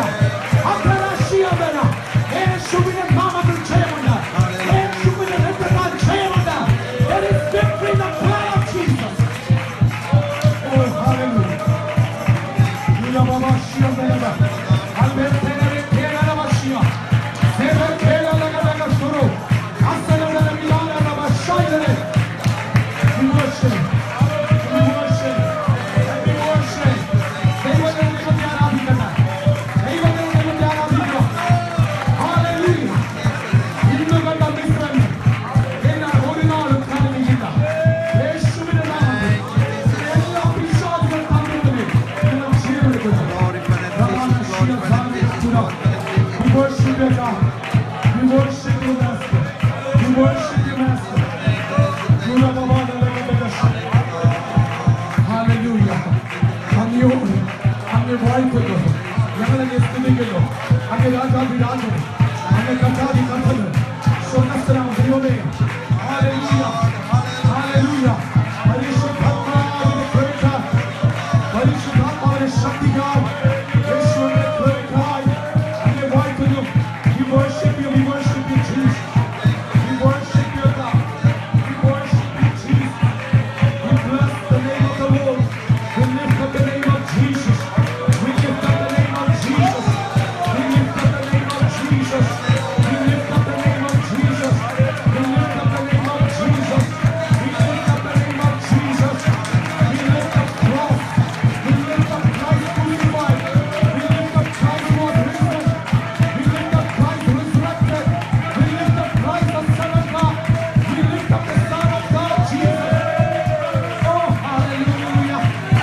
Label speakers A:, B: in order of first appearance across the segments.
A: അന്തരാശിയാതന. യേശുവിന്റെ നാമത്തിൽ ജയമുണ്ട്. യേശുവിന്റെ രക്തത്താൽ ജയമുണ്ട്. There is victory in the blood of Jesus. Oh, hallelujah. Yulababashiyadeleba. Albertenerekelelabashia. Zebekelelagadagasuru. Aselelelemilalabashayele. We worship. We worship. We worship. ദൈവത്തെ ദൈവത്തെ ആരാധിക്കട്ടെ. ദൈവത്തെ ദൈവത്തെ ആരാധിക്കുക. Hallelujah. ഇന്ന് കണ്ട മിശ്രം എന്നാൽ ഒരു നാളും കാണുകയില്ല. യേശുവിന്റെ നാമത്തിൽ എല്ലാ പിശാചുകൾ തമ്മിൽ നിങ്ങൾ ജീവനെടുക്കുന്നു. We worship you, God. We worship you, Master. We worship you, Master. Hallelujah. അങ്ങയോട് അങ്ങ് വാഴ്ത്തുന്നു ഞങ്ങളെ സ്തുതിക്കുന്നു അങ്ങ് രാജാവി രാജൻ അങ്ങ് കഥാവി കഥന് സ്വർണ്ണസ്ഥനാം ദൈവമേ Hallelujah. Hallelujah. പരിശുദ്ധാത്മാവിനെ കേൾക്കാൻ പരിശുദ്ധാത്മാവിനെ ശക്തിക്കാൻ യേശുവിനെ കേൾക്കാൻ അങ്ങ് വാഴ്ത്തുന്നു We worship you, we worship you, Jesus. We worship you, God. We worship you, Jesus. We bless the name of the Lord. We lift up the name of Jesus. We lift up the name of Jesus. We lift up the name of Jesus. We lift up the name of Jesus. We lift up the name of Jesus. We lift up the name of Jesus. We lift up Christ. We lift up Christ crucified. We lift up Christ who was risen. We lift up Christ resurrected. We lift up Christ the Son of God. We lift up the Son of God, Jesus. Oh, hallelujah.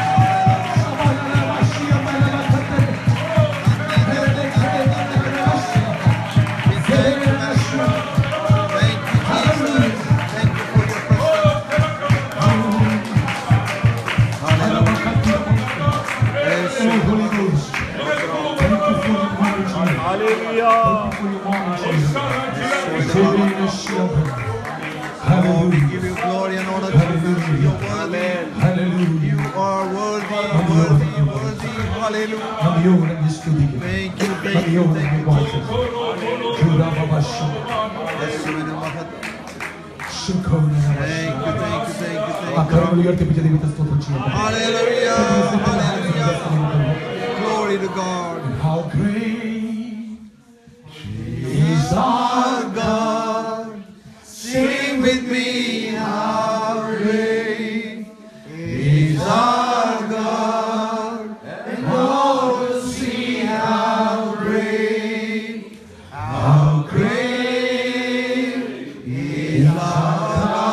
A: Oh, Holy Ghost. Thank you for your knowledge, Jesus.
B: Hallelujah.
A: Thank you for your honor, Jesus.
C: Oh, we
A: Hallelujah.
C: give you glory and honor, Jesus. You're worthy.
A: Hallelujah.
C: You are worthy, worthy, worthy. Hallelujah.
A: നന്ദിയോടെ അങ്ങ് സ്തുതിക്കുന്നു.
C: Thank you, thank you,
A: നന്ദിയോടെ
C: thank
A: അങ്ങ്
C: you.
A: വാഴ്ത്തുന്നു. ജൂഡാബാബാശം.
C: യേശുവിന്റെ മഹത്വം.
A: ശുക്രനാമം.
C: Thank you, thank you, thank you,
A: ആ
C: thank you.
A: കരങ്ങൾ ഉയർത്തിപ്പിച്ച ദൈവത്തെ സ്തോത്രം ചെയ്യാം
C: Hallelujah, hallelujah. Glory to God.
A: How great is our
C: God, sing with me, how great is our God, and all will see how great, how great is our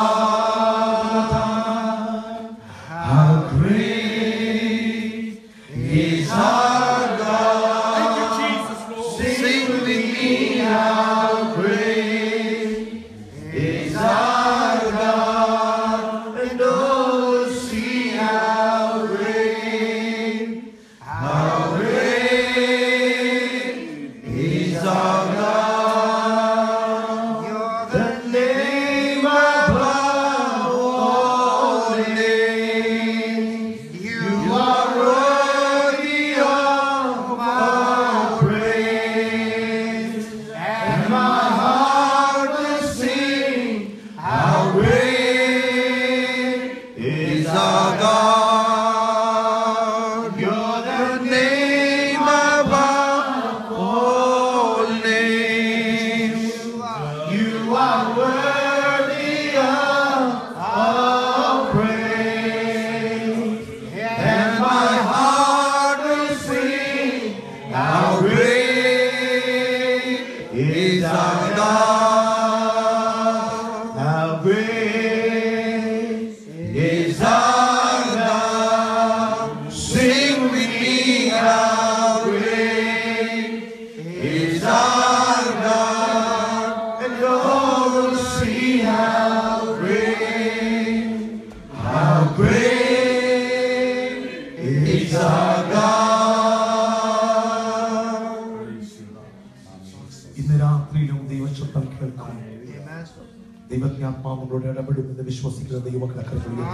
C: God, how great is our God. Thank you, Jesus, Lord. Sing with me, how great is our God, and oh, see how great, how great is our God. You're the name above all names. You are worthy of our praise, and my heart will sing how great is our God. You're the name above all names. You are worthy of all praise, and my heart will sing how great is our God. How great is our God. Sing with me how great is our God. And all will see how great, how great is our God.
A: ഇന്ന് രാത്രിയിലും ദൈവശബ്ദം കേൾക്കും ദൈവത്തിന്റെ ആത്മാവ് നമ്മളോട് ഇടപെടുമെന്ന് വിശ്വസിക്കുന്ന ദൈവമക്കളെ കരങ്ങളിൽ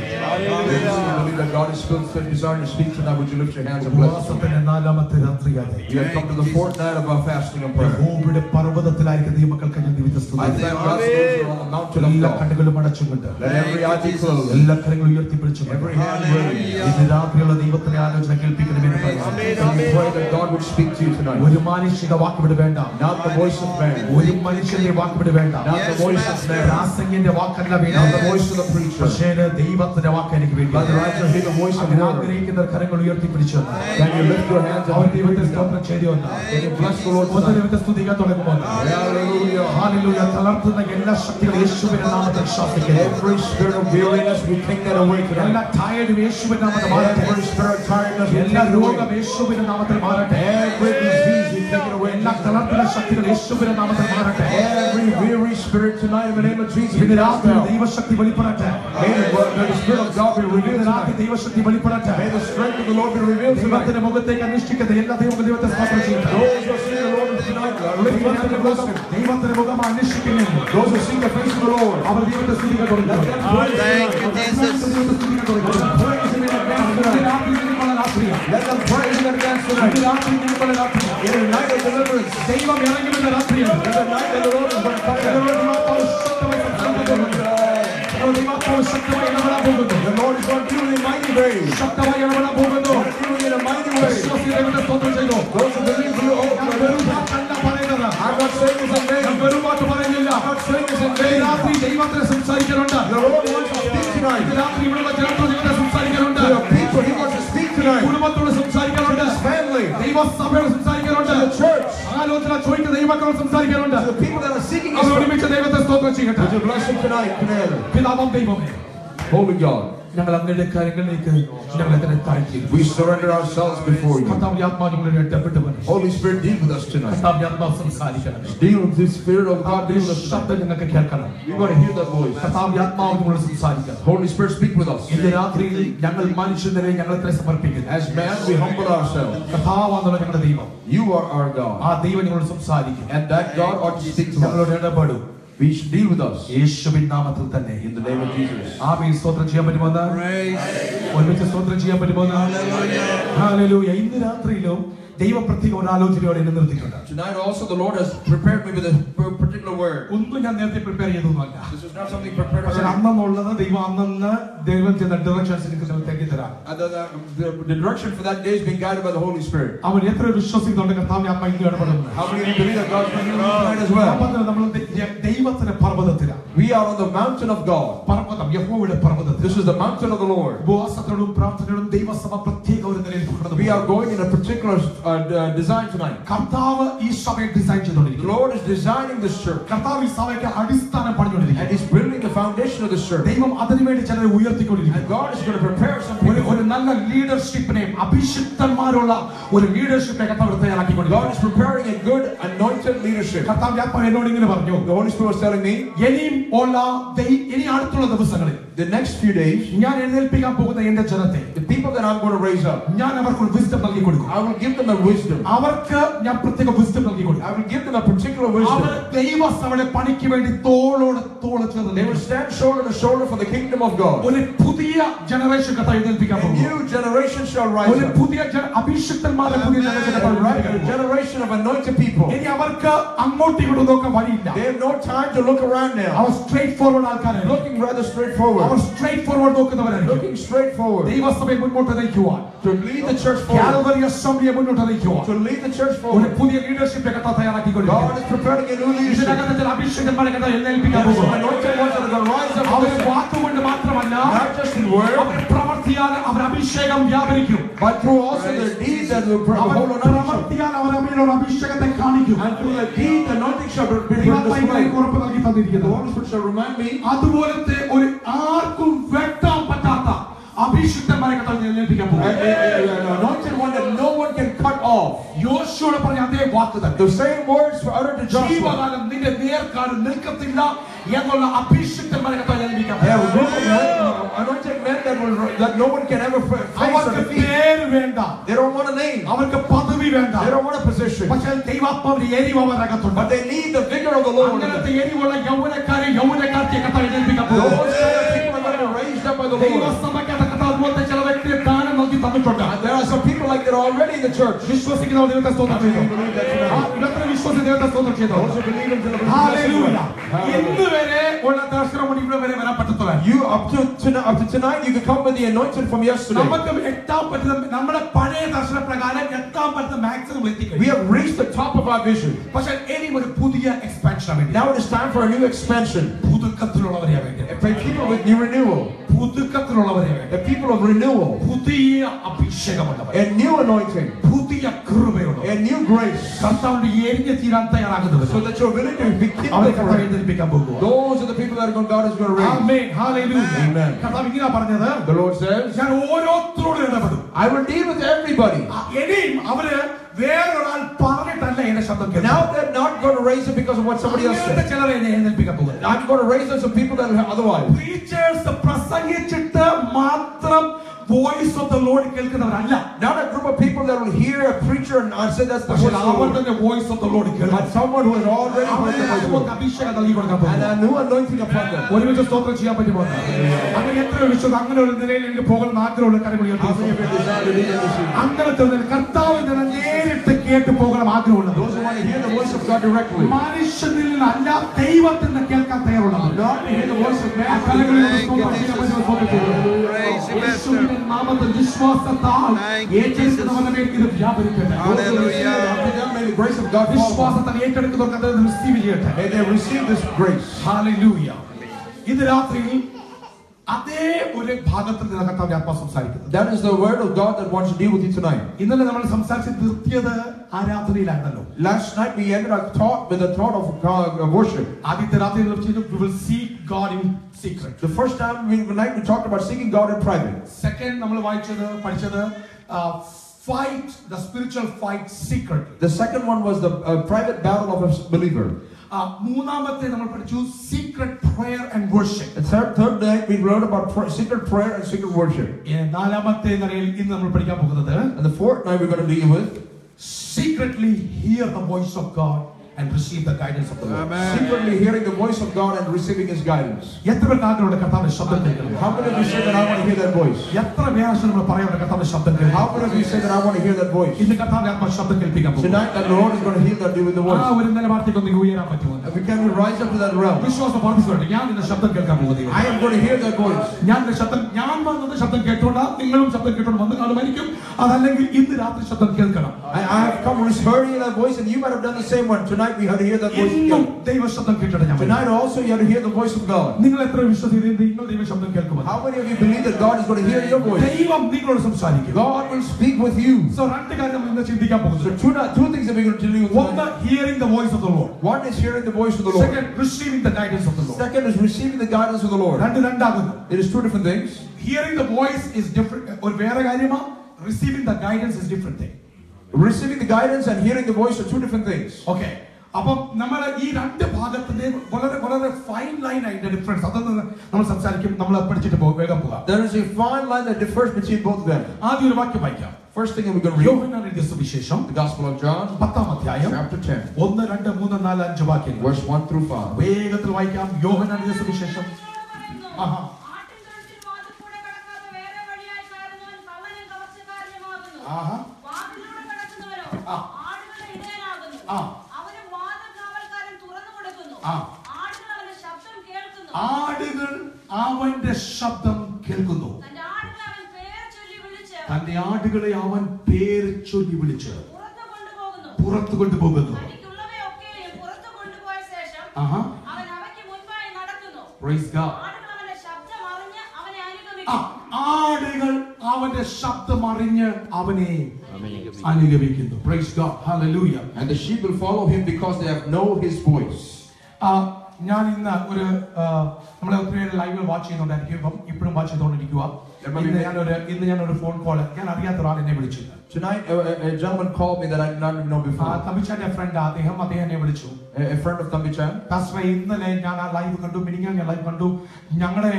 C: Those who believe that God is still still desiring to speak tonight, would you lift your hands and bless us?
A: ഉപവാസത്തിന്റെ നാലാമത്തെ രാത്രിയാണ്
C: We have come to the fourth night of our fasting and prayer.
A: യഹോവയുടെ പർവ്വതത്തിലായിരിക്കും ദൈവമക്കൾക്ക് ഞാൻ
C: I
A: ദിവസം
C: thank God for those who are on the mountain of
A: എല്ലാ
C: God.
A: കണ്ണുകളും അടച്ചുകൊണ്ട്
C: Let every eye be closed.
A: എല്ലാ കരങ്ങളും ഉയർത്തിപ്പിടിച്ചുകൊണ്ട്
C: Every hand raised.
A: ഇന്ന് രാത്രിയുള്ള ദൈവത്തിന്റെ ആലോചന കേൾപ്പിക്കണമെന്ന് പറയുന്നു
C: And we pray that God would speak to you tonight.
A: ഒരു മാനുഷിക വാക്കിവിടെ വേണ്ട
C: Not the voice of man,
A: ഒരു മനുഷ്യന്റെ വാക്കിവിടെ വേണ്ട
C: not the voice of man,
A: പ്രാസംഗിന്റെ വാക്കല്ല
C: not the
A: വേണ്ട
C: voice of the preacher.
A: പക്ഷേ ദൈവത്തിന്റെ വാക്ക് എനിക്ക് വേണ്ടി
C: But rather hear the voice of
A: അങ്ങനെ
C: God.
A: ആഗ്രഹിക്കുന്ന കരങ്ങൾ ഉയർത്തിപ്പിടിച്ചു
C: Can you lift your hands
A: അവൻ
C: and
A: ദൈവത്തെ സ്തോത്രം ചെയ്തുവന്ന
C: Can you bless the Lord
A: ഒന്ന്
C: tonight?
A: ദൈവത്തെ സ്തുതിക്കാൻ തുടങ്ങുമ്പോൾ
C: Hallelujah.
A: ഹാലലൂയ തളർത്തുന്ന എല്ലാ ശക്തികളും യേശുവിന്റെ നാമത്തിൽ ശ്വാസിക്കുന്നു
C: Every spirit of weariness, we take that away
A: എല്ലാ
C: tonight.
A: ടയർഡും യേശുവിന്റെ നാമത്തിൽ മാറട്ടെ
C: Every spirit of tiredness, we
A: എല്ലാ
C: take it
A: രോഗം
C: away.
A: യേശുവിന്റെ നാമത്തിൽ മാറട്ടെ
C: Every disease, we take it away.
A: എല്ലാ തളർത്തുന്ന ശക്തികൾ യേശുവിന്റെ നാമത്തിൽ മാറട്ടെ
C: Every weary spirit tonight, in the name of Jesus, we
A: ഇന്ന്
C: cast
A: രാത്രി
C: down.
A: ദൈവശക്തി വെളിപ്പെടട്ടെ
C: May the, may the spirit of God be revealed
A: ഇന്ന് രാത്രി
C: tonight.
A: ദൈവശക്തി വെളിപ്പെടട്ടെ
C: May the strength of the Lord be revealed tonight.
A: ദൈവത്തിന്റെ മുഖത്തേക്ക് അന്വേഷിക്കുന്ന എല്ലാ ദൈവം ദൈവത്തെ സ്തോത്രം ചെയ്യട്ടെ
C: Those who see the Lord tonight, lift your hands and bless Him.
A: ദൈവത്തിന്റെ മുഖം അന്വേഷിക്കുന്നു
C: Those who seek the face of the Lord,
A: അവർ ദൈവത്തെ സ്തുതിക്കാൻ തുടങ്ങി
C: Thank you,
A: ദൈവത്തെ സ്തുതിക്കാൻ തുടങ്ങി
C: praise Him in advance
A: ഇന്ന്
C: tonight.
A: രാത്രി നിങ്ങൾക്കുള്ള രാത്രിയാണ്
C: Let them praise Him in advance
A: ഇന്ന്
C: tonight.
A: രാത്രി നിങ്ങൾക്കുള്ള രാത്രിയാണ്
C: In the night of deliverance,
A: ദൈവം ഇറങ്ങുമെന്ന രാത്രിയാണ്
C: in the night that the Lord is going to come down.
A: ദൈവാത്മാവ് ശക്തമായി സംസാരിക്കാൻ പോകുന്നു. ദൈവാത്മാവ് ശക്തമായി ഇടപെടാൻ പോകുന്നു
C: The Lord is going to do it in mighty ways.
A: ശക്തമായി ഇടപെടാൻ പോകുന്നു
C: He's going to do it in a mighty way.
A: വിശ്വാസി ദൈവത്തെ സ്തോത്രം ചെയ്തു
C: Those who believe you,
A: ഞാൻ
C: open
A: വെറും
C: the
A: വാക്കല്ല പറയുന്നത്
C: I'm not saying this in
A: ഞാൻ
C: vain.
A: വെറും വാക്ക് പറയുന്നില്ല
C: I'm not saying this in
A: ഈ
C: vain.
A: രാത്രി ദൈവത്തിന് സംസാരിക്കാനുണ്ട്
C: The Lord wants to speak
A: ഈ
C: tonight.
A: രാത്രി ഇവിടെയുള്ള ജനത്തോട് ദൈവത്തെ സംസാരിക്കാനുണ്ട്
C: To the people, He wants to speak tonight.
A: കുടുംബത്തോട് സംസാരിക്കാനുണ്ട്
C: His family,
A: ദൈവസഭയോട് സംസാരിക്കാനുണ്ട്
C: to the church,
A: ആലോചന ചോദിക്കുന്ന ദൈവമക്കളോട് സംസാരിക്കാനുണ്ട്
C: to the people that are seeking
A: our
C: His face.
A: ഒരുമിച്ച് ദൈവത്തെ സ്തോത്രം ചെയ്യട്ടെ
C: Would you bless Him tonight, together?
A: പിതാവം ദൈവമേ
C: Holy God,
A: ഞങ്ങൾ അങ്ങയുടെ കാര്യങ്ങളിലേക്ക് ഞങ്ങൾ എത്ര താഴ്ത്തിയിരുന്നു
C: we surrender ourselves before you.
A: കർത്താവ് ആത്മാവ് ഞങ്ങളെ ഇടപെട്ട് വന്നു
C: Holy Spirit, deal with us tonight.
A: കർത്താവ് ആത്മാവ് സംസാരിക്കണം
C: Deal with the Spirit of God, deal with us tonight.
A: ശബ്ദം ഞങ്ങൾക്ക് കേൾക്കണം
C: We want to hear that voice.
A: കർത്താവ് ആത്മാവ് ഞങ്ങളോട് സംസാരിക്കണം
C: Holy Spirit, speak with us.
A: ഇന്ന് രാത്രിയിൽ ഞങ്ങൾ മനുഷ്യരെ ഞങ്ങൾ എത്ര സമർപ്പിക്കുന്നു
C: As man, we humble ourselves.
A: കർത്താവാന്നുള്ള ഞങ്ങളുടെ ദൈവം
C: You are our God.
A: ആ ദൈവം ഞങ്ങളോട് സംസാരിക്കും
C: And that God ought to speak to us.
A: ഞങ്ങളോട് ഇടപെടും
C: We should deal with us.
A: യേശുവിൻ നാമത്തിൽ തന്നെ
C: In the name of Jesus.
A: ആമേൻ സ്തോത്രം ചെയ്യാൻ പറ്റുമെന്ന് ഒരുമിച്ച് സ്തോത്രം ചെയ്യാൻ പറ്റുമെന്ന് ഹല്ലേലൂയ ഇന്ന് രാത്രിയിലും ദൈവം പ്രത്യേക ഒരു ആലോചനയോടെ എന്നെ നിർത്തിയിട്ടുണ്ട്
C: Tonight also the Lord has prepared me with a particular word.
A: ഒന്നും ഞാൻ നേരത്തെ പ്രിപ്പയർ ചെയ്തൊന്നുമല്ല
C: This is not something prepared
A: പക്ഷെ
C: already.
A: അന്നെന്നുള്ളത് ദൈവം അന്നന്ന് ദൈവം ചെയ്യുന്ന ഡയറക്ഷൻസ് എനിക്ക് നിങ്ങൾത്തേക്ക് തരാം
C: And the, the, the direction for that day is being guided by the Holy Spirit.
A: അവൻ എത്ര വിശ്വസിക്കുന്നുണ്ട് കർത്താവിനെ ആത്മ ഇന്ന് ഇടപെടുന്നു
C: How many of you believe that God's going to do tonight as well?
A: നമ്മൾ ദൈവത്തിന്റെ പർവ്വതത്തിലാണ്
C: We are on the mountain of God.
A: പർവ്വതം യഹോവയുടെ പർവ്വതത്തിൽ
C: This is the mountain of the Lord.
A: ഉപവാസത്തോടും പ്രാർത്ഥനയോടും ദൈവസഭ പ്രത്യേക ഒരു നിലയിൽ കടന്നു
C: We are going in a particular uh, uh, design tonight.
A: കർത്താവ് ഈ സഭയെ ഡിസൈൻ
C: The
A: ചെയ്തുകൊണ്ടിരിക്കുന്നു
C: Lord is designing this church.
A: കർത്താവ് ഈ സഭയ്ക്ക് അടിസ്ഥാനം
C: And
A: പണിഞ്ഞുകൊണ്ടിരിക്കുന്നു
C: He's building the foundation of this church.
A: ദൈവം അതിനുവേണ്ടി ചിലരെ
C: And
A: ഉയർത്തിക്കൊണ്ടിരിക്കുന്നു
C: God is going to prepare some
A: ഒരു
C: people.
A: ഒരു നല്ല ലീഡർഷിപ്പിനെയും അഭിഷിക്തന്മാരുള്ള ഒരു ലീഡർഷിപ്പിനെ കർത്താവ്
C: God
A: തയ്യാറാക്കിക്കൊണ്ടിരിക്കുന്നു
C: is preparing a good anointed leadership.
A: കർത്താവ് ആത്മാവ് എന്നോട് ഇങ്ങനെ പറഞ്ഞു
C: The Holy Spirit was telling me
A: ഇനിയും ഉള്ള ദൈ- ഇനി അടുത്തുള്ള ദിവസങ്ങളിൽ
C: the next few days,
A: ഞാൻ എഴുന്നേൽപ്പിക്കാൻ പോകുന്ന എന്റെ ജനത്തെ
C: the people that I'm going to raise up,
A: ഞാൻ അവർക്ക് വിസ്ഡം നൽകി കൊടുക്കും
C: I will give them a wisdom.
A: അവർക്ക് ഞാൻ പ്രത്യേക വിസ്ഡം നൽകി കൊടുക്കും
C: I will give them a particular
A: our
C: wisdom.
A: ദൈവസഭയുടെ പണിക്ക് വേണ്ടി തോളോട് തോള് ചേർന്ന്
C: They will
A: നിൽക്കും.
C: stand shoulder to shoulder for the kingdom of God.
A: ഒരു പുതിയ ജനറേഷൻ കഥ എഴുന്നേൽപ്പിക്കാൻ
C: A
A: പോകും
C: new generation shall rise
A: ഒരു
C: up.
A: പുതിയ ജന- അഭിഷിക്തന്മാരുടെ പുതിയ ജനറേഷൻ കഥ
C: A right-
A: എഴുന്നേൽപ്പിക്കാൻ
C: a
A: പോകും.
C: generation of anointed people.
A: ഇനി അവർക്ക് അങ്ങോട്ടും ഇങ്ങോട്ടും നോക്കാൻ വഴിയില്ല
C: They have no time to look around now.
A: അവർ സ്ട്രേറ്റ് ഫോർവേഡ് ആൾക്കാരാണ്
C: Looking rather
A: അവർ
C: straightforward.
A: സ്ട്രേറ്റ് ഫോർവേഡ് നോക്കുന്നവരായിരിക്കും
C: Looking straightforward.
A: ദൈവസഭയെ മുന്നോട്ട് നയിക്കുവാൻ
C: To lead the church forward.
A: Calvary അസംബ്ലിയെ മുന്നോട്ട് നയിക്കുവാൻ
C: To lead the church
A: ഒരു
C: forward.
A: പുതിയ ലീഡർഷിപ്പ് കഥ
C: God
A: തയ്യാറാക്കിക്കൊണ്ടിരിക്കുന്നു
C: is preparing a new leadership.
A: ഇതിനകത്ത് ചില അഭിഷേകന്മാരെ കഥ എഴുന്നേൽപ്പിക്കാൻ
C: There are some
A: പോകും
C: anointed ones that are going to rise up.
A: Our
C: in this-
A: വാക്കുകൊണ്ട് മാത്രമല്ല
C: Not just in word,
A: അവർ പ്രവർത്തിയാൽ അവർ അഭിഷേകം വ്യാപരിക്കും
C: but through also their deeds that will the
A: our
C: whole anointing.
A: പ്രവർത്തിയാൽ അവർ അവരുടെ അഭിഷേകത്തെ കാണിക്കും
C: And through the deed, the anointing shall be be
A: ദൈവാത്മാവ്
C: displayed.
A: എനിക്ക് ഉറപ്പ് നൽകി
C: The
A: തന്നിരിക്കുന്നു
C: Holy Spirit shall remind me
A: അതുപോലത്തെ ഒരു ആർക്കും വെട്ടാൻ പറ്റാത്ത അഭിഷിക്തന്മാരെ കഥ എഴുന്നേൽപ്പിക്കാൻ
C: uh,
A: പോകും
C: uh, uh, an anointed one that no one can cut off.
A: യോശുവോട് പറഞ്ഞ അതേ വാക്ക് തന്നെ
C: The same words were uttered to Joshua.
A: ജീവകാലം നിന്റെ നേർക്കാലം നിൽക്കത്തില്ല എന്നുള്ള അഭിഷിക്തന്മാരെ കഥ എഴുന്നേൽപ്പിക്കാൻ
C: They have
A: പോകും
C: group of men, uh, anointed men that that will that no one can ever fa- face or
A: അവർക്ക്
C: defeat.
A: പേര് വേണ്ട
C: They don't want a name.
A: അവർക്ക് പദവി വേണ്ട
C: They don't want a position.
A: പക്ഷെ ദൈവാത്മാവിന്റെ എരിവ് അവരകത്തുണ്ട്
C: But they need the vigor of the Lord. in them.
A: അങ്ങനത്തെ എരിവുള്ള യൗവനക്കാരെ യൗവനക്കാർത്തെ കഥ എഴുന്നേൽപ്പിക്കാൻ
C: Those
A: പോകുന്നു
C: kind of people are going to be raised up by the Lord.
A: ദൈവസഭയ്ക്കകത്ത് കഥ അതുപോലത്തെ ചില വ്യക്തിയെ ദാനം നൽകി തന്നിട്ടുണ്ട്
C: And there are some people like that already in the church.
A: വിശ്വസിക്കുന്നവർ ദൈവത്തെ സ്തോത്രം ചെയ്തു ആ, ഇടത്തിന് വിശ്വസിച്ച് ദൈവത്തെ സ്തോത്രം ചെയ്തു
C: Those who believe in the
A: hallelujah.
C: Hallelujah.
A: ഇന്ന് വരെ ഉള്ള ദർശനം കൊണ്ട് ഇവിടെ വരെ വരാൻ പറ്റത്തില്ല
C: You up to, tonight, up to tonight, you can come with the anointing from yesterday.
A: നമുക്ക് എത്താൻ പറ്റുന്ന നമ്മുടെ പഴയ ദർശന പ്രകാരം എത്താൻ പറ്റുന്ന മാക്സിമം
C: We
A: എത്തിക്കഴിഞ്ഞു
C: have reached the top of our vision.
A: പക്ഷെ ഇനി ഒരു പുതിയ എക്സ്പാൻഷൻ വേണ്ടി
C: Now it is time for a new expansion.
A: പുതുക്കത്തിലുള്ളവരെ വേണ്ടി
C: And for people with new renewal,
A: പുതുക്കത്തിലുള്ളവരെ വേണ്ടി
C: the people of renewal,
A: പുതിയ അഭിഷേകമുള്ളവർ
C: and new anointing,
A: പുതിയ കൃപയുള്ളവർ
C: and new grace,
A: കർത്താവിന്റെ എരിഞ്ഞ് തീരാൻ തയ്യാറാകുന്നവർ
C: so that you're willing to be
A: അവരെ
C: kindled
A: കർത്താവ്
C: for it.
A: എഴുന്നേൽപ്പിക്കാൻ പോകുക
C: Those are the people that God God is going to raise.
A: Amen. Hallelujah.
C: Amen.
A: കർത്താവ് ഇങ്ങനെ പറഞ്ഞത്
C: The Lord says,
A: ഞാൻ ഓരോരുത്തരോടും ഇടപെടും
C: I will deal with everybody.
A: ആ, ഇനിയും അവര് വേറൊരാൾ പറഞ്ഞിട്ടല്ല എന്റെ ശബ്ദം കേൾക്കുന്നത്.
C: Now they're not going to raise it because of what somebody else
A: അങ്ങനത്തെ
C: said.
A: ചിലരെ എന്നെ എഴുന്നേൽപ്പിക്കാൻ പോകുന്നത്
C: I'm going to raise up some people that are otherwise.
A: Preachers പ്രസംഗിച്ചിട്ട് മാത്രം വോയിസ് ഓഫ് ദ ലോഡ് കേൾക്കുന്നവരല്ല
C: Not a group of people that will hear a preacher and I say that's the
A: പക്ഷെ
C: voice of the
A: അവർ
C: Lord.
A: തന്നെ voice of the Lord
C: But
A: കേൾക്കും
C: someone who has already heard the voice of the
A: അവർക്ക്
C: Lord.
A: അഭിഷേകം നൽകി കൊടുക്കാൻ
C: And
A: പോകുന്നു
C: a new anointing upon them.
A: ഒരുമിച്ച് സ്തോത്രം ചെയ്യാൻ പറ്റുമോ അങ്ങനെ എത്ര വിശ്വസം അങ്ങനെ ഒരു നിലയിൽ എനിക്ക് പോകുന്ന ആഗ്രഹമുള്ള കാര്യങ്ങൾ
C: How many of you desire to lead in this evening?
A: അങ്ങനത്തെ ഒരു കർത്താവിൽ നിന്ന് നേരിട്ട് കേട്ട് പോകണം ആഗ്രഹമുള്ളത്
C: Those who want to hear the voice of God directly.
A: മനുഷ്യനിൽ നിന്നല്ല ദൈവത്തിൽ നിന്ന് കേൾക്കാൻ തയ്യാറുള്ളത്
C: Not to hear the voice of
A: ആ
C: man.
A: കലകളിൽ സ്തോത്രം ചെയ്യാൻ പറ്റുമോ? സ്തോത്രം ചെയ്യുന്നു.
B: Praise you,
A: യേശുവിന്റെ നാമത്തിൽ വിശ്വാസത്താൽ
B: Thank you,
A: ഏറ്റെടുക്കുന്നവരുടെ മേൽ ഇത് വ്യാപരിക്കട്ടെ
C: Those who receive it after them, may the grace of God fall.
A: വിശ്വാസത്താൽ ഏറ്റെടുക്കുന്നവർക്ക് അത് റിസീവ് ചെയ്യട്ടെ
C: May they receive this grace.
A: Hallelujah ഇത് രാത്രിയിൽ അതേ ഒരു ഭാഗത്തിൽ നിന്ന് കർത്താവിന്റെ ആത്മാ സംസാരിക്കുന്നത്
C: That is the word of God that wants to deal with you tonight.
A: ഇന്നലെ നമ്മൾ സംസാരിച്ച് നിർത്തിയത് ആരാധനയിലായിരുന്നല്ലോ
C: Last night we ended our thought with the thought of God, of worship.
A: ആദ്യത്തെ രാത്രി നമ്മൾ ചെയ്തു we will seek God in secret
C: The first time we, the night we talked about seeking God in private.
A: Second നമ്മൾ വായിച്ചത് പഠിച്ചത് fight the spiritual fight secret
C: The second one was the uh, private battle of a believer.
A: മൂന്നാമത്തെ നമ്മൾ പഠിച്ചു secret prayer and worship
C: The third, third night we wrote about pr- secret prayer and secret worship.
A: നാലാമത്തെ നിലയിൽ ഇന്ന് നമ്മൾ പഠിക്കാൻ പോകുന്നത്
C: And the fourth night we're going to deal with
A: secretly hear the voice of God and receive the guidance of the Lord.
B: Amen.
C: secretly hearing the voice of God and receiving His guidance.
A: എത്ര പേർക്ക് ആഗ്രഹമുണ്ട് കർത്താവിന്റെ ശബ്ദം കേൾക്കണം
C: How many of you say that I want to hear that voice?
A: എത്ര വ്യാസം നമ്മൾ പറയാറുണ്ട് കർത്താവിന്റെ ശബ്ദം കേൾക്കണം
C: How many of you say that I want to hear that voice?
A: ഇന്ന് കർത്താവിന്റെ ആത്മ ശബ്ദം കേൾപ്പിക്കാൻ പോകും
C: Tonight, that the Lord is going to hear that with the
A: ആ
C: voice.
A: ഒരു നിലവാരത്തേക്ക് ഒന്ന് ഉയരാൻ പറ്റുമോ
C: And we can we rise up to that realm.
A: വിശ്വാസം വർദ്ധിച്ചുകൊണ്ട് ഞാൻ നിന്റെ ശബ്ദം കേൾക്കാൻ പോകുന്നത്
C: I am going to hear that voice.
A: ഞാൻ നിന്റെ ശബ്ദം ഞാൻ വന്നത് ശബ്ദം കേട്ടോണ്ടാ നിങ്ങളും ശബ്ദം കേട്ടോണ്ട് വന്ന് കാണുമായിരിക്കും അതല്ലെങ്കിൽ ഇന്ന് രാത്രി ശബ്ദം കേൾക്കണം
C: I, I have come hearing that voice, and you might have done the same one. Tonight, we had to hear that voice
A: ഇന്നും
C: again.
A: ദൈവ ശബ്ദം കേട്ടിട്ട് ഞാൻ വരും.
C: Tonight, also, you have to hear the voice of God.
A: നിങ്ങൾ എത്ര വിശ്വസിക്കുന്നത് നിങ്ങൾ ദൈവ ശബ്ദം കേൾക്കുമോ
C: How many of you believe that God is going to hear your voice?
A: ദൈവം നിങ്ങളോട് സംസാരിക്കും
C: God will speak with you.
A: So രണ്ട് കാര്യം നമ്മൾ ഇന്ന് ചിന്തിക്കാൻ
C: So,
A: പോകുന്നത്
C: two, two things that we're going to tell you.
A: ഒന്ന്
C: tonight.
A: Hearing the voice of the Lord
C: One is hearing the voice of the Lord.
A: Second receiving the guidance of the Lord
C: Second is receiving the guidance of the Lord.
A: രണ്ട് രണ്ടാകുന്നു
C: It is two different things.
A: Hearing the voice is different ഒരു വേറെ കാര്യമാണ് receiving the guidance is different thing
C: Receiving the guidance and hearing the voice are two different things.
A: Okay അപ്പം നമ്മൾ ഈ രണ്ട് ഭാഗത്തിന്റെ വളരെ വളരെ ഫൈൻ ലൈൻ അതിന്റെ ഡിഫറൻസ് അതൊന്ന് നമ്മൾ സംസാരിക്കും നമ്മൾ പഠിച്ചിട്ട് പോകും വേഗം പോകാം
C: There is a fine line that differs between both of them.
A: ആദ്യം ഒരു വാക്യം വായിക്കാം
C: First thing that we're going to read,
A: യോഹന്നാൻ എഴുതിയ സുവിശേഷം
C: the Gospel of John,
A: പത്താം അധ്യായം
C: chapter 10,
A: ഒന്ന് രണ്ട് മൂന്ന് നാല് അഞ്ച് വാക്യങ്ങൾ
C: verse 1 through 5.
A: വേഗത്തിൽ വായിക്കാം യോഹന്നാൻ എഴുതിയ സുവിശേഷം ആഹാ.
D: ആട്ടിൻതൊഴുത്തിൽ വാതിൽക്കൂടെ കടക്കാതെ വേറെ വഴിയായി കയറുന്നവൻ കള്ളനും കവർച്ചക്കാരനുമാകുന്നു.
A: ആഹാ.
D: വാതിലിലൂടെ കടക്കുന്നവനോ
A: ആ.
D: ആടുകളുടെ ഇടയനാകുന്നു.
A: ആ.
D: അവന് വാതിൽ കാവൽക്കാരൻ തുറന്നു കൊടുക്കുന്നു.
A: ആ.
D: ആടുകൾ അവന്റെ ശബ്ദം കേൾക്കുന്നു.
A: ആടുകൾ അവന്റെ ശബ്ദം കേൾക്കുന്നു
D: തന്റെ ആടുകളെ അവൻ പേർ ചൊല്ലി വിളിച്ച്
A: തന്റെ ആടുകളെ അവൻ പേര് ചൊല്ലി വിളിച്ച്
D: പുറത്ത് കൊണ്ടുപോകുന്നു.
A: പുറത്തു കൊണ്ടുപോകുന്നു
D: തനിക്കുള്ളവയൊക്കെയും പുറത്ത് കൊണ്ടുപോയ ശേഷം
A: ആഹാ.
D: അവൻ അവയ്ക്ക് മുൻപായി നടക്കുന്നു.
A: Praise God.
D: ആടുകൾ അവന്റെ ശബ്ദം അറിഞ്ഞ് അവനെ
A: ആ,
D: അനുഗമിക്കുന്നു.
A: ആടുകൾ അവന്റെ ശബ്ദം അറിഞ്ഞ് അവനെ അനുഗമിക്കുന്നു Praise God. Hallelujah.
C: And the sheep will follow him because they have know his voice.
A: ആ, ഞാൻ ഇന്ന് ഒരു ആ, നമ്മളെ ഒത്തിരി ലൈവ് വാച്ച് ചെയ്തുകൊണ്ടിരിക്കും ഇപ്പം ഇപ്പോഴും വാച്ച് ചെയ്തുകൊണ്ടിരിക്കുക ഇന്ന് ഞാനൊരു ഇന്ന് ഞാനൊരു ഫോൺ കോൾ ഞാൻ അറിയാത്ത ഒരാൾ എന്നെ വിളിച്ചു
C: Tonight, a, a- a gentleman called me that I did not even know
A: ആ,
C: before.
A: തമിഴ്ചാന്റെ ഫ്രണ്ട് അദ്ദേഹം അദ്ദേഹം എന്നെ വിളിച്ചു
C: A, a friend of Thambi Chan.
A: പാസ്റ്ററെ ഇന്നലെ ഞാൻ ആ ലൈവ് കണ്ടു മിനിങ്ങാൻ ഞാൻ ലൈവ് കണ്ടു ഞങ്ങളെ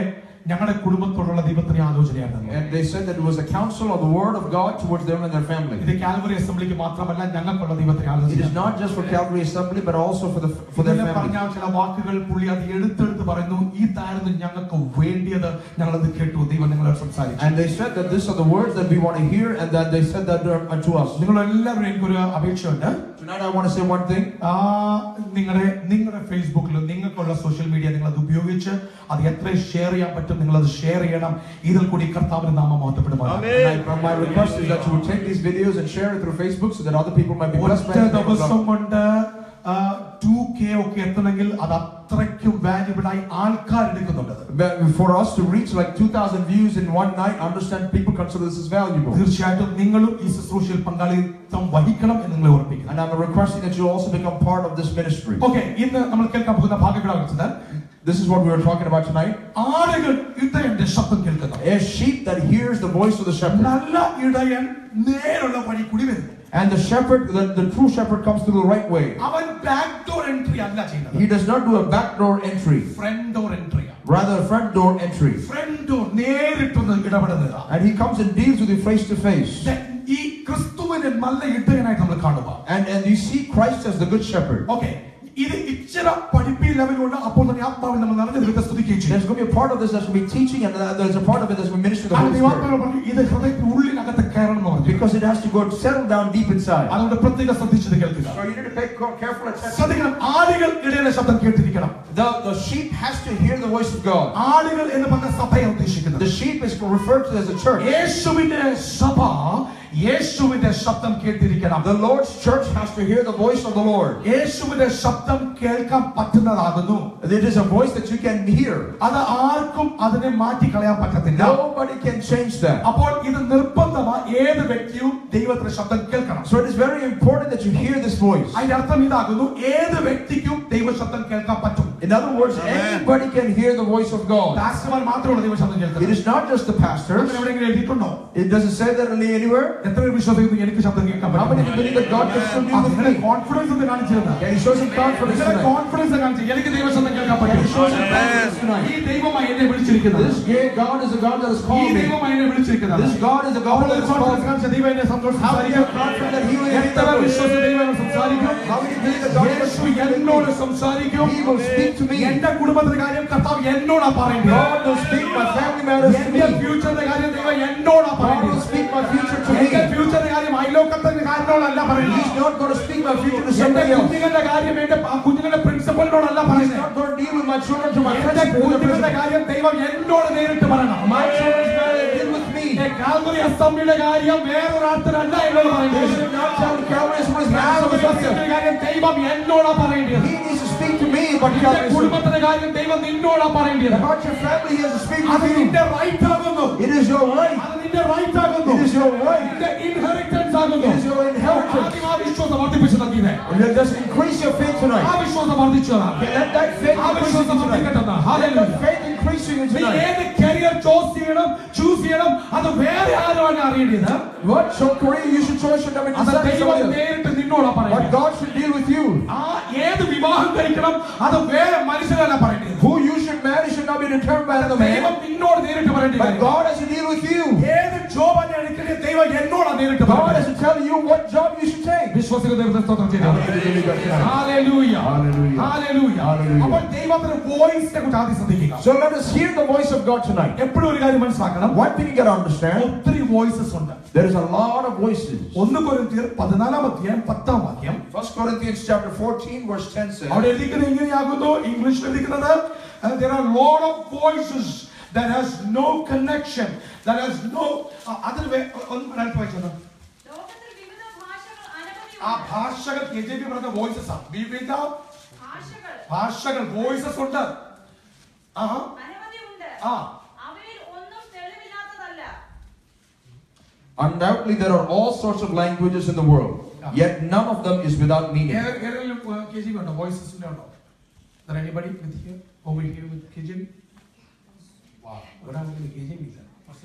A: ഞങ്ങളുടെ കുടുംബത്തോടുള്ള ദൈവത്തിന്റെ ആലോചനയായിരുന്നു
C: And they said that it was a counsel of the word of God towards them and their family.
A: ഇത് കാൽവറി അസംബ്ലിക്ക് മാത്രമല്ല ഞങ്ങൾക്കുള്ള ദൈവത്തിന്റെ
C: It
A: ആലോചന
C: is not just for Calvary Assembly, but also for the for their
A: ഇന്നലെ പറഞ്ഞ
C: family.
A: ചില വാക്കുകൾ പുള്ളി അത് എടുത്തെടുത്ത് പറയുന്നു ഇതായിരുന്നു ഞങ്ങൾക്ക് വേണ്ടിയത് ഞങ്ങളത് കേട്ടു ദൈവം നിങ്ങളോട് സംസാരിച്ചു
C: And they said that these are the words that we want to hear, and that they said that unto us.
A: നിങ്ങൾ എല്ലാവരും എനിക്കൊരു അപേക്ഷയുണ്ട്
C: Tonight, I want to say one thing.
A: ആ, നിങ്ങളുടെ നിങ്ങളുടെ ഫേസ്ബുക്കിൽ നിങ്ങൾക്കുള്ള സോഷ്യൽ മീഡിയ നിങ്ങൾ അത് ഉപയോഗിച്ച് അത് എത്ര ഷെയർ ചെയ്യാൻ പറ്റും നിങ്ങൾ അത് ഷെയർ ചെയ്യണം ഇതിൽ കൂടി കർത്താവിന്റെ നാമം മാറ്റപ്പെടുമാണ്
C: And I- my request is that you would take these videos and share it through Facebook so that other people might be blessed
A: ഒറ്റ
C: by the name of
A: ദിവസം
C: God.
A: കൊണ്ട് ടു കെ ഒക്കെ എത്തണമെങ്കിൽ അത് അത്രയ്ക്കും വാല്യുബിൾ ആയി ആൾക്കാർ എടുക്കുന്നുണ്ട് അത്.
C: But For us to reach like 2,000 views in one night, understand people consider this as valuable.
A: തീർച്ചയായിട്ടും നിങ്ങളും ഈ ശുശ്രൂഷയിൽ പങ്കാളിത്തം വഹിക്കണം എന്ന് നിങ്ങളെ ഓർപ്പിക്കുന്നു
C: And I'm requesting that you also become part of this ministry.
A: Okay ഇന്ന് നമ്മൾ കേൾക്കാൻ പോകുന്ന ഭാഗങ്ങളാണ് വെച്ചത്
C: This is what we are talking about tonight.
A: ആടുകൾ ഇടയന്റെ ശബ്ദം കേൾക്കുന്നു
C: A sheep that hears the voice of the shepherd.
A: നല്ല ഇടയൻ നേരുള്ള വഴി കൂടി വരുന്നു
C: And the shepherd, the, the true shepherd comes through the right way.
A: അവൻ ബാക്ക് ഡോർ എൻട്രി അല്ല ചെയ്യുന്നത്
C: He does not do a back door entry,
A: front door എൻട്രിയാണ്
C: rather a front door entry.
A: Front door നേരിട്ടൊന്ന് ഇടപെടുന്നതാണ്
C: And he comes and deals with you face to face.
A: ഈ ക്രിസ്തുവിനെ നല്ല ഇടയനായിട്ട് നമ്മൾ കാണുക
C: And, and you see Christ as the good shepherd.
A: Okay ഇത് ഇച്ചിര പഠിപ്പി ലെവലുണ്ട് അപ്പോൾ തന്നെ ആത്മാവിൽ നമ്മൾ നിറഞ്ഞ ദൈവത്തെ സ്തുതിക്കുകയും ചെയ്യും
C: There's going to be a part of this that's going to be teaching, and uh, there's a part of it that's going to minister to the
A: ആ
C: Holy
A: ദൈവാത്മാവ്
C: Spirit.
A: പറഞ്ഞു ഇത് ഹൃദയത്തിന് ഉള്ളിനകത്ത് കയറണം എന്ന് പറഞ്ഞു
C: Because it has to go settle down deep inside.
A: അതുകൊണ്ട് പ്രത്യേകം ശ്രദ്ധിച്ചത് കേൾക്കുക
C: So you need to pay co- careful attention.
A: ശ്രദ്ധിക്കണം ആടുകൾ ഇടയന്റെ ശബ്ദം കേട്ടിരിക്കണം
C: The, the sheep has to hear the voice of God.
A: ആടുകൾ എന്ന് പറഞ്ഞ സഭയെ ഉദ്ദേശിക്കുന്നത്
C: The sheep is referred to as a church.
A: യേശുവിന്റെ സഭ യേശുവിന്റെ ശബ്ദം കേട്ടിരിക്കണം
C: The Lord's church has to hear the voice of the Lord.
A: യേശുവിന്റെ ശബ്ദം കേൾക്കാൻ പറ്റുന്നതാകുന്നു
C: It is a voice that you can hear.
A: അത് ആർക്കും അതിനെ മാറ്റി കളയാൻ പറ്റത്തില്ല
C: Nobody can change that.
A: അപ്പോൾ ഇത് നിർബന്ധമാ ഏത് വ്യക്തിയും ദൈവത്തിന്റെ ശബ്ദം കേൾക്കണം
C: So it is very important that you hear this voice.
A: അതിന്റെ അർത്ഥം ഇതാകുന്നു ഏത് വ്യക്തിക്കും ദൈവ ശബ്ദം കേൾക്കാൻ പറ്റും
C: In other words, anybody can hear the voice of God.
A: ദാസന്മാർ മാത്രമുള്ള ദൈവ ശബ്ദം
C: It
A: കേൾക്കുന്നത്
C: is not just the pastors.
A: അങ്ങനെ എവിടെയെങ്കിലും എഴുതിയിട്ടുണ്ടോ
C: It doesn't say that really anywhere.
A: എത്ര പേർ വിശ്വസിക്കുന്നു എനിക്ക് ശബ്ദം കേൾക്കാൻ
C: How many
A: പറ്റും
C: believe that God can still deal with
A: നിങ്ങളുടെ
C: me?
A: കോൺഫിഡൻസ് ഒന്ന് കാണിച്ചിരുന്നു
C: Can you show some confidence
A: നിങ്ങളുടെ
C: tonight?
A: കോൺഫിഡൻസ് കാണിച്ചു എനിക്ക് ദൈവ ശബ്ദം കേൾക്കാൻ
C: Can you show
A: പറ്റും
C: some confidence
A: ഈ
C: tonight?
A: ദൈവമായി എന്നെ വിളിച്ചിരിക്കുന്നത്
C: This gay God is a God that has
A: ഈ
C: called me.
A: ദൈവമായി എന്നെ വിളിച്ചിരിക്കുന്നത്
C: This God is a God
A: അപ്പോൾ
C: that
A: ഒരു
C: has called
A: കോൺഫിഡൻസ്
C: me.
A: കാണിച്ച ദൈവം എന്നെ സന്തോഷം
C: How many are
A: സംസാരിക്കും
C: confident that He will hear
A: എത്ര
C: the voice?
A: വിശ്വസ ദൈവം എന്നെ സംസാരിക്കും
C: How many believe that God will
A: Yeshu
C: speak to
A: എന്നോട്
C: me?
A: സംസാരിക്കും
C: He will speak to me.
A: എന്റെ കുടുംബത്തിന്റെ കാര്യം കർത്താവ് എന്നോടാ പറയേണ്ടത്
C: God will speak my family matters to
A: എന്റെ
C: me.
A: ഫ്യൂച്ചറിന്റെ കാര്യം ദൈവം എന്നോടാ
C: God will
A: പറയേണ്ടത്
C: speak my future to
A: എന്റെ
C: me.
A: ഫ്യൂച്ചറിന്റെ കാര്യം അയലോക്കത്തിന്റെ കാര്യങ്ങളോടല്ല
C: He's
A: പറയുന്നത്
C: not going to speak my future to
A: എന്റെ
C: somebody else.
A: കുഞ്ഞുങ്ങളുടെ കാര്യം എന്റെ ആ കുഞ്ഞുങ്ങളുടെ പ്രിൻസിപ്പലിനോടല്ല
C: He's
A: പറയുന്നത്
C: not going to deal with my children to my
A: എന്റെ
C: principal.
A: കുഞ്ഞുങ്ങളുടെ കാര്യം ദൈവം എന്നോട് നേരിട്ട് പറയണം
C: My children's matter deal with me.
A: Calvary അസംബ്ലിയുടെ കാര്യം വേറൊരാൾത്തരല്ല എന്നോട്
C: They
A: പറയുന്നത്
C: should not tell Calvary is what is
A: Calvary
C: happening.
A: അസംബ്ലിയുടെ കാര്യം ദൈവം എന്നോടാ പറയേണ്ടത്
C: He needs to speak to me about
A: നിന്റെ
C: Calvary. Assembly.
A: കുടുംബത്തിന്റെ കാര്യം ദൈവം നിന്നോടാ പറയേണ്ടത്
C: About your family, He has to speak
A: അത്
C: with you.
A: നിന്റെ റൈറ്റ് ആകുന്നു
C: It is your right.
A: അത് നിന്റെ റൈറ്റ് ആകുന്നു
C: It is your right.
A: നിന്റെ ഇൻഹെറിറ്റൻസ് ആകുന്നു
C: It is your inheritance.
A: ആദ്യം ആ വിശ്വാസം വർദ്ധിപ്പിച്ചു നൽകിയേ
C: And Just increase your faith
A: ആ
C: tonight.
A: വിശ്വാസം വർദ്ധിച്ചതാ
C: Let that faith
A: ആ
C: increase
A: വിശ്വാസം
C: you tonight.
A: വർദ്ധിക്കട്ടെ
C: Let
A: Hallelujah.
C: that faith increase you
A: നീ
C: tonight.
A: ഏത് കരിയർ ചൂസ് ചെയ്യണം ചൂസ് ചെയ്യണം അത് വേറെ ആരുമാണ് അറിയേണ്ടത്
C: What so career you should choose should not be
A: അത്
C: decided
A: ദൈവം
C: somebody else.
A: നേരിട്ട് നിന്നോടാ
C: But
A: പറയുന്നത്
C: God should deal with you.
A: ആ ഏത് വിവാഹം കഴിക്കണം അത് വേറെ മനുഷ്യരല്ല പറയേണ്ടത്
C: Who you should marry should not be determined by another
A: ദൈവം
C: man.
A: നിന്നോട് നേരിട്ട് പറയേണ്ട
C: But
A: കാര്യം.
C: God has to deal with you.
A: ഏത് ജോബാണ് എടുക്കേണ്ടത് ദൈവം എന്നോടാ നേരിട്ട്
C: God has
A: പറയുന്നത്
C: to tell you what job you should take.
A: വിശ്വസിക്കുന്ന ദൈവത്തെ സ്തോത്രം ചെയ്തു
C: Hallelujah.
A: Hallelujah.
C: Hallelujah.
A: Hallelujah.
C: Hallelujah.
A: അപ്പോൾ ദൈവത്തിന്റെ വോയിസിനെ കുറിച്ച് ആദ്യം ശ്രദ്ധിക്കുക
C: So let us hear the voice of God tonight.
A: എപ്പോഴും ഒരു കാര്യം മനസ്സിലാക്കണം
C: One thing you gotta understand,
A: ഒത്തിരി വോയിസസ് ഉണ്ട്
C: there is a lot of voices.
A: ഒന്ന് കൊരിന്ത്യർ പതിനാലാം അധ്യായം പത്താം വാക്യം
C: First Corinthians chapter 14, verse 10 says,
A: അവിടെ എഴുതിക്കുന്നത് ഇങ്ങനെയാകുന്നു ഇംഗ്ലീഷിൽ എഴുതിക്കുന്നത് there are lot of voices that has no connection that has no ആ, അതിന് വേ- ഒന്ന് മലയാളത്തിൽ വായിച്ചോന്ന്.
D: ലോകത്തിൽ വിവിധ ഭാഷകൾ
A: ആ
D: അനവധിയുണ്ട്
A: ഭാഷകൾ കെ ജെ പി പറഞ്ഞ വോയിസസ് ആ വിവിധ
D: ഭാഷകൾ
A: ഭാഷകൾ വോയിസസ് ഉണ്ട് ആ
D: അനവധിയുണ്ട്
A: ആ
D: അവയിൽ ഒന്നും തെളിവില്ലാത്തതല്ല
C: Undoubtedly, there are all sorts of languages in the world, yet none of them is without meaning.
A: ഏ- ഏതെങ്കിലും കെ ജി ഉണ്ടോ വോയിസസിന്റെ ഉണ്ടോ There anybody with here over here with KJV? Wow, ഒരാളെങ്കിലും KJV ഇല്ല.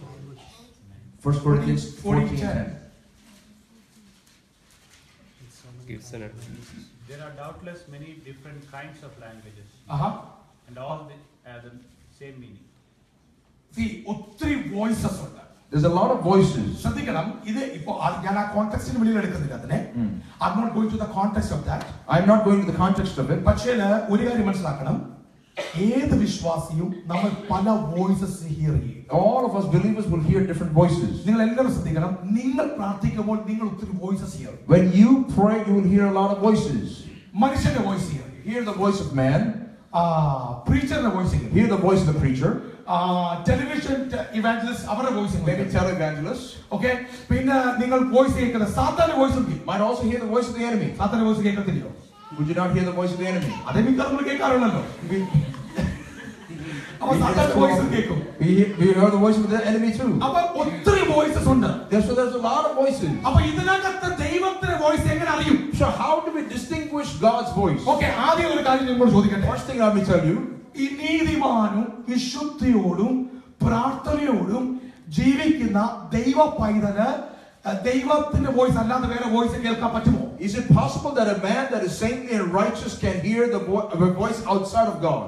C: First Corinthians 14,
A: 14,
C: 10.
B: Kirtana.
E: There are doubtless many different kinds of languages,
A: ആഹാ.
E: and all the, have the same meaning.
A: See, ഒത്തിരി voices ഉണ്ട്
C: There's a lot of voices.
A: ശ്രദ്ധിക്കണം ഇത് ഇപ്പോ അത് ഞാൻ ആ കോൺടെക്സ്റ്റിന് വെളിയിൽ എടുക്കുന്നില്ല അതിനെ I not going to the context of that
C: I'm not going to the context of it.
A: പക്ഷേ ഒരു കാര്യം മനസ്സിലാക്കണം ഏത് വിശ്വാസിയും നമ്മൾ പല വോയിസസ് ഹിയർ ചെയ്യും
C: All of us believers will hear different voices.
A: നിങ്ങൾ എല്ലാവരും ശ്രദ്ധിക്കണം നിങ്ങൾ പ്രാർത്ഥിക്കുമ്പോൾ നിങ്ങൾ ഒത്തിരി voices hear
C: When you pray, you will hear a lot of voices.
A: മനുഷ്യന്റെ voice hear
C: Hear the voice of man,
A: പ്രീച്ചറിന്റെ voice hear
C: hear the voice of the preacher,
A: television evangelist അവരുടെ വോയിസ്
C: maybe televangelists.
A: ഓക്കെ പിന്നെ നിങ്ങൾ voice കേൾക്കുന്നത് സാത്താന്റെ വോയിസും
C: Might also hear the voice of the enemy.
A: സാത്താന്റെ വോയിസ് കേൾക്കത്തില്ലയോ
C: Would you not hear the voice of the enemy?
A: അതേ മിക്ക നമ്മൾ കേൾക്കാറുള്ളല്ലോ അപ്പൊ
C: We
A: സാത്താന്റെ വോയിസും കേൾക്കും
C: we hear, we hear the voice of the enemy too.
A: അപ്പൊ ഒത്തിരി വോയിസസ് ഉണ്ട്
C: There's, so there's a lot of voices.
A: അപ്പൊ ഇതിനകത്ത് ദൈവത്തിന്റെ വോയിസ് എങ്ങനെ അറിയും
C: So how do we distinguish God's voice?
A: Okay ആദ്യം ഒരു കാര്യം നിങ്ങൾ ചോദിക്കട്ടെ
C: First thing let me tell you,
A: ഈ നീതിമാനും വിശുദ്ധിയോടും പ്രാർത്ഥനയോടും ജീവിക്കുന്ന ദൈവ പൈതല് അഹ് ദൈവത്തിന്റെ വോയിസ് അല്ലാതെ വേറെ വോയിസ് കേൾക്കാൻ പറ്റുമോ
C: is it possible that a man that is saintly and righteous can hear the, vo- the voice outside of God?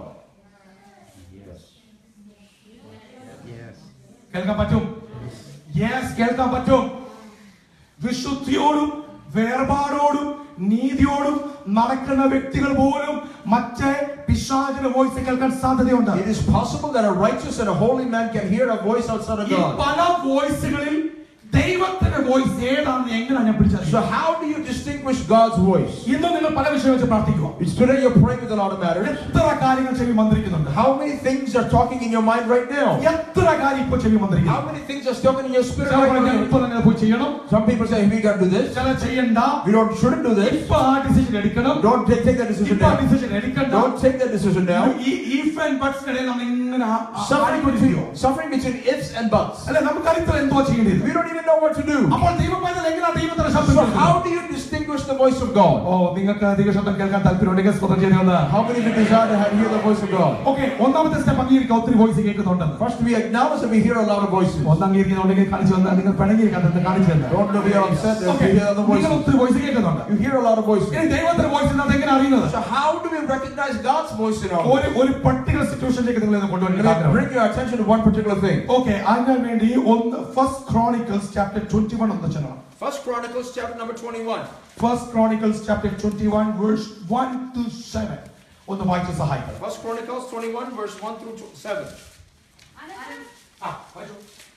B: Yes.
A: കേൾക്കാൻ പറ്റും യെസ് കേൾക്കാൻ പറ്റും വിശുദ്ധിയോടും വേർപാടോടും നീതിയോടും നടക്കുന്ന വ്യക്തികൾ പോലും മറ്റേ പിശാചിന്റെ വോയിസ് കേൾക്കാൻ സാധ്യതയുണ്ട്
C: It is possible that a righteous and a holy man can hear a voice outside of
A: ഈ
C: God.
A: പല വോയിസുകളിൽ ദൈവത്തിന്റെ വോയിസ് ഏതാണെന്ന് എങ്ങനെയാണ് ഞാൻ
C: So
A: പിടിച്ചറിയുക
C: how do you distinguish God's voice?
A: ഇന്ന് നിങ്ങൾ പല വിഷയം വെച്ച് പ്രാർത്ഥിക്കുക
C: It's today you're praying with a lot of matters.
A: എത്ര കാര്യങ്ങൾ ചെവി മന്ത്രിക്കുന്നുണ്ട്
C: How many things are talking in your mind right now?
A: എത്ര കാര്യം ഇപ്പൊ ചെവി മന്ത്രിക്കുന്നു
C: How many things are talking in your spirit
A: ചില
C: right
A: പറഞ്ഞാൽ
C: now?
A: ഇപ്പൊ തന്നെ പോയി ചെയ്യണം
C: Some people say we got to do this.
A: ചില ചെയ്യണ്ട
C: We don't shouldn't do this.
A: ഇപ്പൊ ആ ഡിസിഷൻ എടുക്കണം
C: Don't take, take that decision
A: ഇപ്പൊ ആ
C: now.
A: ഡിസിഷൻ എടുക്കണ്ട
C: Don't take that decision now.
A: ഈ ഈഫ് ആൻഡ് ബട്ട്സ് ഇടയിൽ നമ്മൾ ഇങ്ങനെ ആ- ആ-
C: Suffering
A: ആടിക്കൊണ്ടിരിക്കുകയോ?
C: between, suffering between ifs and buts.
A: അല്ലെ നമുക്കറിയത്തില്ല എന്തോ ചെയ്യേണ്ടത്
C: We don't even know what to do.
A: അപ്പോൾ ദൈവമായതിൽ എങ്ങനെയാണ് ദൈവത്തിന്റെ ശബ്ദം
C: So
A: കേൾക്കുന്നത്?
C: how do you distinguish the voice of God?
A: ഓ നിങ്ങൾക്ക് ദൈവശബ്ദം കേൾക്കാൻ താല്പര്യമുണ്ടെങ്കിൽ സ്വതം ചെയ്ത് വന്ന്
C: How many of you desire to have, hear the voice of God?
A: Okay ഒന്നാമത്തെ സ്റ്റെപ്പ് അംഗീകരിക്കുക ഒത്തിരി വോയിസ് കേൾക്കുന്നുണ്ടെന്ന്
C: First, we acknowledge that we hear a lot of voices.
A: ഒന്ന് അംഗീകരിക്കുന്നുണ്ടെങ്കിൽ കാണിച്ചു തന്നാൽ നിങ്ങൾ പിണങ്ങിയിരിക്കാത്ത കാണിച്ചു തന്നാൽ
C: Don't be upset that
A: okay
C: we hear other
A: നിങ്ങൾ
C: voices.
A: ഒത്തിരി വോയിസ് കേൾക്കുന്നുണ്ട്
C: You hear a lot of voices.
A: ഇനി ദൈവത്തിന്റെ വോയിസ് അത് എങ്ങനെ അറിയുന്നത്
C: So how do we recognize God's voice in our
A: ഒരു ഒരു പർട്ടിക്കുലർ സിറ്റുവേഷനിലേക്ക് നിങ്ങൾ
C: Let me
A: കൊണ്ടുവരുന്നത്
C: bring your attention to one particular thing.
A: Okay അതിന് വേണ്ടി ഒന്ന് first Chronicles chapter twenty one ഒന്ന് ചെല്ലണം
C: First Chronicles chapter number 21.
A: First Chronicles chapter twenty one verse one to seven ഒന്ന് വായിച്ച് സഹായിക്കണം
C: First Chronicles 21 verse 1 through 7.
D: അനന്തരം
A: ആ, വായിച്ചോ.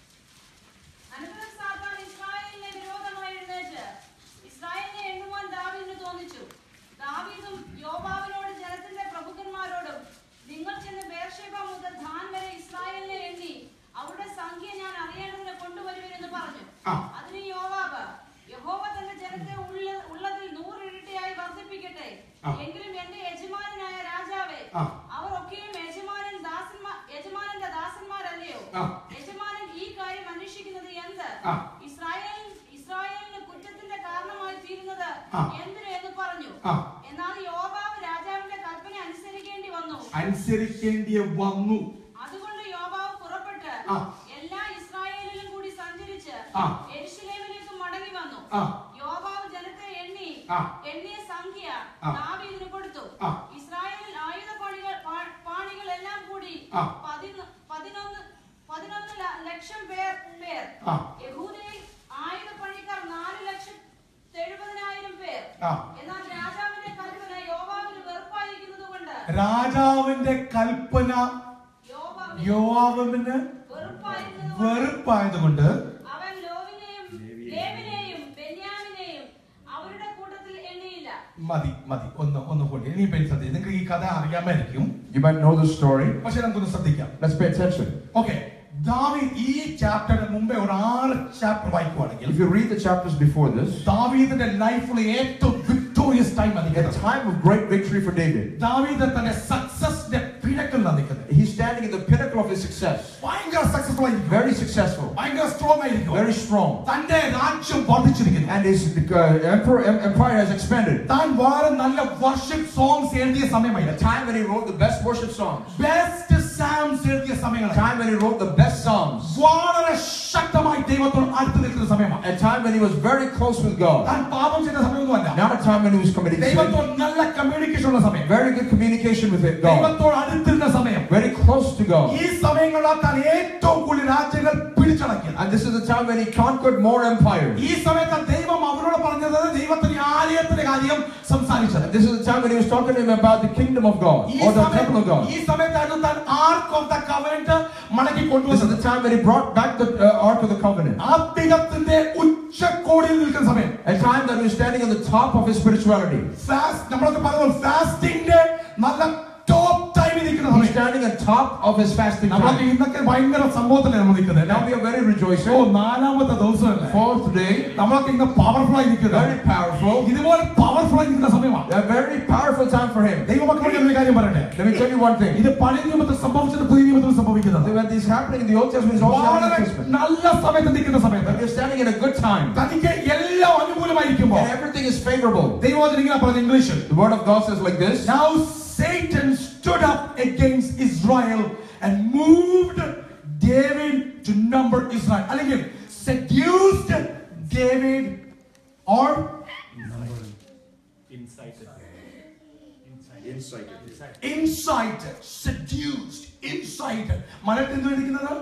D: അനന്തരം സാത്താൻ ഇസ്രായേലിനെ വിരോധമായി എഴുന്നേറ്റ് ഇസ്രായേലിനെ എണ്ണുവാൻ ദാവീദിന് തോന്നിച്ചു ദാവീദും യോവാബിനോട് ജനത്തിന്റെ പ്രഭുക്കന്മാരോടും നിങ്ങൾ ചെന്ന് ബേർഷേബ മുതൽ ധാൻ വരെ ഇസ്രായേലിനെ എണ്ണി അവരുടെ സംഖ്യ ഞാൻ അറിയേണ്ടതിന് കൊണ്ടുവരുവിനെന്ന് പറഞ്ഞു
A: ആ.
D: അതിന് യോവാബ് യഹോവ തന്റെ ജനത്തെ ഉള്ള- ഉള്ളതിൽ നൂറിരട്ടിയായി വർദ്ധിപ്പിക്കട്ടെ
A: ആ.
D: എങ്കിലും എന്റെ യജമാനനായ രാജാവേ
A: ആ.
D: അവർ ഒക്കെയും യജമാനൻ ദാസന്മാർ യജമാനന്റെ ദാസന്മാരല്ലയോ
A: ആ.
D: യജമാനൻ ഈ കാര്യം അന്വേഷിക്കുന്നത് എന്ത്
A: ആ.
D: ഇസ്രായേൽ ഇസ്രായേലിന് കുറ്റത്തിന്റെ കാരണമായി തീരുന്നത്
A: ആ.
D: എന്തിന് എന്ന് പറഞ്ഞു
A: ആ.
D: എന്നാൽ യോബാവ് രാജാവിന്റെ കൽപ്പന അനുസരിക്കേണ്ടി വന്നു
A: അനുസരിക്കേണ്ടിയ വന്നു
D: അതുകൊണ്ട് യോബാവ് പുറപ്പെട്ട്
A: ആ.
D: എല്ലാ ഇസ്രായേലിലും കൂടി സഞ്ചരിച്ച്
A: ആ.
D: എരുശലേമിലേക്ക് മടങ്ങി വന്നു
A: ആ.
D: യോബാവ് ജനത്തെ എണ്ണി
A: ആ.
D: എണ്ണിയ സംഖ്യ
A: ആ.
D: ദാവീദിന് കൊടുത്തു
A: ആ.
D: ഇസ്രായേലിൽ ആയുധ പണികൾ പാ- പാണികളെല്ലാം കൂടി
A: ആ.
D: പതിനൊ- പതിനൊന്ന് പതിനൊന്ന് ല- ലക്ഷം പേർ പേർ
A: ആ.
D: യഹൂദയിൽ ആയുധ പണിക്കാർ നാല് ലക്ഷം എഴുപതിനായിരം പേർ
A: ആ.
D: എന്നാൽ രാജാവിന്റെ കൽപ്പന യോവാവിന് വെറുപ്പായിരിക്കുന്നത് കൊണ്ട്
A: രാജാവിന്റെ കൽപ്പന
D: യോവാവിന്
A: യോവാബിന്
D: വെറുപ്പായിരുന്നത് കൊണ്ട്
A: വെറുപ്പായതുകൊണ്ട്
D: അവൻ ലോവിനെയും ലേവിനെയും ബെന്യാമിനെയും അവരുടെ കൂട്ടത്തിൽ എണ്ണിയില്ല
A: മതി മതി ഒന്ന് ഒന്ന് കൂടി ഇനി പേര് ശ്രദ്ധിക്കും നിങ്ങൾക്ക് ഈ കഥ അറിയാമായിരിക്കും
C: You might know the story.
A: പക്ഷെ നമുക്കൊന്ന് ശ്രദ്ധിക്കാം
C: Let's pay attention.
A: ഓക്കെ ദാവീദ് ഈ ചാപ്റ്ററിന് മുമ്പേ ഒരു ആറ് ചാപ്റ്റർ വായിക്കുവാണെങ്കിൽ
C: If you read the chapters before this,
A: ദാവീദിന്റെ ലൈഫിൽ ഏറ്റവും വിക്ടോറിയസ് ടൈം
C: a
A: നിൽക്കുന്നത്
C: time of great victory for David.
A: ദാവീദ് തന്റെ സക്സസിന്റെ പിണക്കലിലാണ് നിൽക്കുന്നത്
C: He's standing in the pinnacle of his success.
A: ഭയങ്കര സക്സസ്ഫുൾ ആയിരിക്കും
C: Very successful,
A: ഭയങ്കര സ്ട്രോങ് ആയിരിക്കും
C: very strong.
A: തന്റെ രാജ്യം വർദ്ധിച്ചിരിക്കുന്നു
C: And his uh, emperor, em- empire has expanded.
A: താൻ വേറെ നല്ല വർഷിപ്പ് സോങ്സ് എഴുതിയ
C: A
A: സമയമായിരുന്നു
C: time when he wrote the best worship songs.
A: Best psalms എഴുതിയ
C: A
A: സമയങ്ങളാണ്
C: time when he wrote the best psalms.
A: വളരെ ശക്തമായി ദൈവത്തോട് അടുത്ത് നിൽക്കുന്ന സമയമാണ്
C: A time when he was very close with God.
A: താൻ പാപം ചെയ്ത സമയമൊന്നുമല്ല
C: Not a time when he was committing sin.
A: ദൈവത്തോട് നല്ല കമ്മ്യൂണിക്കേഷൻ കമ്മ്യൂണിക്കേഷൻ ഉള്ള സമയം
C: Very good communication with it, God.
A: ദൈവത്തോട് അടുത്തിരുന്ന സമയം
C: Very close to God.
A: ഈ സമയങ്ങളിലാണ് ഏറ്റവും കൂടുതൽ രാജ്യങ്ങൾ പിടിച്ചടക്കിയത്
C: And this is the time when he conquered more empires.
A: ഈ സമയത്ത് ദൈവം അവരോട് പറഞ്ഞത് ദൈവത്തിന് ആലയത്തിന്റെ കാര്യം സംസാരിച്ചത്
C: This is the time when he was talking to him about the kingdom of God
A: ഈ
C: or the
A: സമയം-
C: temple of God.
A: ഈ സമയത്തായിരുന്നു താൻ ആർക്ക് ഓഫ് ദ കവനന്റ് മടക്കി
C: This is
A: കൊണ്ടുവന്നത്
C: the time when he brought back the uh, Ark of the Covenant.
A: ആത്മികത്തിന്റെ ഉച്ചക്കോടിയിൽ നിൽക്കുന്ന സമയം
C: A time that he was standing on the top of his spirituality.
A: Fast നമ്മളൊക്കെ പറയുമ്പോൾ ഫാസ്റ്റിംഗിന്റെ നല്ല top ടൈമിൽ നിൽക്കുന്ന
C: He's
A: സമയം
C: standing on top of his fasting
A: നമ്മളൊക്കെ
C: time.
A: ഇന്നൊക്കെ ഭയങ്കര സംഭവത്തിലാണ് നമ്മൾ നിൽക്കുന്നത്
C: Now we are very
A: oh
C: rejoicing.
A: നാലാമത്തെ ദിവസമല്ലേ
C: Fourth day,
A: നമ്മളൊക്കെ ഇന്ന് പവർഫുൾ ആയി നിൽക്കുന്നത്
C: very powerful.
A: ഇതുപോലെ പവർഫുൾ ആയി നിൽക്കുന്ന സമയമാണ്
C: A very powerful time for him.
A: ദൈവമക്കളോട് ഞാൻ ഒരു കാര്യം പറയട്ടെ
C: Let me tell you one thing.
A: ഇത് പഴയ നിയമത്തിൽ സംഭവിച്ചത് പുതിയ നിയമത്തിൽ സംഭവിക്കുന്നത്
C: When this is happening in the Old Testament, it's also happening
A: വളരെ
C: in the Testament.
A: നല്ല സമയത്ത് നിൽക്കുന്ന സമയത്ത്
C: When you're standing in a good time
A: തനിക്ക് എല്ലാം അനുകൂലമായിരിക്കുമ്പോൾ
C: and everything is favorable,
A: ദൈവവചനം ഇങ്ങനെ പറഞ്ഞ ഇംഗ്ലീഷിൽ
C: the word of God says like this.
A: Now Satan stood up against Israel and moved David to number Israel. അല്ലെങ്കിൽ seduced David or
E: Incited.
B: Incited.
A: incited, seduced, incited. മലയാളത്തിൽ എന്ത് എഴുതിക്കുന്നത്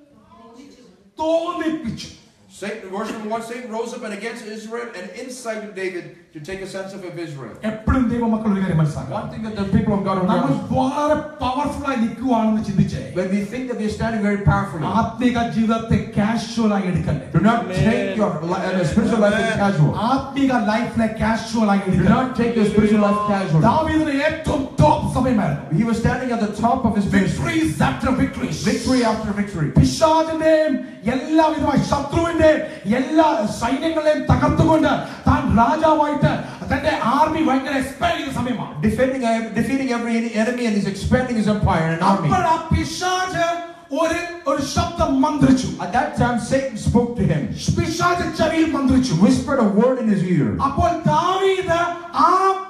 A: തോന്നിപ്പിച്ചു
C: Satan, verse number one, Satan rose up and against Israel and incited David to take a census of Israel.
A: എപ്പോഴും ദൈവമക്കൾ ഒരു കാര്യം മനസ്സിലാക്കണം
C: One thing that the people of God are
A: നമ്മൾ
C: not,
A: വളരെ powerful ആയി നിൽക്കുവാണെന്ന് ചിന്തിച്ചേ
C: when we think that we're standing very powerfully,
A: ആത്മിക ജീവിതത്തെ കാഷ്വൽ ആയി എടുക്കല്ലേ
C: do not take your li- uh, spiritual life as casual.
A: ആത്മിക ലൈഫിനെ കാഷ്വൽ ആയി
C: Do
A: എടുക്കല്ലേ
C: not take your spiritual life casually.
A: ദാവീദിന് ഏറ്റവും ടോപ്പ് സമയമായിരുന്നു
C: He was standing at the top of his ministry,
A: victories after victories
C: victory after victory.
A: പിശാചിന്റെയും എല്ലാവിധമായ ശത്രുവിന്റെ എല്ലാ സൈന്യങ്ങളെയും തകർത്തുകൊണ്ട് താൻ രാജാവായിട്ട് തന്റെ ആർമി ഭയങ്കര എക്സ്പാൻഡ് ചെയ്യുന്ന സമയമാണ്
C: Defending, defeating every enemy and he's expanding his empire and army.
A: അപ്പോൾ ആ പിശാച് ഒരു ഒരു ശബ്ദം മന്ത്രിച്ചു
C: At that time, Satan spoke to him,
A: പിശാച് ചെവിയിൽ മന്ത്രിച്ചു
C: whispered a word in his ear.
A: അപ്പോൾ ദാവീദ് ആ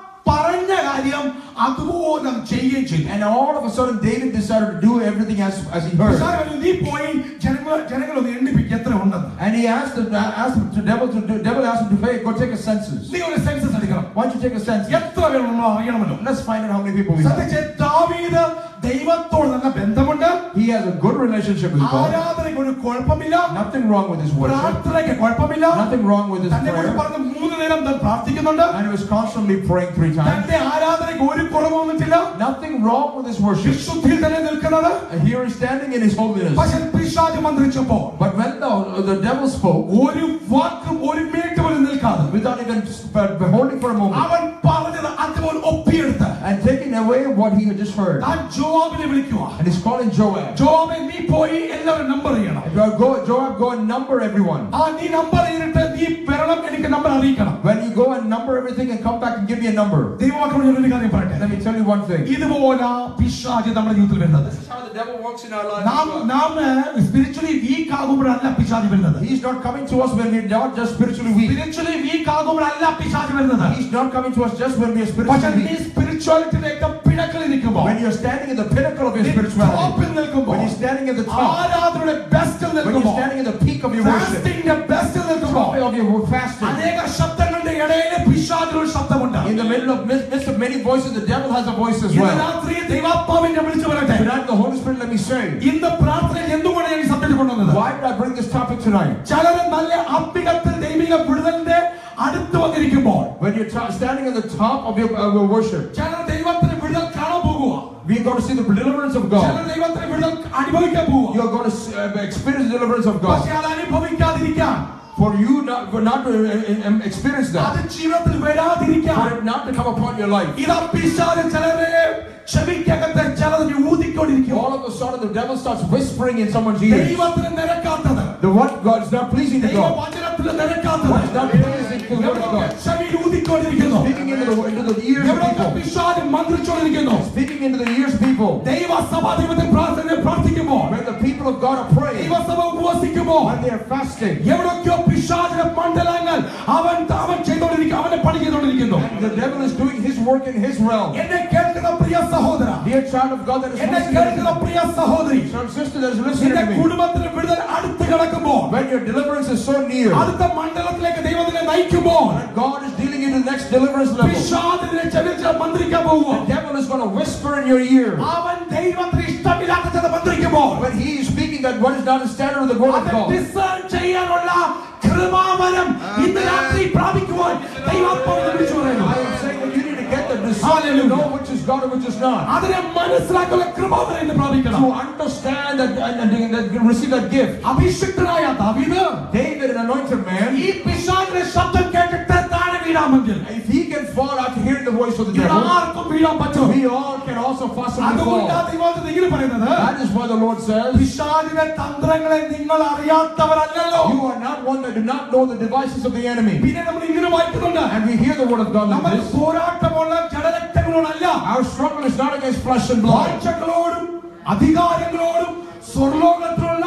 A: പറഞ്ഞ കാര്യം അതുപോലെ ചെയ്യുകയും ചെയ്തു
C: And all of a sudden, David decided to do everything as, as he heard.
A: പിശാച് പറഞ്ഞു, നീ പോയി ജനങ്ങൾ ജനങ്ങളൊന്ന് എണ്ണിപ്പിക്കുക എത്ര ഉണ്ടെന്ന്
C: And he asked the, asked the devil to do, devil asked him to hey, go take a census.
A: നീ ഒരു census എടുക്കണം
C: Why don't you take a census?
A: എത്ര പേര് നമ്മൾ അറിയണമല്ലോ
C: Let's find out how many people we have.
A: ശ്രദ്ധിച്ച് ദാവീദ് ദൈവത്തോട് നല്ല ബന്ധമുണ്ട്
C: He has a good relationship with God.
A: ആരാധനയ്ക്ക് ഒരു കുഴപ്പമില്ല
C: Nothing wrong with his worship.
A: പ്രാർത്ഥനയ്ക്ക് കുഴപ്പമില്ല
C: Nothing wrong with his
A: തന്നെ കുറിച്ച്
C: prayer.
A: പറഞ്ഞ മൂന്ന് നേരം താൻ പ്രാർത്ഥിക്കുന്നുണ്ട്
C: And he was constantly praying three times.
A: തന്റെ ആരാധനയ്ക്ക് ഒരു കുറവ് വന്നിട്ടില്ല
C: Nothing wrong with his worship.
A: വിശുദ്ധിയിൽ തന്നെ നിൽക്കുന്നത്
C: And here he's standing in his holiness.
A: പക്ഷെ പിശാച് മന്ത്രിച്ചപ്പോൾ
C: But when the, the devil spoke,
A: ഒരു വാക്കും ഒരു മിനിറ്റ് പോലും നിൽക്കാതെ
C: without even uh, holding for a moment,
A: അവൻ പറഞ്ഞത് അതുപോലെ ഒപ്പിയെടുത്ത്
C: and taking away what he had just heard,
A: താൻ ജോബിനെ വിളിക്കുക
C: and he's calling Joab.
A: ജോബെ നീ പോയി എല്ലാവരും നമ്പർ ചെയ്യണം
C: Go, go, Joab, go and number everyone.
A: ആ നീ നമ്പർ ചെയ്തിട്ട് നീ വരണം എനിക്ക് നമ്പർ അറിയിക്കണം
C: When you go and number everything and come back and give me a number.
A: ദൈവമക്കളോട് ഞാൻ ഒരു കാര്യം പറയട്ടെ
C: Let me tell you one thing.
A: ഇതുപോലെ പിശാച് നമ്മുടെ ജീവിതത്തിൽ വരുന്നത്
C: This is how the devil works in our
A: നാം
C: lives.
A: നാം സ്പിരിച്വലി വീക്ക് ആകുമ്പോഴല്ല പിശാച് വരുന്നത്
C: He's not coming to us when we're not just spiritually weak.
A: Spiritually weak ആകുമ്പോഴല്ല പിശാച് വരുന്നത്
C: He's not coming to us just when we are
A: പക്ഷെ
C: spiritually
A: നീ
C: weak.
A: സ്പിരിച്വാലിറ്റിയുടെ ഒക്കെ പിണക്കിൽ നിൽക്കുമ്പോൾ
C: When you're standing in the pinnacle of your
A: ടോപ്പിൽ
C: spirituality.
A: നിൽക്കുമ്പോൾ
C: When you're standing at the top.
A: ആരാധനയുടെ ബെസ്റ്റിൽ
C: When you're
A: നിൽക്കുമ്പോൾ
C: standing in the peak of your worship.
A: ഫാസ്റ്റിംഗിന്റെ ബെസ്റ്റിൽ നിൽക്കുമ്പോൾ
C: Top of your fasting.
A: അനേക ശബ്ദങ്ങളുടെ ഇടയിൽ പിശാചിനൊരു ശബ്ദമുണ്ട്
C: In the middle of midst, midst of many voices, the devil has a voice as
A: ഇന്ന്
C: well.
A: രാത്രി ദൈവാത്മാവിനെ വിളിച്ചു പറയട്ടെ
C: Tonight, the Holy Spirit, let me say,
A: ഇന്ന് പ്രാർത്ഥനയിൽ എന്തുകൊണ്ട് ഞാൻ ഈ സബ്ജക്ട് കൊണ്ടുവന്നത്
C: why did I bring this topic tonight?
A: ചിലര് നല്ല ആത്മികത്തിൽ ദൈവിക വിടുതലിന്റെ അടുത്ത് വന്നിരിക്കുമ്പോൾ
C: When you're ta- standing at the top of your, of your worship,
A: ചിലർ ദൈവത്തിന് വിടുതൽ കാണാൻ പോകുക
C: we are going to see the deliverance of
A: ചിലർ
C: God.
A: ദൈവത്തിന് വിടുതൽ അനുഭവിക്കാൻ പോവുക
C: You're going to s- uh, experience the deliverance of God.
A: പക്ഷെ അത് അനുഭവിക്കാതിരിക്കാൻ
C: For you not, for not to uh, uh, experience
A: അത്
C: that,
A: ജീവിതത്തിൽ വരാതിരിക്കാൻ
C: for it not to come upon your life.
A: ഇതാ പിശാച് ചിലരെ ചെവിക്കകത്ത് ചിലതിന് ഊതിക്കൊണ്ടിരിക്കും
C: All of a sudden, the devil starts whispering in someone's ears.
A: ദൈവത്തിന് നിരക്കാത്തത്
C: The what God is not pleasing to God.
A: ദൈവവചനത്തിന് നിരക്കാത്തത്
C: What is not pleasing to the word of
A: എവിടെയൊക്കെ
C: God.
A: ചെവിയിൽ ഊതിക്കൊണ്ടിരിക്കുന്നു
C: Speaking into the, into the ears of
A: എവിടെയൊക്കെ
C: people.
A: പിശാച് മന്ത്രിച്ചുകൊണ്ടിരിക്കുന്നു
C: Speaking into the ears of people.
A: ദൈവസഭ ദൈവത്തിൽ പ്രാർത്ഥന പ്രാർത്ഥിക്കുമ്പോൾ
C: When the people of God are praying,
A: ദൈവസഭ ഉപവസിക്കുമ്പോൾ
C: when they are fasting,
A: എവിടൊക്കെയോ പിശാചിന്റെ മണ്ഡലങ്ങൾ അവൻ അവൻ ചെയ്തുകൊണ്ടിരിക്കുന്നു അവനെ പണി ചെയ്തുകൊണ്ടിരിക്കുന്നു
C: the devil is doing his work in his realm.
A: എന്നെ കേൾക്കുന്ന പ്രിയ സഹോദര
C: Dear child of God that is
A: എന്നെ
C: listening
A: കേൾക്കുന്ന
C: to me,
A: പ്രിയ സഹോദരി
C: some sister that is listening
A: നിന്റെ
C: to me,
A: കുടുംബത്തിന് വിടുതൽ അടുത്ത് കിടക്കുമ്പോൾ
C: when your deliverance is so near,
A: അടുത്ത മണ്ഡലത്തിലേക്ക് ദൈവത്തിനെ നയിക്കുമ്പോൾ
C: when God is dealing you to the next deliverance level,
A: പിശാചിനെ ചെവിച്ച് മന്ത്രിക്കാൻ പോകുമോ
C: The devil is going to whisper in your ear.
A: അവൻ ദൈവത്തിന് ഇഷ്ടമില്ലാത്ത ചില മന്ത്രിക്കുമ്പോൾ
C: When he is speaking that what is not the standard of the word of
A: അത്
C: God.
A: discern ചെയ്യാനുള്ള കൃപാവരം ഇന്ന് രാത്രി പ്രാപിക്കുവാൻ ദൈവാത്മാവിനെ വിളിച്ചു പറയുന്നു
C: I am saying that you need to get the discernment to know which is God and which is not.
A: അതിനെ മനസ്സിലാക്കുന്ന കൃപാവരം ഇന്ന് പ്രാപിക്കണം
C: To understand that and, and, and receive that gift.
A: അഭിഷിക്തനായ ദാവീദ്
C: David, an anointed man,
A: ഈ പിശാചിന്റെ ശബ്ദം കേട്ടിട്ട് താഴെ വീഴാമെങ്കിൽ
C: if he can fall after hearing the voice of the
A: ഇവിടെ
C: devil,
A: ആർക്കും വീഴാൻ പറ്റും
C: we all can also possibly
A: അതുകൊണ്ടാണ്
C: fall.
A: ദൈവത്തിൽ ഇങ്ങനെ പറയുന്നത്
C: That is why the Lord says,
A: പിശാചിന്റെ തന്ത്രങ്ങളെ നിങ്ങൾ അറിയാത്തവരല്ലല്ലോ
C: You are not one that do not know the devices of the enemy.
A: പിന്നെ നമ്മൾ ഇങ്ങനെ വായിക്കുന്നുണ്ട്
C: And we hear the word of God like
A: നമ്മൾ
C: this.
A: പോരാട്ടമുള്ള ജഡരക്തങ്ങളോടല്ല
C: Our struggle is not against flesh and blood,
A: വാഴ്ചകളോടും അധികാരങ്ങളോടും സ്വർലോകത്തിലുള്ള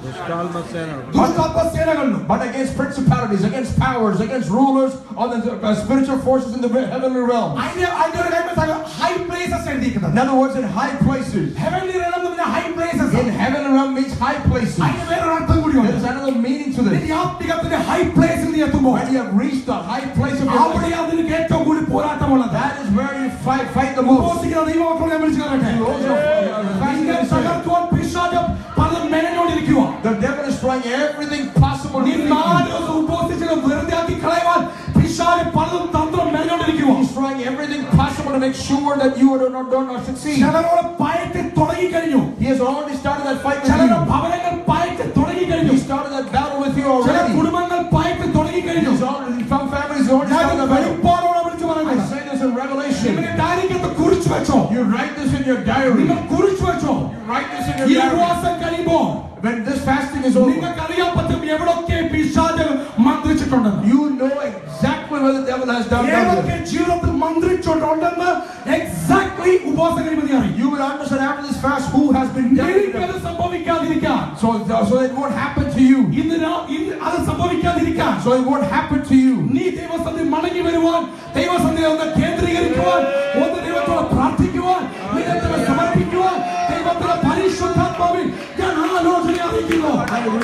A: ദുഷ്ടാത്മസേനകളിലും
C: but against principalities, against powers, against rulers of the uh, spiritual forces in the heavenly realm.
A: അതിന്റെ അതിന്റെ ഒരു കാര്യം high places എഴുതിയിരിക്കുന്നത്
C: In other words, in high places.
A: Heavenly realm എന്ന് പറഞ്ഞാൽ high places
C: In heavenly realm means high places.
A: അതിന് വേറൊരു അർത്ഥം കൂടിയുണ്ട്
C: There is another meaning to this.
A: ഈ ആത്മികത്തിന്റെ ഹൈ പ്ലേസിൽ നീ എത്തുമ്പോൾ
C: When you have reached the high place of your life,
A: അവിടെയാണ് നിനക്ക് ഏറ്റവും കൂടുതൽ പോരാട്ടമുള്ളത്
C: that is where you fight, fight the most.
A: ഉപവസിക്കുന്ന ദൈവമക്കളെ ഞാൻ വിളിച്ചു പറയട്ടെ
C: Those are, uh, fasting
A: നിന്നെ
C: and prayer.
A: തകർക്കുവാൻ പിശാചം പലതും മെനഞ്ഞോണ്ടിരിക്കുക
C: The devil is trying everything possible to
A: നീ
C: defeat
A: നാല്
C: you.
A: ദിവസം ഉപവസിച്ചത് വെറുതെ ആക്കി കളയുവാൻ പിശാച് പലതും തന്ത്രം മെനഞ്ഞോണ്ടിരിക്കുക
C: He's trying everything possible to make sure that you do not, do not succeed.
A: ചിലരോട് പയറ്റി തുടങ്ങിക്കഴിഞ്ഞു
C: He has already started that fight with
A: ചിലരുടെ
C: you.
A: ഭവനങ്ങൾ പയറ്റി തുടങ്ങിക്കഴിഞ്ഞു
C: He started that battle with you
A: ചില
C: already.
A: കുടുംബങ്ങൾ പയറ്റി തുടങ്ങിക്കഴിഞ്ഞു
C: He's already, some families already
A: ഞാൻ
C: started that battle.
A: വെളിപ്പാടോടെ വിളിച്ചു
C: I
A: പറയുന്നത്
C: say this in Revelation.
A: നിങ്ങളുടെ ഡയറിക്കകത്ത് കുറിച്ചു വെച്ചോ
C: You write this in your diary.
A: നിങ്ങൾ കുറിച്ചു വെച്ചോ
C: You write this in
A: ഈ
C: your diary.
A: ഉപവാസം കഴിയുമ്പോൾ
C: When this fasting is over,
A: നിങ്ങൾക്ക് അറിയാൻ പറ്റും എവിടൊക്കെ പിശാച് മന്ത്രിച്ചിട്ടുണ്ടെന്ന്
C: you know exactly what the devil has done. done
A: ഏതൊക്കെ
C: with.
A: ജീവിതത്തിൽ മന്ത്രിച്ചിട്ടുണ്ടെന്ന് എക്സാക്ട്ലി ഉപവാസം കഴിയുമ്പോൾ നീ അറിയും
C: You will understand after this fast who has been dealt with.
A: എനിക്കത് സംഭവിക്കാതിരിക്കാൻ
C: So, so it won't happen to you.
A: ഇന്ന് രാ- ഇന്ന് അത് സംഭവിക്കാതിരിക്കാൻ
C: So it won't happen to you.
A: നീ ദൈവസന്ധി മടങ്ങി വരുവാൻ ദൈവസന്ധി ഒന്ന് കേന്ദ്രീകരിക്കുവാൻ ഒന്ന് ദൈവത്തോട് പ്രാർത്ഥിക്കുവാൻ നിരന്തരം സമർപ്പിക്കുവാൻ ദൈവത്തിന്റെ പരിശുദ്ധാത്മാവിൽ ഞാൻ ആലോചന അറിയിക്കുന്നു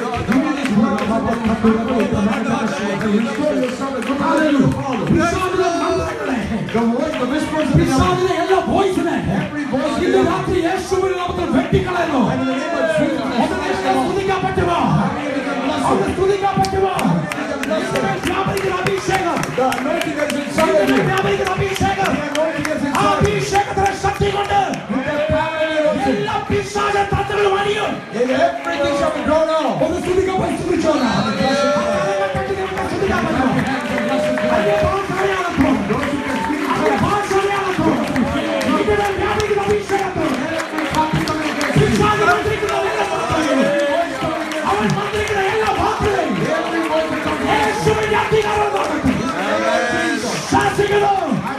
A: പിശാചിന്റെ മന്ത്രങ്ങളെ,
C: The voice, the whispers of the devil.
A: പിശാചിന്റെ എല്ലാ voice-നെ
C: Every voice of the
A: ഇന്ന്
C: devil.
A: രാത്രി യേശുവിന്റെ നാമത്തിൽ വെട്ടിക്കളയുന്നു
C: And in the name of Jesus,
A: ഒന്ന് ദൈവത്തെ സ്തുതിക്കാൻ പറ്റുമോ ഒന്ന് സ്തുതിക്കാൻ പറ്റുമോ യേശുവേ, വ്യാപരിക്കുന്ന അഭിഷേകം
C: the anointing that is inside of
A: യേശുവേ,
C: you.
A: വ്യാപരിക്കുന്ന അഭിഷേകം
C: The anointing that's
A: ആ
C: inside of you.
A: അഭിഷേകത്തിന്റെ ശക്തി കൊണ്ട്
C: With that power and anointing.
A: എല്ലാ പിശാച തന്ത്രങ്ങളും അണിയും
C: And everything shall be drawn out.
A: ഒന്ന് സ്തുതിക്കാൻ പോയി സ്തുതിച്ചോളാം. ആ കരങ്ങൾ തട്ടി ദൈവത്തെ സ്തുതിക്കാൻ പറ്റുമോ? അതിന്റെ ഭാഷയാണപ്പോൾ. അതിന്റെ ഭാഷയാണപ്പോൾ. ഇവിടെ വ്യാപരിക്കുന്ന അഭിഷേകത്തിൽ പിശാച് മന്ത്രിക്കുന്ന എല്ലാ വാക്കുകളെയും, അവൻ മന്ത്രിക്കുന്ന എല്ലാ വാക്കുകളെയും യേശുവിന്റെ അധികാരം നടക്കും. ശാസിക്കുന്നു.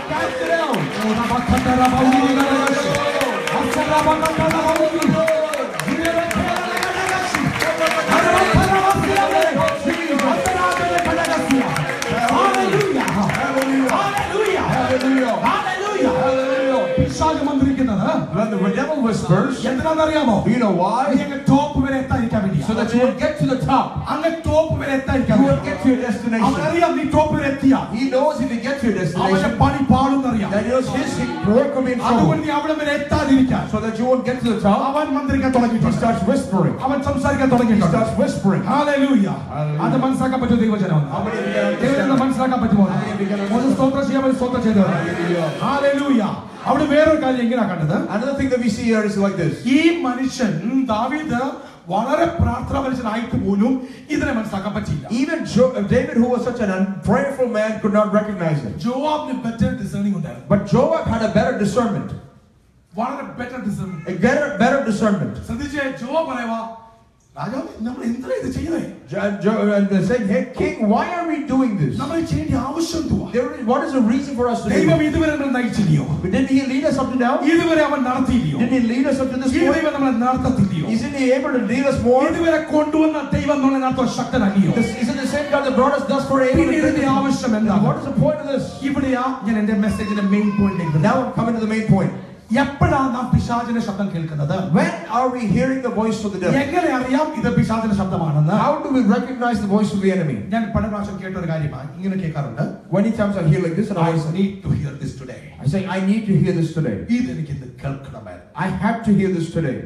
A: പിശാച് മന്ത്രിക്കുന്നത്
C: When the devil whispers,
A: എന്തിനാണെന്നറിയാമോ
C: do you know why?
A: നീ അങ്ങ് ടോപ്പ് വരെ എത്താതിരിക്കാൻ വേണ്ടി
C: So that you will get to the top.
A: അങ്ങ് ടോപ്പ് വരെ എത്താതിരിക്കാൻ
C: You will
A: വേണ്ടി.
C: get to your destination.
A: അവനറിയാം നീ ടോപ്പ് വരെ എത്തിയ
C: He knows if you get to your
A: അവന്റെ
C: destination,
A: പണി പാടുന്നറിയാം
C: that yours, his work will be in trouble.
A: അതുകൊണ്ട് നീ അവിടെ വരെ എത്താതിരിക്കാൻ
C: So that you won't get to the top,
A: അവൻ മന്ത്രിക്കാൻ
C: he
A: തുടങ്ങിയിട്ടുണ്ട്
C: starts whispering.
A: അവൻ സംസാരിക്കാൻ
C: He
A: തുടങ്ങിയിട്ടുണ്ട്
C: starts whispering.
A: Hallelujah. അത് മനസ്സിലാക്കാൻ പറ്റുമോ ദൈവജനം
C: How many of you can
A: ദൈവജനം
C: understand?
A: മനസ്സിലാക്കാൻ പറ്റുമോ ഒന്ന് സ്തോത്രം ചെയ്യാൻ വേണ്ടി സ്തോത്രം ചെയ്തോ Hallelujah. അവിടെ വേറൊരു കാര്യം എങ്ങനെയാ കണ്ടത്
C: Another thing that we see here is like this.
A: ഈ മനുഷ്യൻ ദാവീദ് വളരെ പ്രാർത്ഥന മനുഷ്യനായിട്ട് പോലും ഇതിനെ മനസ്സിലാക്കാൻ പറ്റിയില്ല
C: Even jo- David, who was such an unprayerful man, could not recognize it.
A: ജോവാബിന് ബെറ്റർ ഡിസേണിംഗ് ഉണ്ടായിരുന്നു
C: But Joab had a better discernment.
A: വളരെ better discerning
C: A better, better discernment.
A: ശ്രദ്ധിച്ചേ ജോവാബ് പറയുവാ രാജാവ് നമ്മൾ എന്തിനാ ഇത് ചെയ്യുന്നത്
C: Jo- Jo- and they saying, Hey, King, why are we doing this?
A: നമ്മൾ ചെയ്യേണ്ട ആവശ്യം എന്തുവാ
C: There is, what is the reason for us to do
A: ദൈവം
C: it?
A: ഇതുവരെ നമ്മൾ നയിച്ചില്ലയോ
C: Didn't he lead us up to now?
A: ഇതുവരെ അവൻ നടത്തിയില്ലയോ
C: Didn't he lead us up to this
A: ഈ
C: point?
A: ദൈവം നമ്മളെ നടത്തത്തില്ലയോ
C: Isn't he able to lead us more?
A: ഇതുവരെ കൊണ്ടുവന്ന ദൈവം നമ്മളെ നടത്താൻ ശക്തനല്ലയോ
C: This, isn't the same God that brought us thus far able
A: പിന്നെ
C: to
A: ഇതിന്റെ
C: do this?
A: ആവശ്യം
C: Now,
A: എന്താണ്
C: What is the point of this?
A: ഇവിടെയാ ഞാൻ എന്റെ മെസ്സേജിന്റെ main point
C: Now I'm coming to the main point.
A: എപ്പോഴാണ് നാം പിശാചിന്റെ ശബ്ദം കേൾക്കുന്നത്
C: When are we hearing the voice of the devil?
A: എങ്ങനെ അറിയാം ഇത് പിശാചിന്റെ ശബ്ദമാണെന്ന്
C: How do we recognize the voice of the enemy?
A: ഞാൻ പല പ്രാവശ്യം കേട്ട ഒരു കാര്യമാണ് ഇങ്ങനെ കേൾക്കാറുണ്ട്
C: Many times I hear like this and
A: I
C: I say,
A: need to hear this today.
C: I say, I need to hear this today.
A: ഇത് എനിക്ക് ഇന്ന് കേൾക്കണമായിരുന്നു
C: I have to hear this today.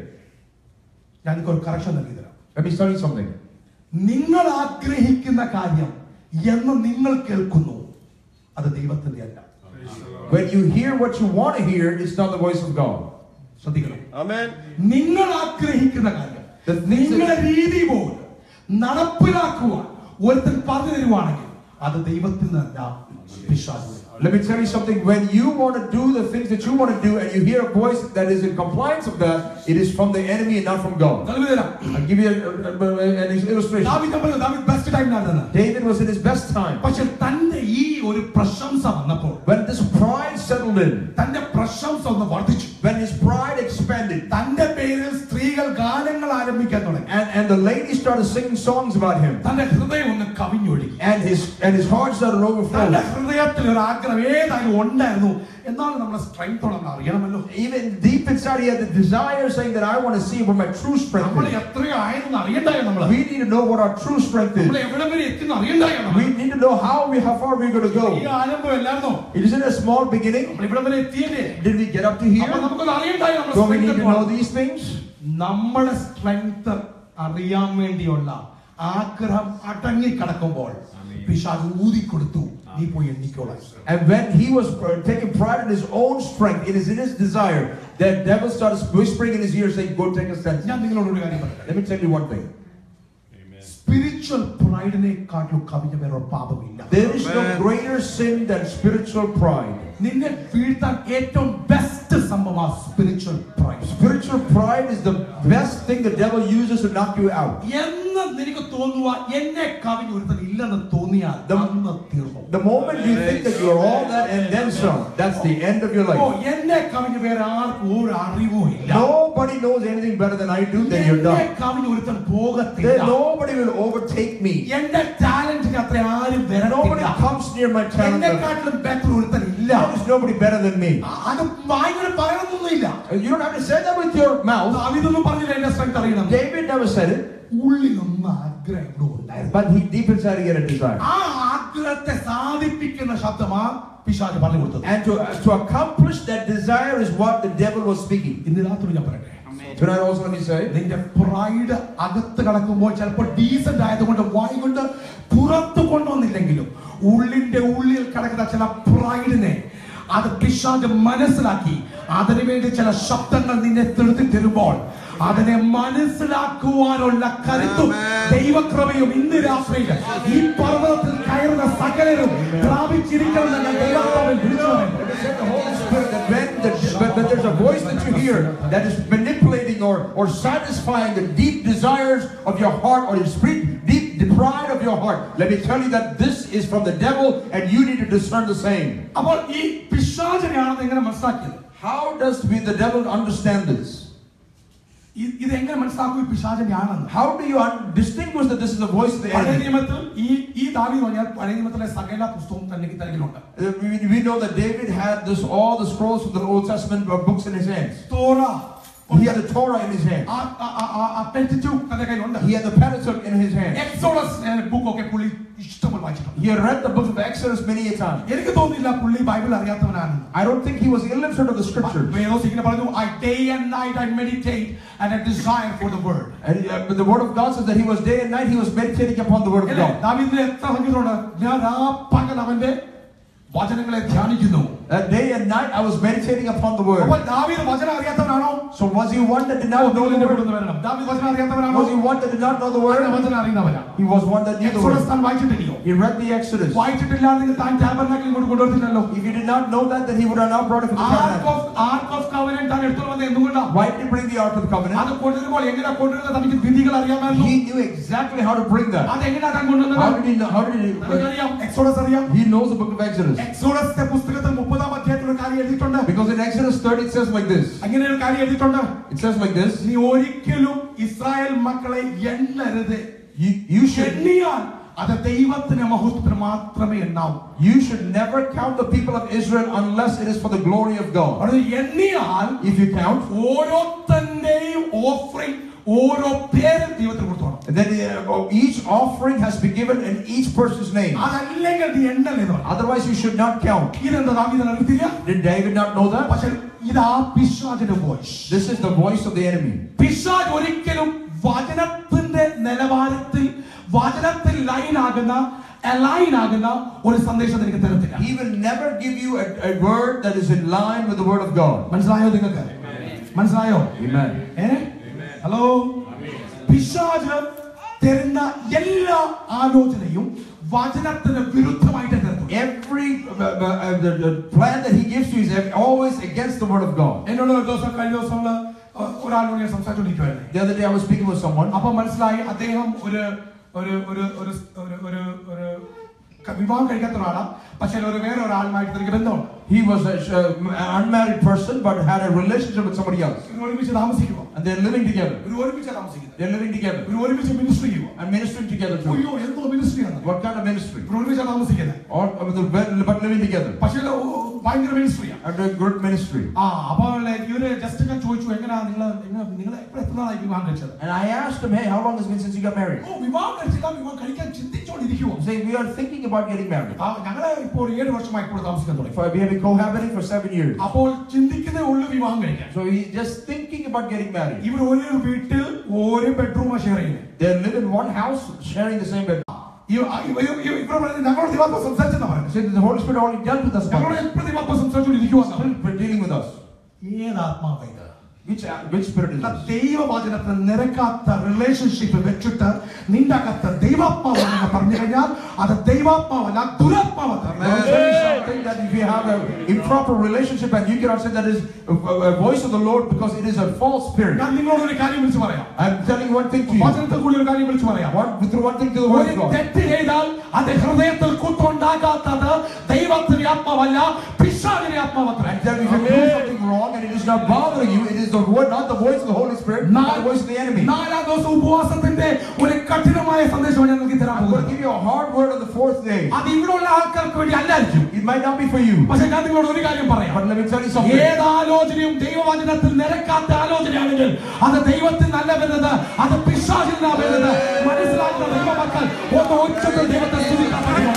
A: ഞാൻ നിങ്ങൾക്ക് ഒരു കറക്ഷൻ നൽകി തരാം
C: Let me tell you something.
A: നിങ്ങൾ ആഗ്രഹിക്കുന്ന കാര്യം എന്ന് നിങ്ങൾ കേൾക്കുന്നു അത് ദൈവത്തിന്റെ അല്ല
C: When you hear what you want to hear, it's not the voice of God.
A: ശ്രദ്ധിക്കണം
B: Amen.
A: നിങ്ങൾ ആഗ്രഹിക്കുന്ന കാര്യം
C: The things that-
A: നിങ്ങളുടെ രീതി പോലെ നടപ്പിലാക്കുവാൻ ഒരുത്തൻ പറഞ്ഞു തരുവാണെങ്കിൽ അത് ദൈവത്തിൽ നിന്നല്ല പിശാചിൽ
C: Let me tell you something. When you want to do the things that you want to do and you hear a voice that is in compliance of that, it is from the enemy and not from God.
A: തെളിവ് തരാം
C: I'll give you a- a- a- an illustration.
A: David നമ്മൾ David best ടൈമിലായിരുന്നു
C: David was in his best time.
A: പക്ഷെ തന്റെ ഈ ഒരു പ്രശംസ വന്നപ്പോൾ
C: When this pride settled in,
A: തന്റെ പ്രശംസ ഒന്ന് വർദ്ധിച്ചു
C: when his pride expanded,
A: തന്റെ പേരിൽ സ്ത്രീകൾ ഗാനങ്ങൾ ആരംഭിക്കാൻ തുടങ്ങി
C: and, and the ladies started singing songs about him,
A: തന്റെ ഹൃദയം ഒന്ന് കവിഞ്ഞൊഴുകി
C: and his and his heart started
A: തന്റെ
C: overflowing.
A: ഹൃദയത്തിൽ ഒരു ആഗ്രഹം ഏതായാലും ഉണ്ടായിരുന്നു എന്നാലും നമ്മുടെ സ്ട്രെങ്ത് നമ്മൾ അറിയണമല്ലോ
C: Even deep inside, he had the desire saying that I want to see what my true strength
A: നമ്മൾ
C: is.
A: എത്രയോ ആയെന്ന് അറിയണ്ടായോ നമ്മള്
C: We need to know what our true strength
A: നമ്മൾ
C: is.
A: എവിടെ വരെ എത്തി അറിയണ്ടായോ
C: We
A: നമ്മൾ
C: need to know how we how far we're going to
A: ഈ
C: go.
A: ആരംഭം അല്ലായിരുന്നോ
C: It isn't a small beginning.
A: നമ്മൾ ഇവിടെ വരെ എത്തിയല്ലേ
C: Did we get up to
A: അപ്പൊ
C: here?
A: നമുക്കൊന്ന് അറിയണ്ടായോ നമ്മുടെ
C: Don't we need to
A: strength
C: know
A: എന്തുവാണ്?
C: these things?
A: നമ്മുടെ സ്ട്രെങ്ത് അറിയാൻ വേണ്ടിയുള്ള ആഗ്രഹം അടങ്ങി കിടക്കുമ്പോൾ പിശാജ് ഊതിക്കൊടുത്തു നീ പോയി എണ്ണിക്കോളാം
C: And when he was uh, taking pride in his own strength, it is in his desire that devil started whispering in his ear, saying, "Go take a stand."
A: ഞാൻ നിങ്ങളോട് ഒരു കാര്യം പറയട്ടെ
C: Let me tell you one thing.
A: Spiritual പ്രൈഡിനെക്കാട്ടിലും കവിഞ്ഞ വേറെ പാപമില്ല
C: There is no
B: Amen.
C: greater sin than spiritual pride.
A: നിന്നെ വീഴ്ത്താൻ ഏറ്റവും ബെസ്റ്റ് സംഭവം spiritual pride
C: Spiritual pride is the best thing the devil uses to knock you out.
A: എന്ന് നിനക്ക് തോന്നുക എന്നെ കവിഞ്ഞ് ഒരുത്തൻ ഇല്ലെന്ന് തോന്നിയാൽ
C: The-
A: അന്ന് തീർന്നു
C: The moment you think that you are all that and then some, that's the end of your
A: oh
C: life.
A: എന്നെ കവിഞ്ഞ് വേറെ ആർക്കും ഒരു അറിവും ഇല്ല
C: Nobody knows anything better than I do, then you're
A: എന്നെ
C: done.
A: കവിഞ്ഞ് ഒരുത്തൻ
C: Then
A: പോകത്തില്ല
C: nobody will overtake me.
A: എന്റെ ടാലന്റിന് അത്ര ആരും
C: Nobody
A: വരത്തില്ല
C: comes near my talent. level.
A: എന്നെക്കാട്ടിലും ബെറ്റർ ഒരുത്തൻ ഇല്ല
C: There is nobody better than me.
A: ആ, അത് വായിങ്ങനെ പറയണമെന്നൊന്നുമില്ല
C: You don't have to say that with your mouth.
A: ഇതൊന്നും പറഞ്ഞില്ല എന്റെ സ്ട്രെങ്ത് അറിയണം
C: David never said it,
A: ഉള്ളിലൊന്നും ആഗ്രഹം ഇവിടെ ഉണ്ടായിരുന്നു
C: but he deep inside he had a desire.
A: ആ ആഗ്രഹത്തെ സാധിപ്പിക്കുന്ന ശബ്ദമാ പിശാച് പറഞ്ഞു കൊടുത്തത്
C: And to, to accomplish that desire is what the devil was speaking.
A: ഇന്ന് രാത്രി ഞാൻ പറയട്ടെ
C: Tonight also let me say,
A: നിന്റെ പ്രൈഡ് അകത്ത് കിടക്കുമ്പോൾ ചിലപ്പോൾ ഡീസന്റ് ആയതുകൊണ്ട് വായി കൊണ്ട് പുറത്ത് കൊണ്ടുവന്നില്ലെങ്കിലും ഉള്ളിന്റെ ഉള്ളിൽ കിടക്കുന്ന ചില പ്രൈഡിനെ അത് പിശാജ് മനസ്സിലാക്കി അതിനുവേണ്ടി ചില ശബ്ദങ്ങൾ നിന്നെ തെളുത്തി തരുമ്പോൾ അതിനെ മനസ്സിലാക്കുവാനുള്ള കരുത്തും
B: Amen.
A: ദൈവകൃപയും ഇന്ന് രാത്രിയിൽ ഈ പർവ്വതത്തിൽ കയറുന്ന സകലരും പ്രാപിച്ചിരിക്കണമെന്ന് ഞാൻ ദൈവാത്മാവിൽ വിളിച്ചു പറയുന്നു.
C: the Holy Spirit that when, the, when, when there's a voice that you hear that is manipulating or, or satisfying the deep desires of your heart or your spirit, deep the pride of your heart, let me tell you that this is from the devil and you need to discern the same.
A: അപ്പോൾ ഈ പിശാചനെയാണെന്ന് എങ്ങനെ മനസ്സിലാക്കിയത്
C: How does we, the devil understand this?
A: ഇ- ഇത് എങ്ങനെ മനസ്സിലാക്കും ഈ പിശാചനെയാണെന്ന്
C: How do you un- distinguish that this is the voice of the
A: പഴയ
C: enemy?
A: നിയമത്തിൽ ഈ ഈ ദാവി പറഞ്ഞാൽ പഴയ നിയമത്തിലെ സകല പുസ്തകവും തന്നെ തലകിലുണ്ട്
C: Uh, We, we know that David had this all the scrolls of the Old Testament uh, books in his hands.
A: Torah
C: He had the Torah in his hand.
A: ആ- ആ- ആ- ആ- ആ Pentateuch തന്റെ കയ്യിലുണ്ട്
C: He had the Pentateuch in his hand.
A: Exodus book ഒക്കെ പുള്ളി ഇഷ്ടംപോലെ വായിച്ചിട്ടുണ്ട്
C: He had read the book of Exodus many a time.
A: എനിക്ക് തോന്നുന്നില്ല പുള്ളി ബൈബിൾ അറിയാത്തവനാണ്
C: I don't think he was illiterate of the scriptures.
A: വേദോസ് ഇങ്ങനെ പറഞ്ഞു I day and night I meditate and I desire for the word
C: And uh, but the word of God says that he was day and night, he was meditating upon the word of God.
A: ദാവീദിന് എത്ര സംഗീതമുണ്ട് ഞാൻ ആ പകൽ അവന്റെ വചനങ്ങളെ ധ്യാനിക്കുന്നു
C: That day and night I was meditating upon the word.
A: അപ്പോൾ ദാവീദ് വചനം അറിയാത്തവനാണോ
C: So was he one that did not know the
A: ദൈവത്തിന്റെ
C: word?
A: കൂടെ ഒന്ന് വരണം. ദാവീദ് വചനം അറിയാത്തവനാണോ
C: Was he one that did not know the
A: അവന്റെ
C: word?
A: വചനം അറിയുന്നവനാണ്
C: He was one that knew the
A: Exodus
C: word.
A: താൻ വായിച്ചിട്ടില്ലയോ
C: He read the Exodus.
A: വായിച്ചിട്ടില്ലാണെങ്കിൽ താൻ ടാബർനാക്കിൽ ഇങ്ങോട്ട് കൊണ്ടുവരുന്നില്ലല്ലോ
C: If he did not know that, then he would have not brought it from the
A: ark
C: tabernacle.
A: Of ark of covenant താൻ എടുത്തു വന്നത് എന്തുകൊണ്ടാണ്
C: Why did he bring the Ark of the Covenant?
A: അത് കൊണ്ടുവരുമ്പോൾ എങ്ങനെ കൊണ്ടുവരുന്നത് തനിക്ക് വിധികൾ അറിയാമായിരുന്നു
C: He knew exactly how to bring that.
A: അത് എങ്ങനെയാ താൻ കൊണ്ടുവന്നത്
C: How did he know? How did he?
A: നമുക്കറിയാം എക്സോഡസ് അറിയാം
C: He knows the book of Exodus.
A: എക്സോഡസിന്റെ പുസ്തകത്തിൽ മുപ്പതാം അധ്യായത്തിൽ ഒരു കാര്യം എഴുതിയിട്ടുണ്ട്
C: Because in Exodus 30 it says like this.
A: അങ്ങനെ ഒരു കാര്യം എഴുതിയിട്ടുണ്ട്
C: It says like this.
A: നീ ഒരിക്കലും ഇസ്രായേൽ മക്കളെ എണ്ണരുത്
C: You, you should
A: എണ്ണിയാൽ അത് ദൈവത്തിന് മഹത്വത്തിന് മാത്രമേ എണ്ണാവൂ
C: You should never count the people of Israel unless it is for the glory of God.
A: അത് എണ്ണിയാൽ
C: If you count,
A: ഓരോരുത്തന്റെയും ഓഫറിംഗ് ഓരോ പേര് ദൈവത്തിന് കൊടുത്തോണം
C: and then uh, each offering has been given in each person's name.
A: അതല്ലെങ്കിൽ അത് എണ്ണലെന്ന് പറയും
C: Otherwise, you should not count.
A: ഇതെന്താ ദാവീദ് അറിയത്തില്ല
C: Did David not know that?
A: പക്ഷെ ഇതാ പിശാചിന്റെ voice
C: This is the voice of the enemy.
A: പിശാജ് ഒരിക്കലും വചനത്തിന്റെ നിലവാരത്തിൽ വചനത്തിൽ ലൈൻ ആകുന്ന അലൈൻ ആകുന്ന ഒരു സന്ദേശം എനിക്ക് തരത്തില്ല
C: He will never give you a, a word that is in line with the word of God.
A: മനസ്സിലായോ നിങ്ങൾക്ക് മനസ്സിലായോ
C: Amen.
A: ഏ ഹലോ പിശാജ് തരുന്ന എല്ലാ ആലോചനയും വചനത്തിന് വിരുദ്ധമായിട്ട് തരുന്നു
C: Every uh, uh, uh, the, the plan that he gives you is always against the word of God.
A: എന്നോട് ഒരു ദിവസം കഴിഞ്ഞ ദിവസം ഒരാളോട് ഞാൻ സംസാരിച്ചുകൊണ്ടിരിക്കുവായിരുന്നു
C: The other day I was speaking with someone.
A: അപ്പൊ മനസ്സിലായി അദ്ദേഹം ഒരു ഒരു ഒരു ഒരു ഒരു ഒരു ഒരു ക- വിവാഹം കഴിക്കാത്ത ഒരാളാണ് പക്ഷെ ഒരു വേറെ ഒരാളുമായിട്ട് എനിക്ക് ബന്ധമുണ്ട്
C: He was a, uh, an unmarried person but had a relationship with somebody else.
A: ഇവർ ഒരുമിച്ച് താമസിക്കുക
C: And they're living together.
A: ഇവർ ഒരുമിച്ച് താമസിക്കുന്നത്
C: They're living together
A: ഇവർ ഒരുമിച്ച് മിനിസ്റ്റർ ചെയ്യുക
C: and ministering together too.
A: അയ്യോ എന്തോ മിനിസ്ട്രിയാണ്
C: What kind of ministry?
A: ഇവർ ഒരുമിച്ച് താമസിക്കുന്നത്
C: Or uh, the- but living together.
A: പക്ഷേ ഓ, ഭയങ്കര മിനിസ്ട്രിയാണ്
C: And a good ministry.
A: ആ അപ്പൊ like ഇവര് ജസ്റ്റ് ഞാൻ ചോദിച്ചു എങ്ങനെയാ നിങ്ങൾ നിങ്ങൾ എപ്പോഴും എത്ര നാളായി വിവാഹം കഴിച്ചത്
C: And I asked him, hey, how long has it been since you got married?
A: ഓ വിവാഹം കഴിച്ചില്ല വിവാഹം കഴിക്കാൻ ചിന്തിച്ചോണ്ടിരിക്കുവോ
C: He said, we are thinking about getting married.
A: ആ ഞങ്ങള് ഇപ്പോൾ ഒരു ഏഴ് വർഷമായി ഇപ്പോൾ താമസിക്കാൻ തുടങ്ങി
C: For, we have been cohabiting for seven years.
A: അപ്പോൾ ചിന്തിക്കുന്നേ ഉള്ളു വിവാഹം കഴിക്കാൻ
C: So he's just thinking about getting married.
A: ഇവർ ഒരു വീട്ടിൽ ഒരു ബെഡ്റൂമാ ഷെയർ ചെയ്യുന്നത്
C: They live in one house sharing the same bed.
A: ഇവർ പറയുന്നത് ഞങ്ങളോട് ദിവാത്മ സംസാരിച്ചെന്നാ
C: He
A: പറയുന്നത്
C: said that the Holy Spirit already dealt with us about
A: ഞങ്ങളോട്
C: this.
A: എപ്പോഴും ദിവാത്മ സംസാരിച്ചുകൊണ്ടിരിക്കുവാ
C: Still dealing with us.
A: ഏതാത്മാവ ഇത്
C: Which, which spirit is
A: ഇതാ
C: this?
A: ദൈവവചനത്തിൽ നിരക്കാത്ത റിലേഷൻഷിപ്പ് വെച്ചിട്ട് നിന്റെ അകത്ത് ദൈവാത്മാവെന്ന് പറഞ്ഞു കഴിഞ്ഞാൽ അത് ദൈവാത്മാവല്ല ദുരാത്മാവല്ല
C: Let me tell you something that if you have an improper relationship and you cannot say that is a, a voice of the Lord because it is a false spirit.
A: ഞാൻ നിങ്ങളോട് ഒരു കാര്യം വിളിച്ചു പറയാം
C: I'm telling you one thing to you.
A: വചനത്തിൽ കൂടി ഒരു കാര്യം വിളിച്ചു പറയാം
C: One, through one thing to the word
A: ഒരു
C: of God.
A: തെറ്റ് ചെയ്താൽ അത് ഹൃദയത്തിൽ കുത്തുണ്ടാകാത്തത് ദൈവത്തിന്റെ ആത്മാവല്ല പിശാചിന്റെ ആത്മാവത്ര
C: And then if you do something wrong and it is not bothering you, it is the word, not the voice of the Holy Spirit, not the voice of the enemy.
A: നാലാം ദിവസം ഉപവാസത്തിന്റെ ഒരു കഠിനമായ സന്ദേശമാണ് ഞാൻ നിങ്ങൾക്ക് തരാൻ
C: I'm going to
A: പോകുന്നത്
C: give you a hard word on the fourth day.
A: അത് ഇവിടെയുള്ള ആൾക്കാർക്ക് വേണ്ടി അല്ലായിരിക്കും
C: It might not be for you.
A: പക്ഷെ ഞാൻ നിങ്ങളോട് ഒരു കാര്യം പറയാം
C: But let me tell you something.
A: ഏത് ആലോചനയും ദൈവവചനത്തിൽ നിരക്കാത്ത ആലോചനയാണെങ്കിൽ അത് ദൈവത്തിൽ നല്ല വരുന്നത് അത് പിശാചിനാ വരുന്നത് മനസ്സിലാക്കുന്ന ദൈവമക്കൾ ഒന്ന് ഉച്ചത്തിൽ ദൈവത്തെ സ്തുതിക്കാൻ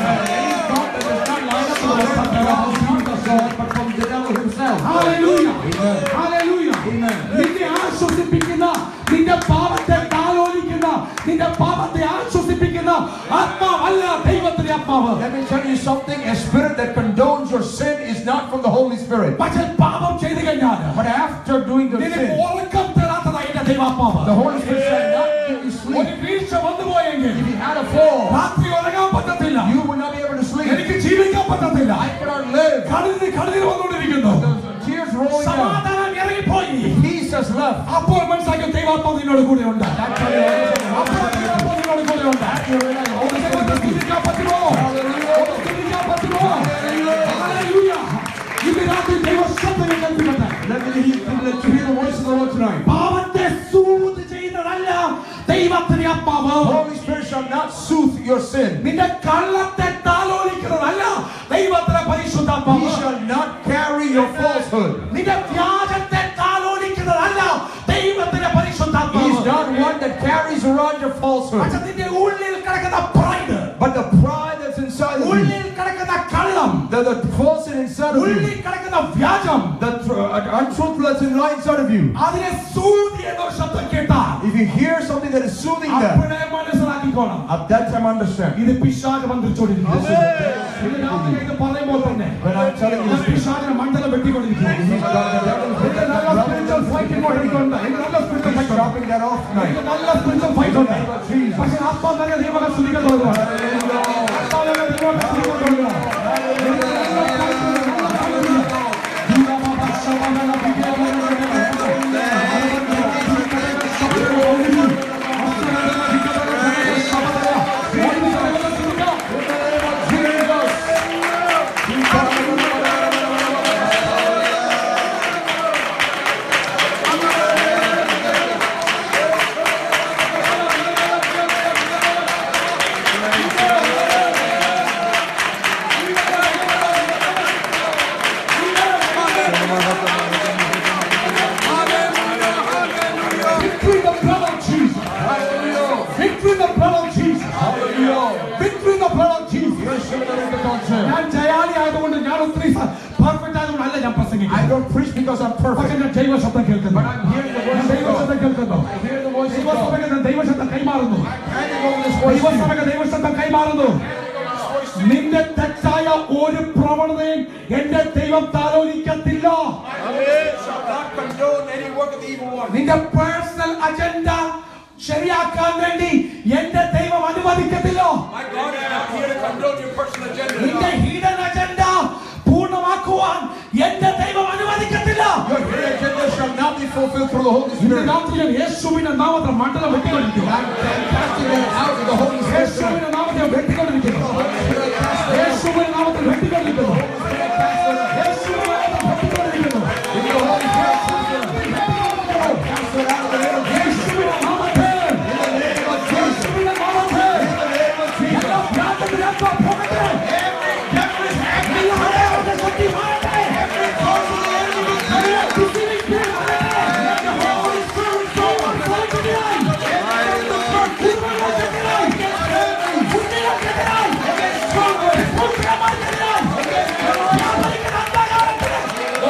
C: But from the devil himself.
A: Hallelujah.
C: Amen.
A: Hallelujah.
C: Amen.
A: നിന്നെ ആശ്വസിപ്പിക്കുന്ന നിന്റെ പാപത്തെ താലോലിക്കുന്ന നിന്റെ പാപത്തെ ആശ്വസിപ്പിക്കുന്ന ആത്മാവല്ല ദൈവത്തിന്റെ ആത്മാവ്
C: Let me tell you something. A spirit that condones your sin is not from the Holy Spirit.
A: പക്ഷെ പാപം ചെയ്തു കഴിഞ്ഞാൽ
C: But after doing the
A: നിനക്ക്
C: sin,
A: ഉറക്കം തരാത്തതായി എന്റെ ദൈവാത്മാവ്
C: the Holy Spirit shall not give you
A: ഒരു
C: sleep.
A: വീഴ്ച വന്നുപോയെങ്കിൽ
C: If you had a fall,
A: രാത്രി ഉറങ്ങാൻ പറ്റത്തില്ല
C: you will not be able to sleep.
A: എനിക്ക് ജീവിക്കാൻ പറ്റത്തില്ല
C: I cannot live.
A: കടലിന് കടലിൽ വന്നുകൊണ്ടിരിക്കുന്നു
C: The tears rolling down.
A: സമാധാനം ഇറങ്ങിപ്പോയി
C: Peace has left.
A: അപ്പോൾ മനസ്സിലാക്കിയ ദൈവാത്മാവ് നിന്നോട് കൂടെ ഉണ്ട്
C: That's how you
A: അപ്പോൾ ദൈവാത്മാവ് നിന്നോട് കൂടെ ഉണ്ട് ഒന്ന് ദൈവത്തെ സ്തുതിക്കാൻ പറ്റുമോ ഒന്ന് സ്തുതിക്കാൻ പറ്റുമോ Hallelujah. ഇന്ന് രാത്രി ദൈവശബ്ദം ഞാൻ കേൾപ്പിക്കട്ടെ
C: Let me hear, let you hear the voice of the Lord tonight.
A: പാപത്തെ സൂത് ചെയ്യുന്നതല്ല ദൈവത്തിന്റെ ആത്മാവ്
C: Holy Spirit shall not soothe your sin.
A: നിന്റെ കള്ളത്തെ താലോലിക്കുന്നതല്ല ദൈവത്തിന്റെ
C: He
A: പരിശുദ്ധാത്മാവ്
C: shall not carry your falsehood.
A: നിന്റെ വ്യാജത്തെ താലോലിക്കുന്നതല്ല ദൈവത്തിന്റെ
C: He
A: പരിശുദ്ധാത്മാവ്
C: is not one that carries around your falsehood.
A: പക്ഷെ നിന്റെ ഉള്ളിൽ കിടക്കുന്ന pride
C: But the pride that's inside of you,
A: ഉള്ളിൽ കിടക്കുന്ന കള്ളം
C: the, the falsehood inside of
A: ഉള്ളിൽ
C: you,
A: കിടക്കുന്ന വ്യാജം
C: the tr- uh, untruth that's in line inside of you.
A: അതിനെ സൂതി എന്നൊരു ശബ്ദം കേട്ടാൽ
C: If you hear something that is soothing that,
A: അപ്പോഴേ മനസ്സിലാക്കിക്കോണം
C: at that time understand.
A: ഇത് പിശാച് മന്ത്രിച്ചോണ്ടിരിക്കുന്നു ഇത് രാവിലെ ഇത് പറയുമ്പോൾ തന്നെ
C: When I'm telling you
A: ഞാൻ
C: this,
A: പിശാചിനെ മണ്ഡലം വെട്ടിക്കൊണ്ടിരിക്കുന്നു
C: he's got the devil is
A: എനിക്ക് നല്ല spiritual fight ഇങ്ങോട്ടേക്കുണ്ട്. എനിക്ക് നല്ല spiritual fight ഉണ്ട്.
C: chopping that off
A: എനിക്ക്
C: tonight.
A: നല്ല spiritual fight ഉണ്ട്. പക്ഷേ ആത്മാവ് തന്നെ ദൈവമകൻ സ്തുതിക്കാൻ തുടങ്ങുക. ആത്മാവ് തന്നെ ദൈവമകൻ സ്തുതിക്കാൻ തുടങ്ങുക. എനിക്ക് നല്ല fight ഉണ്ട്. Hallelujah. ദീപമാ ശവമന
C: Amen. I don't preach because I'm
A: പക്ഷെ
C: perfect.
A: ഞാൻ ദൈവശബ്ദം കേൾക്കുന്നു
C: But I'm hearing the
A: ഞാൻ
C: voice of
A: ദൈവശബ്ദം
C: God.
A: കേൾക്കുന്നു
C: I hear the voice of God.
A: ദൈവസഭയ്ക്ക് ഞാൻ ദൈവശബ്ദം കൈമാറുന്നു
C: I'm handing over this voice to you.
A: ദൈവസഭയ്ക്ക് ദൈവശബ്ദം കൈമാറുന്നു നിന്റെ തെറ്റായ ഒരു പ്രവണതയും എന്റെ ദൈവം താലോലിക്കത്തില്ല
C: shall not condone any work of the evil one.
A: നിന്റെ പേഴ്സണൽ അജണ്ട ശരിയാക്കാൻ വേണ്ടി എന്റെ ദൈവം അനുവദിക്കത്തില്ല
C: My God is not here to condone your personal
A: നിന്റെ
C: agenda.
A: ഹിഡൻ അജണ്ട പൂർണ്ണമാക്കുവാൻ എന്റെ ദൈവം അനുവദിക്കത്തില്ല
C: Your hidden agenda shall not be fulfilled through the Holy
A: ഇന്ന്
C: Spirit.
A: രാത്രി ഞാൻ യേശുവിന്റെ നാമത്തിൽ മണ്ഡലം വെട്ടിക്കൊണ്ടിരിക്കുക
C: I'm I'm casting that out of the Holy Spirit.
A: യേശുവിന്റെ നാമത്തിൽ വെട്ടിക്കൊണ്ടിരിക്കുന്നു യേശുവിന്റെ നാമത്തിൽ വെട്ടിക്കൊണ്ടിരിക്കുന്നു യേശുവിന്റെ നാമത്തിൽ വെട്ടിക്കൊണ്ടിരിക്കുന്നു യേശുവിന്റെ നാമത്തിൽ യേശുവിന്റെ നാമത്തിൽ എല്ലാ ഭ്രാന്തത്തിനും അപ്പ പോകട്ടെ എല്ലാ ഹൃദയങ്ങളുടെ ശക്തി മാറട്ടെ എല്ലാ deceiving spirit മാറട്ടെ. Let the Holy Spirit go on ഫലത്തിനായി. ഉന്മേഷത്തിനായി. ഉന്നതത്തിനായി. ഉഗ്രമാർഗത്തിനായി. വ്യാപരിക്കുന്ന അന്ധകാരത്തിന്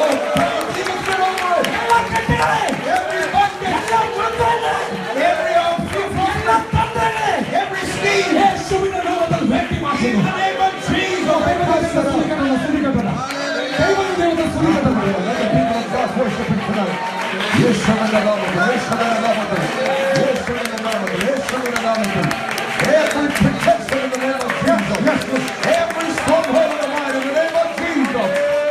A: എല്ലാ കെട്ടുകളെ, എല്ലാ മന്ത്രങ്ങളെ, എല്ലാ തന്ത്രങ്ങളെ, യേശുവിന്റെ നാമത്തിൽ വെട്ടിമാറ്റുന്നു. ദൈവത്തെ സ്തുതിക്കട്ടെ, സ്തുതിക്കട്ടെ. ദൈവം ദൈവത്തെ സ്തുതിക്കട്ടെ.
C: Every protection in the name of Jesus. Every stronghold in the mind in the name of Jesus.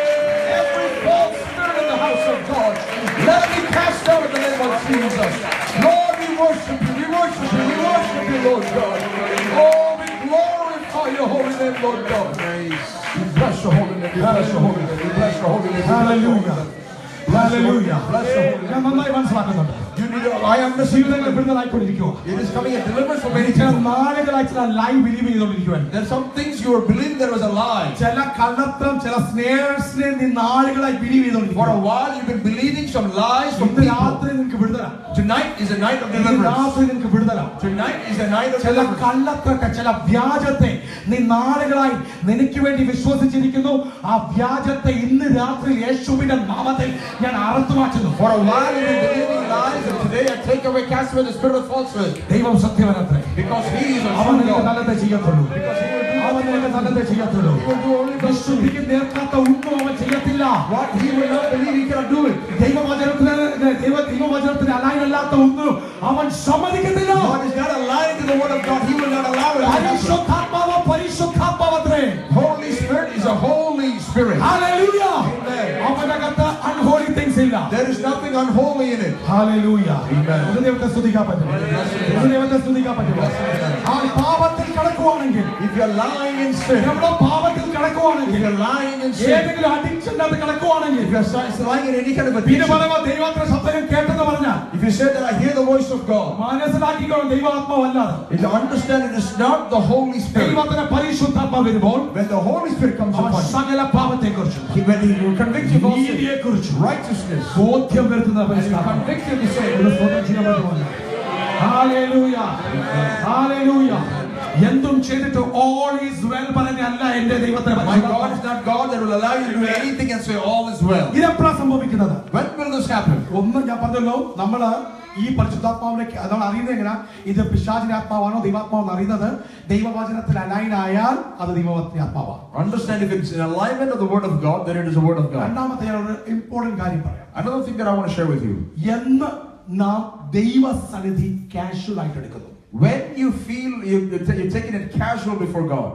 C: Every false spirit in the house of God. Let it be cast out in the name of Jesus. Lord, we worship you. We worship you. We worship you, Lord God. Oh, we glorify your holy name, Lord God. We bless your holy name. We bless your holy name. We bless your holy name.
A: Hallelujah. Hallelujah.
C: Bless your holy
A: ഞാൻ
C: name.
A: നന്നായി മനസ്സിലാക്കുന്നുണ്ട്
C: You need to, I am listening to
A: ജീവിതങ്ങൾ
C: you.
A: വിടുതലായിക്കൊണ്ടിരിക്കുക
C: It is coming a deliverance from many
A: ചില
C: people.
A: നാളുകളായി ചില live believe ചെയ്തുകൊണ്ടിരിക്കുവാൻ
C: There's some things you were believing there was a lie.
A: ചില കള്ളത്രം ചില സ്നേഹസിനെ നീ നാളുകളായി ബിലീവ്
C: For a
A: ചെയ്തുകൊണ്ടിരിക്കുക
C: while you've been believing some lies from
A: ഇന്ന്
C: people.
A: രാത്രി നിനക്ക് വിടുതല
C: Tonight is a night of
A: ഇന്ന്
C: deliverance.
A: രാത്രി നിനക്ക് വിടുതല
C: Tonight is a night of
A: ചില
C: deliverance.
A: കള്ളത്തൊക്കെ ചില വ്യാജത്തെ നീ നാളുകളായി നിനക്ക് വേണ്ടി വിശ്വസിച്ചിരിക്കുന്നു ആ വ്യാജത്തെ ഇന്ന് രാത്രി യേശുവിന്റെ നാമത്തിൽ ഞാൻ അറുത്തു മാറ്റുന്നു
C: For a while you've been believing lies, and today I take away, cast away the spirit of falsehood.
A: ദൈവം സത്യവനത്രേ
C: Because He is a
A: അവൻ
C: true
A: നിനക്ക്
C: God.
A: നല്ലതേ ചെയ്യത്തുള്ളൂ
C: Because He will do
A: അവൻ നിനക്ക് നല്ലതേ ചെയ്യത്തുള്ളൂ
C: He will do only those things.
A: വിശുദ്ധിക്ക് നേർക്കാത്ത ഒന്നും അവൻ ചെയ്യത്തില്ല
C: What He will not believe, He cannot do it.
A: ദൈവവചനത്തിന് ദൈവ ദൈവവചനത്തിന് അല്ലാത്ത ഒന്നും അവൻ സമ്മതിക്കത്തില്ല
C: God is not aligned to the Word of God. He will not allow it. to happen.
A: പരിശുദ്ധാത്മാവ് പരിശുദ്ധാത്മാവത്രേ
C: Holy Spirit is a Holy Spirit.
A: Hallelujah.
C: Amen.
A: അവനകത്ത് unholy things ഇല്ല
C: There is nothing unholy in it.
A: Hallelujah.
C: Amen.
A: ഒരു ദൈവത്തെ സ്തുതിക്കാൻ പറ്റും ഒരു ദൈവത്തെ സ്തുതിക്കാൻ പറ്റും ആ പാപത്തിൽ കിടക്കുവാണെങ്കിൽ
C: If you're lying in sin,
A: നമ്മുടെ പാപത്തിൽ
C: if
A: കിടക്കുവാണെങ്കിൽ
C: you're lying in sin,
A: ഏതെങ്കിലും അഡിക്ഷൻ്റെ അത് കിടക്കുവാണെങ്കിൽ
C: if you're si- lying in any kind of
A: പിന്നെ
C: addiction,
A: പറയുമ്പോ ദൈവത്തിന്റെ ശബ്ദം കേട്ടെന്ന് പറഞ്ഞാൽ
C: if you say that I hear the voice of God,
A: മനസ്സിലാക്കിക്കോളും ദൈവാത്മാവല്ലാതെ
C: if you understand it is not the Holy Spirit.
A: ദൈവത്തിന്റെ പരിശുദ്ധാത്മാ വരുമ്പോൾ
C: When the Holy Spirit comes
A: അവൻ
C: upon you,
A: സകല പാപത്തെ കുറിച്ചും
C: he, when he will convict you of all sin,
A: നീതിയെ കുറിച്ചും
C: righteousness,
A: ബോധ്യം വരുത്തുന്ന
C: and he will
A: പരിശുദ്ധാത്മാ.
C: convict you of the sin.
A: ഒരു സ്തോത്രം ചെയ്യാൻ പറ്റുമോ? Hallelujah. Hallelujah. എന്തും ചെയ്തിട്ട് all is well പറഞ്ഞല്ല എന്റെ ദൈവത്തെ
C: My God is not God that will allow you to do anything and say all is well.
A: ഇതെപ്പോഴാ സംഭവിക്കുന്നത്
C: When will this happen?
A: ഒന്ന് ഞാൻ പറഞ്ഞല്ലോ നമ്മള് ഈ പരിശുദ്ധാത്മാവിനെ നമ്മൾ അറിയുന്നത് എങ്ങനെ ഇത് പിശാചിന്റെ ആത്മാവാണോ ദൈവാത്മാവെന്ന് അറിയുന്നത് ദൈവവചനത്തിൽ അലൈൻ ആയാൽ അത് ദൈവത്തിന്റെ ആത്മാവാണ്
C: Understand if it's in alignment of the Word of God, then it is the Word of God.
A: രണ്ടാമത്തെ ഞാൻ ഒരു ഇമ്പോർട്ടന്റ് കാര്യം പറയാം
C: Another thing that I want to share with you.
A: എന്ന് നാം ദൈവസന്നിധി കാഷ്വൽ ആയിട്ട് എടുക്കുന്നു
C: When you feel you, you're, ta- you're taking it casual before God,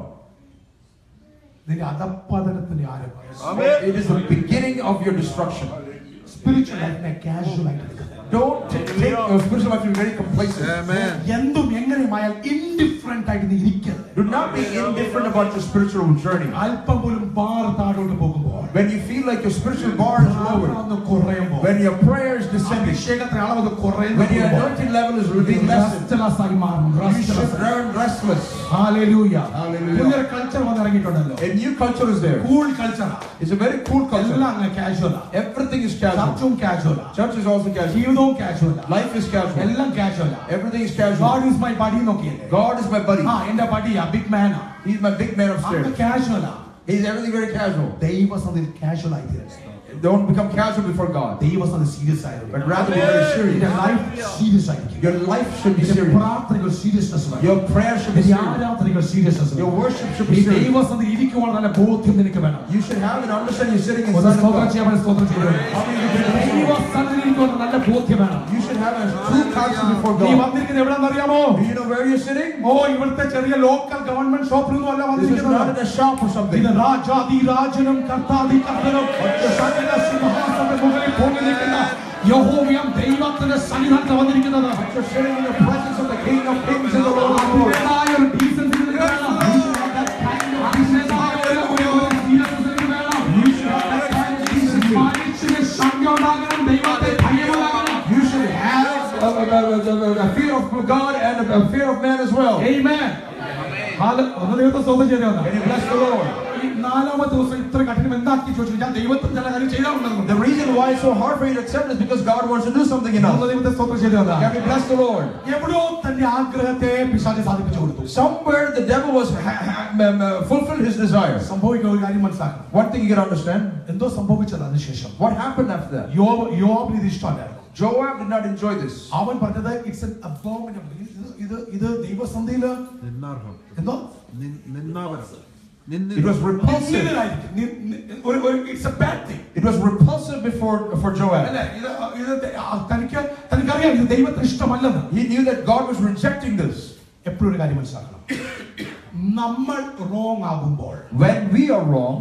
A: നിന്റെ അധപ്പതനത്തിന്റെ ആരംഭം
C: it is the beginning of your destruction.
A: Spiritual ലൈഫിനെ കാഷ്വൽ ആയിട്ട് എടുക്കുന്നത്
C: Don't t- take your spiritual life to be very complacent.
A: എന്തും എങ്ങനെയുമായാൽ indifferent ആയിട്ട് നീ ഇരിക്കരുത്
C: Do not be indifferent about your spiritual journey.
A: അല്പം പോലും ബാർ താഴോട്ട് പോകുമ്പോൾ
C: When you feel like your spiritual bar is lowered,
A: ഒന്ന് കുറയുമ്പോൾ
C: when your prayer is descending,
A: അഭിഷേകത്തിന് അളവ്
C: when your
A: കുറയുമ്പോൾ
C: anointing level is really lessened,
A: restless ആയി മാറും
C: you
A: restless
C: should
A: ആയി.
C: learn restless.
A: Hallelujah.
C: Hallelujah.
A: പുതിയൊരു കൾച്ചർ വന്നിറങ്ങിയിട്ടുണ്ടല്ലോ
C: A new culture is there.
A: Cool കൾച്ചറാ
C: It's a very cool culture.
A: എല്ലാം അങ്ങനെ കാഷ്വലാ
C: Everything is casual.
A: ചർച്ചും കാഷ്വലാ
C: Church is also casual.
A: ജീവിതവും കാഷ്വലാ
C: Life is casual.
A: എല്ലാം കാഷ്വലാ
C: Everything is casual.
A: God is my buddy നോക്കിയല്ലേ
C: God is my buddy.
A: ആ എന്റെ ബഡിയാ ബിഗ് മാനാ
C: He's my big man
A: അങ്ങനെ
C: upstairs.
A: കാഷ്വലാ
C: He's everything very casual.
A: ദൈവസന്നിധിയിൽ കാഷ്വൽ ആയി തീരണം
C: don't become casual before God,
A: ദൈവസ്ഥ സീരിയസ് ആയിരുന്നു
C: but rather be very
A: നിന്റെ
C: serious.
A: ലൈഫ് സീരിയസ് ആയിരിക്കും
C: Your life should be
A: നിന്റെ
C: serious.
A: പ്രാർത്ഥനകൾ സീരിയസ്നെസ് വേണം
C: Your prayer should be
A: നിന്റെ
C: serious.
A: ആരാധനകൾ സീരിയസ്നെസ്
C: Your
A: വേണം
C: worship should
A: ഈ
C: be serious.
A: ദൈവസ്ഥ ഇരിക്കുവാൻ നല്ല ബോധ്യം നിനക്ക് വേണം
C: You should have an understanding you're sitting in
A: ഒന്ന്
C: front of
A: സ്തോത്രം
C: God.
A: ചെയ്യാൻ സ്തോത്രം ചെയ്യുന്നു ദൈവസ്ഥയിൽ ഇരിക്കുവാൻ നല്ല ബോധ്യം വേണം
C: You should have a true counsel before
A: നീ
C: God.
A: വന്നിരിക്കുന്നത് എവിടെന്നറിയാമോ
C: Do you know where you're sitting?
A: ഓ ഇവിടുത്തെ ചെറിയ ലോക്കൽ ഗവൺമെന്റ് ഷോപ്പിലൊന്നും അല്ല
C: This is not
A: വന്നിരിക്കുന്നത്
C: in a shop or something.
A: ഇത് രാജാതി രാജനും കർത്താതി കർത്തനും സകല സിംഹാസനത്തിന്റെ മുകളിൽ ഭൂമി നിൽക്കുന്ന യഹോവയം ദൈവത്തിന്റെ സന്നിധാനത്ത് വന്നിരിക്കുന്നത്
C: You're sitting in the presence of the King of Kings and the Lord of Lords.
A: അതിന്റേതായ ഒരു decency നിനക്ക് വേണം. അതിന്റേതായ ഒരു- ഒരു- ഒരു seriousness നിനക്ക് വേണം. മനുഷ്യന് ശങ്കയുണ്ടാകണം, ദൈവത്തെ ഭയമുണ്ടാകണം.
C: You should have a, a, a, a, a fear of God and a, a fear of man as well.
A: Amen. ഹാല- ഒന്ന് ദൈവത്തെ സ്തോത്രം ചെയ്തേ ഒന്ന്.
C: Can you bless the Lord?
A: ഈ നാലാമത്തെ ദിവസം ഇത്ര കഠിനം എന്താക്കി ചോദിച്ചു ഞാൻ ദൈവത്തിന് ചില കാര്യം ചെയ്താൽ
C: The reason why it's so hard for you to accept is because God wants to do something in
A: ഒന്ന്
C: us.
A: ദൈവത്തെ സ്തോത്രം ചെയ്തേ ഒന്ന്.
C: Can we bless the Lord?
A: എവിടെയോ തന്റെ ആഗ്രഹത്തെ പിശാച് സാധിപ്പിച്ചു കൊടുത്തു
C: Somewhere the devil was ha- ha- um, uh, fulfilled his desires.
A: സംഭവിക്കുന്ന ഒരു കാര്യം മനസ്സിലാക്കണം
C: One thing you can understand.
A: എന്തോ സംഭവിച്ചത് അതിനുശേഷം
C: What happened after that?
A: യോബ് യോബിന് ഇത് ഇഷ്ടമല്ലായിരുന്നു
C: Joab did not enjoy this.
A: അവൻ പറഞ്ഞത് ഇറ്റ്സ് എൻ അബോമിനബിൾ ഇത് ഇത് ഇത് ദൈവസന്ധിയില്
E: നിന്നാർഹം
A: എന്തോ
E: നിൻ- നിന്നാവരം
C: It
E: നിന്ദിതം.
C: was repulsive.
A: നിന്ദിതനായിരിക്കും. നി- നി- ഒരു- ഒരു it's a bad thing
C: It was repulsive before for Joab.
A: അല്ലേ ഇത് ഇത് ത- ആ, തനിക്ക് തനിക്കറിയാം ഇത് ദൈവത്തിന് ഇഷ്ടമല്ലെന്ന്
C: He knew that God was rejecting this.
A: എപ്പോഴും ഒരു കാര്യം മനസ്സിലാക്കണം നമ്മൾ റോങ് ആകുമ്പോൾ
C: When we are wrong,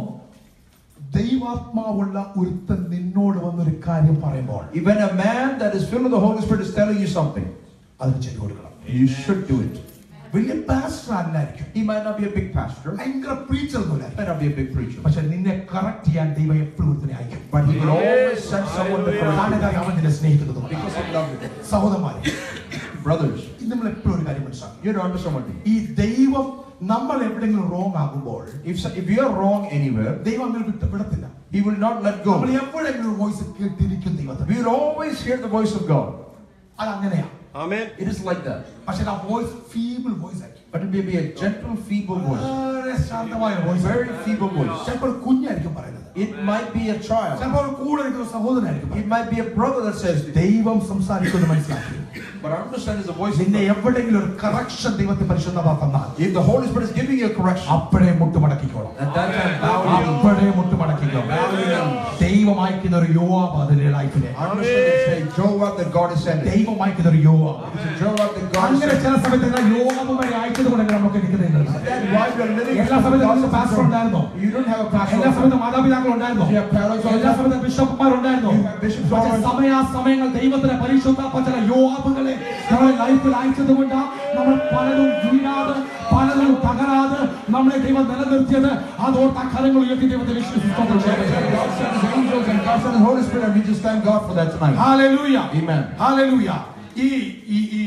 A: ദൈവാത്മാവുള്ള ഒരുത്തൻ നിന്നോട് വന്നൊരു കാര്യം പറയുമ്പോൾ
C: even a man that is filled with the Holy Spirit is telling you something,
A: അതിന് ചെവി കൊടുക്കണം
C: you should do it.
A: വലിയ പാസ്റ്റർ അല്ലായിരിക്കും
C: He might not be a big pastor,
A: ഭയങ്കര preacher ഒന്നുമില്ല
C: might not be a big preacher,
A: പക്ഷെ നിന്നെ correct ചെയ്യാൻ ദൈവം എപ്പോഴും ഒരുത്തനെ അയക്കും
C: but he will always send someone to correct
A: കാരണം അവൻ നിന്നെ സ്നേഹിക്കുന്നത്
C: you because he loves you.
A: സഹോദരന്മാരെ
C: Brothers,
A: ഇത് നമ്മൾ എപ്പോഴും ഒരു കാര്യം മനസ്സിലാക്കണം
C: you don't understand one thing.
A: ഈ ദൈവം നമ്മൾ എവിടെയെങ്കിലും റോങ് ആകുമ്പോൾ
C: If, if you are wrong anywhere,
A: ദൈവം അങ്ങനെ വിട്ട് വിടത്തില്ല
C: he will not let
A: നമ്മൾ
C: go.
A: എപ്പോഴെങ്കിലും വോയിസ് കേട്ടിരിക്കും ദൈവത്തിന്
C: We will always hear the voice of God.
A: അത് അങ്ങനെയാ
E: ആമേൻ
C: It is like that.
A: പക്ഷെ ആ വോയിസ് ഫീബിൾ വോയിസ് ആയിരിക്കും
C: But it may be a gentle, feeble voice.
A: വളരെ ശാന്തമായ വോയിസ്
C: Very feeble voice.
A: ചിലപ്പോൾ ഒരു കുഞ്ഞായിരിക്കും പറയുന്നത്
C: It might be a child.
A: ചിലപ്പോൾ ഒരു കൂടെ നിൽക്കുന്ന സഹോദരനായിരിക്കും
C: It
A: പറയുന്നത്.
C: might be a brother that says this.
A: ദൈവം സംസാരിക്കുന്നത് മനസ്സിലാക്കി
C: But understand it's the voice of
A: നിന്നെ
C: God.
A: എവിടെയെങ്കിലും ഒരു കറക്ഷൻ ദൈവത്തെ പരിശുദ്ധമാ തന്നാൽ
C: If the Holy Spirit is giving you a correction,
A: അപ്പോഴേ മുട്ടുമടക്കിക്കോളാം
C: at that time bow your knee.
A: അപ്പോഴേ മുട്ടുമടക്കിക്കോ ദൈവം അയക്കുന്ന ഒരു യോവാബ് അതിന്റെ ലൈഫിലെ
C: Understand and say, Joab that God is sending.
A: ദൈവം അയക്കുന്ന ഒരു യോവാബ്
C: It's a Joab that God is
A: അങ്ങനെ
C: sending.
A: ചില സമയത്ത് യോവാബ് വരെ അയച്ചത് കൊണ്ട് നമുക്ക് എടുക്കുന്നത്
C: That's why we are living
A: എല്ലാ സമയത്തും നമുക്ക് pastor ഉണ്ടായിരുന്നോ?
C: You don't have a pastor.
A: എല്ലാ സമയത്തും മാതാപിതാക്കൾ ഉണ്ടായിരുന്നോ
C: You have parents all
A: എല്ലാ
C: the time.
A: സമയത്തും ബിഷപ്പുമാർ ഉണ്ടായിരുന്നോ
C: You have bishops all
A: പക്ഷേ
C: around.
A: സമയാസമയങ്ങൾ ദൈവത്തിന്റെ പരിശുദ്ധാത്മ ചില യോവാബുകളെ നമ്മുടെ ലൈഫിൽ അയച്ചത് കൊണ്ട് നമ്മൾ പലതും വീഴാതെ പലതും തകരാതെ നമ്മളെ ദൈവം നിലനിർത്തിയത് അതോർത്ത് ആ കരങ്ങൾ ഉയർത്തി ദൈവത്തെ വിശ്വസിച്ചു
C: God sent his angels and God sent his Holy Spirit and we just thank God for that tonight.
A: Hallelujah
C: Amen.
A: Hallelujah ഈ ഈ ഈ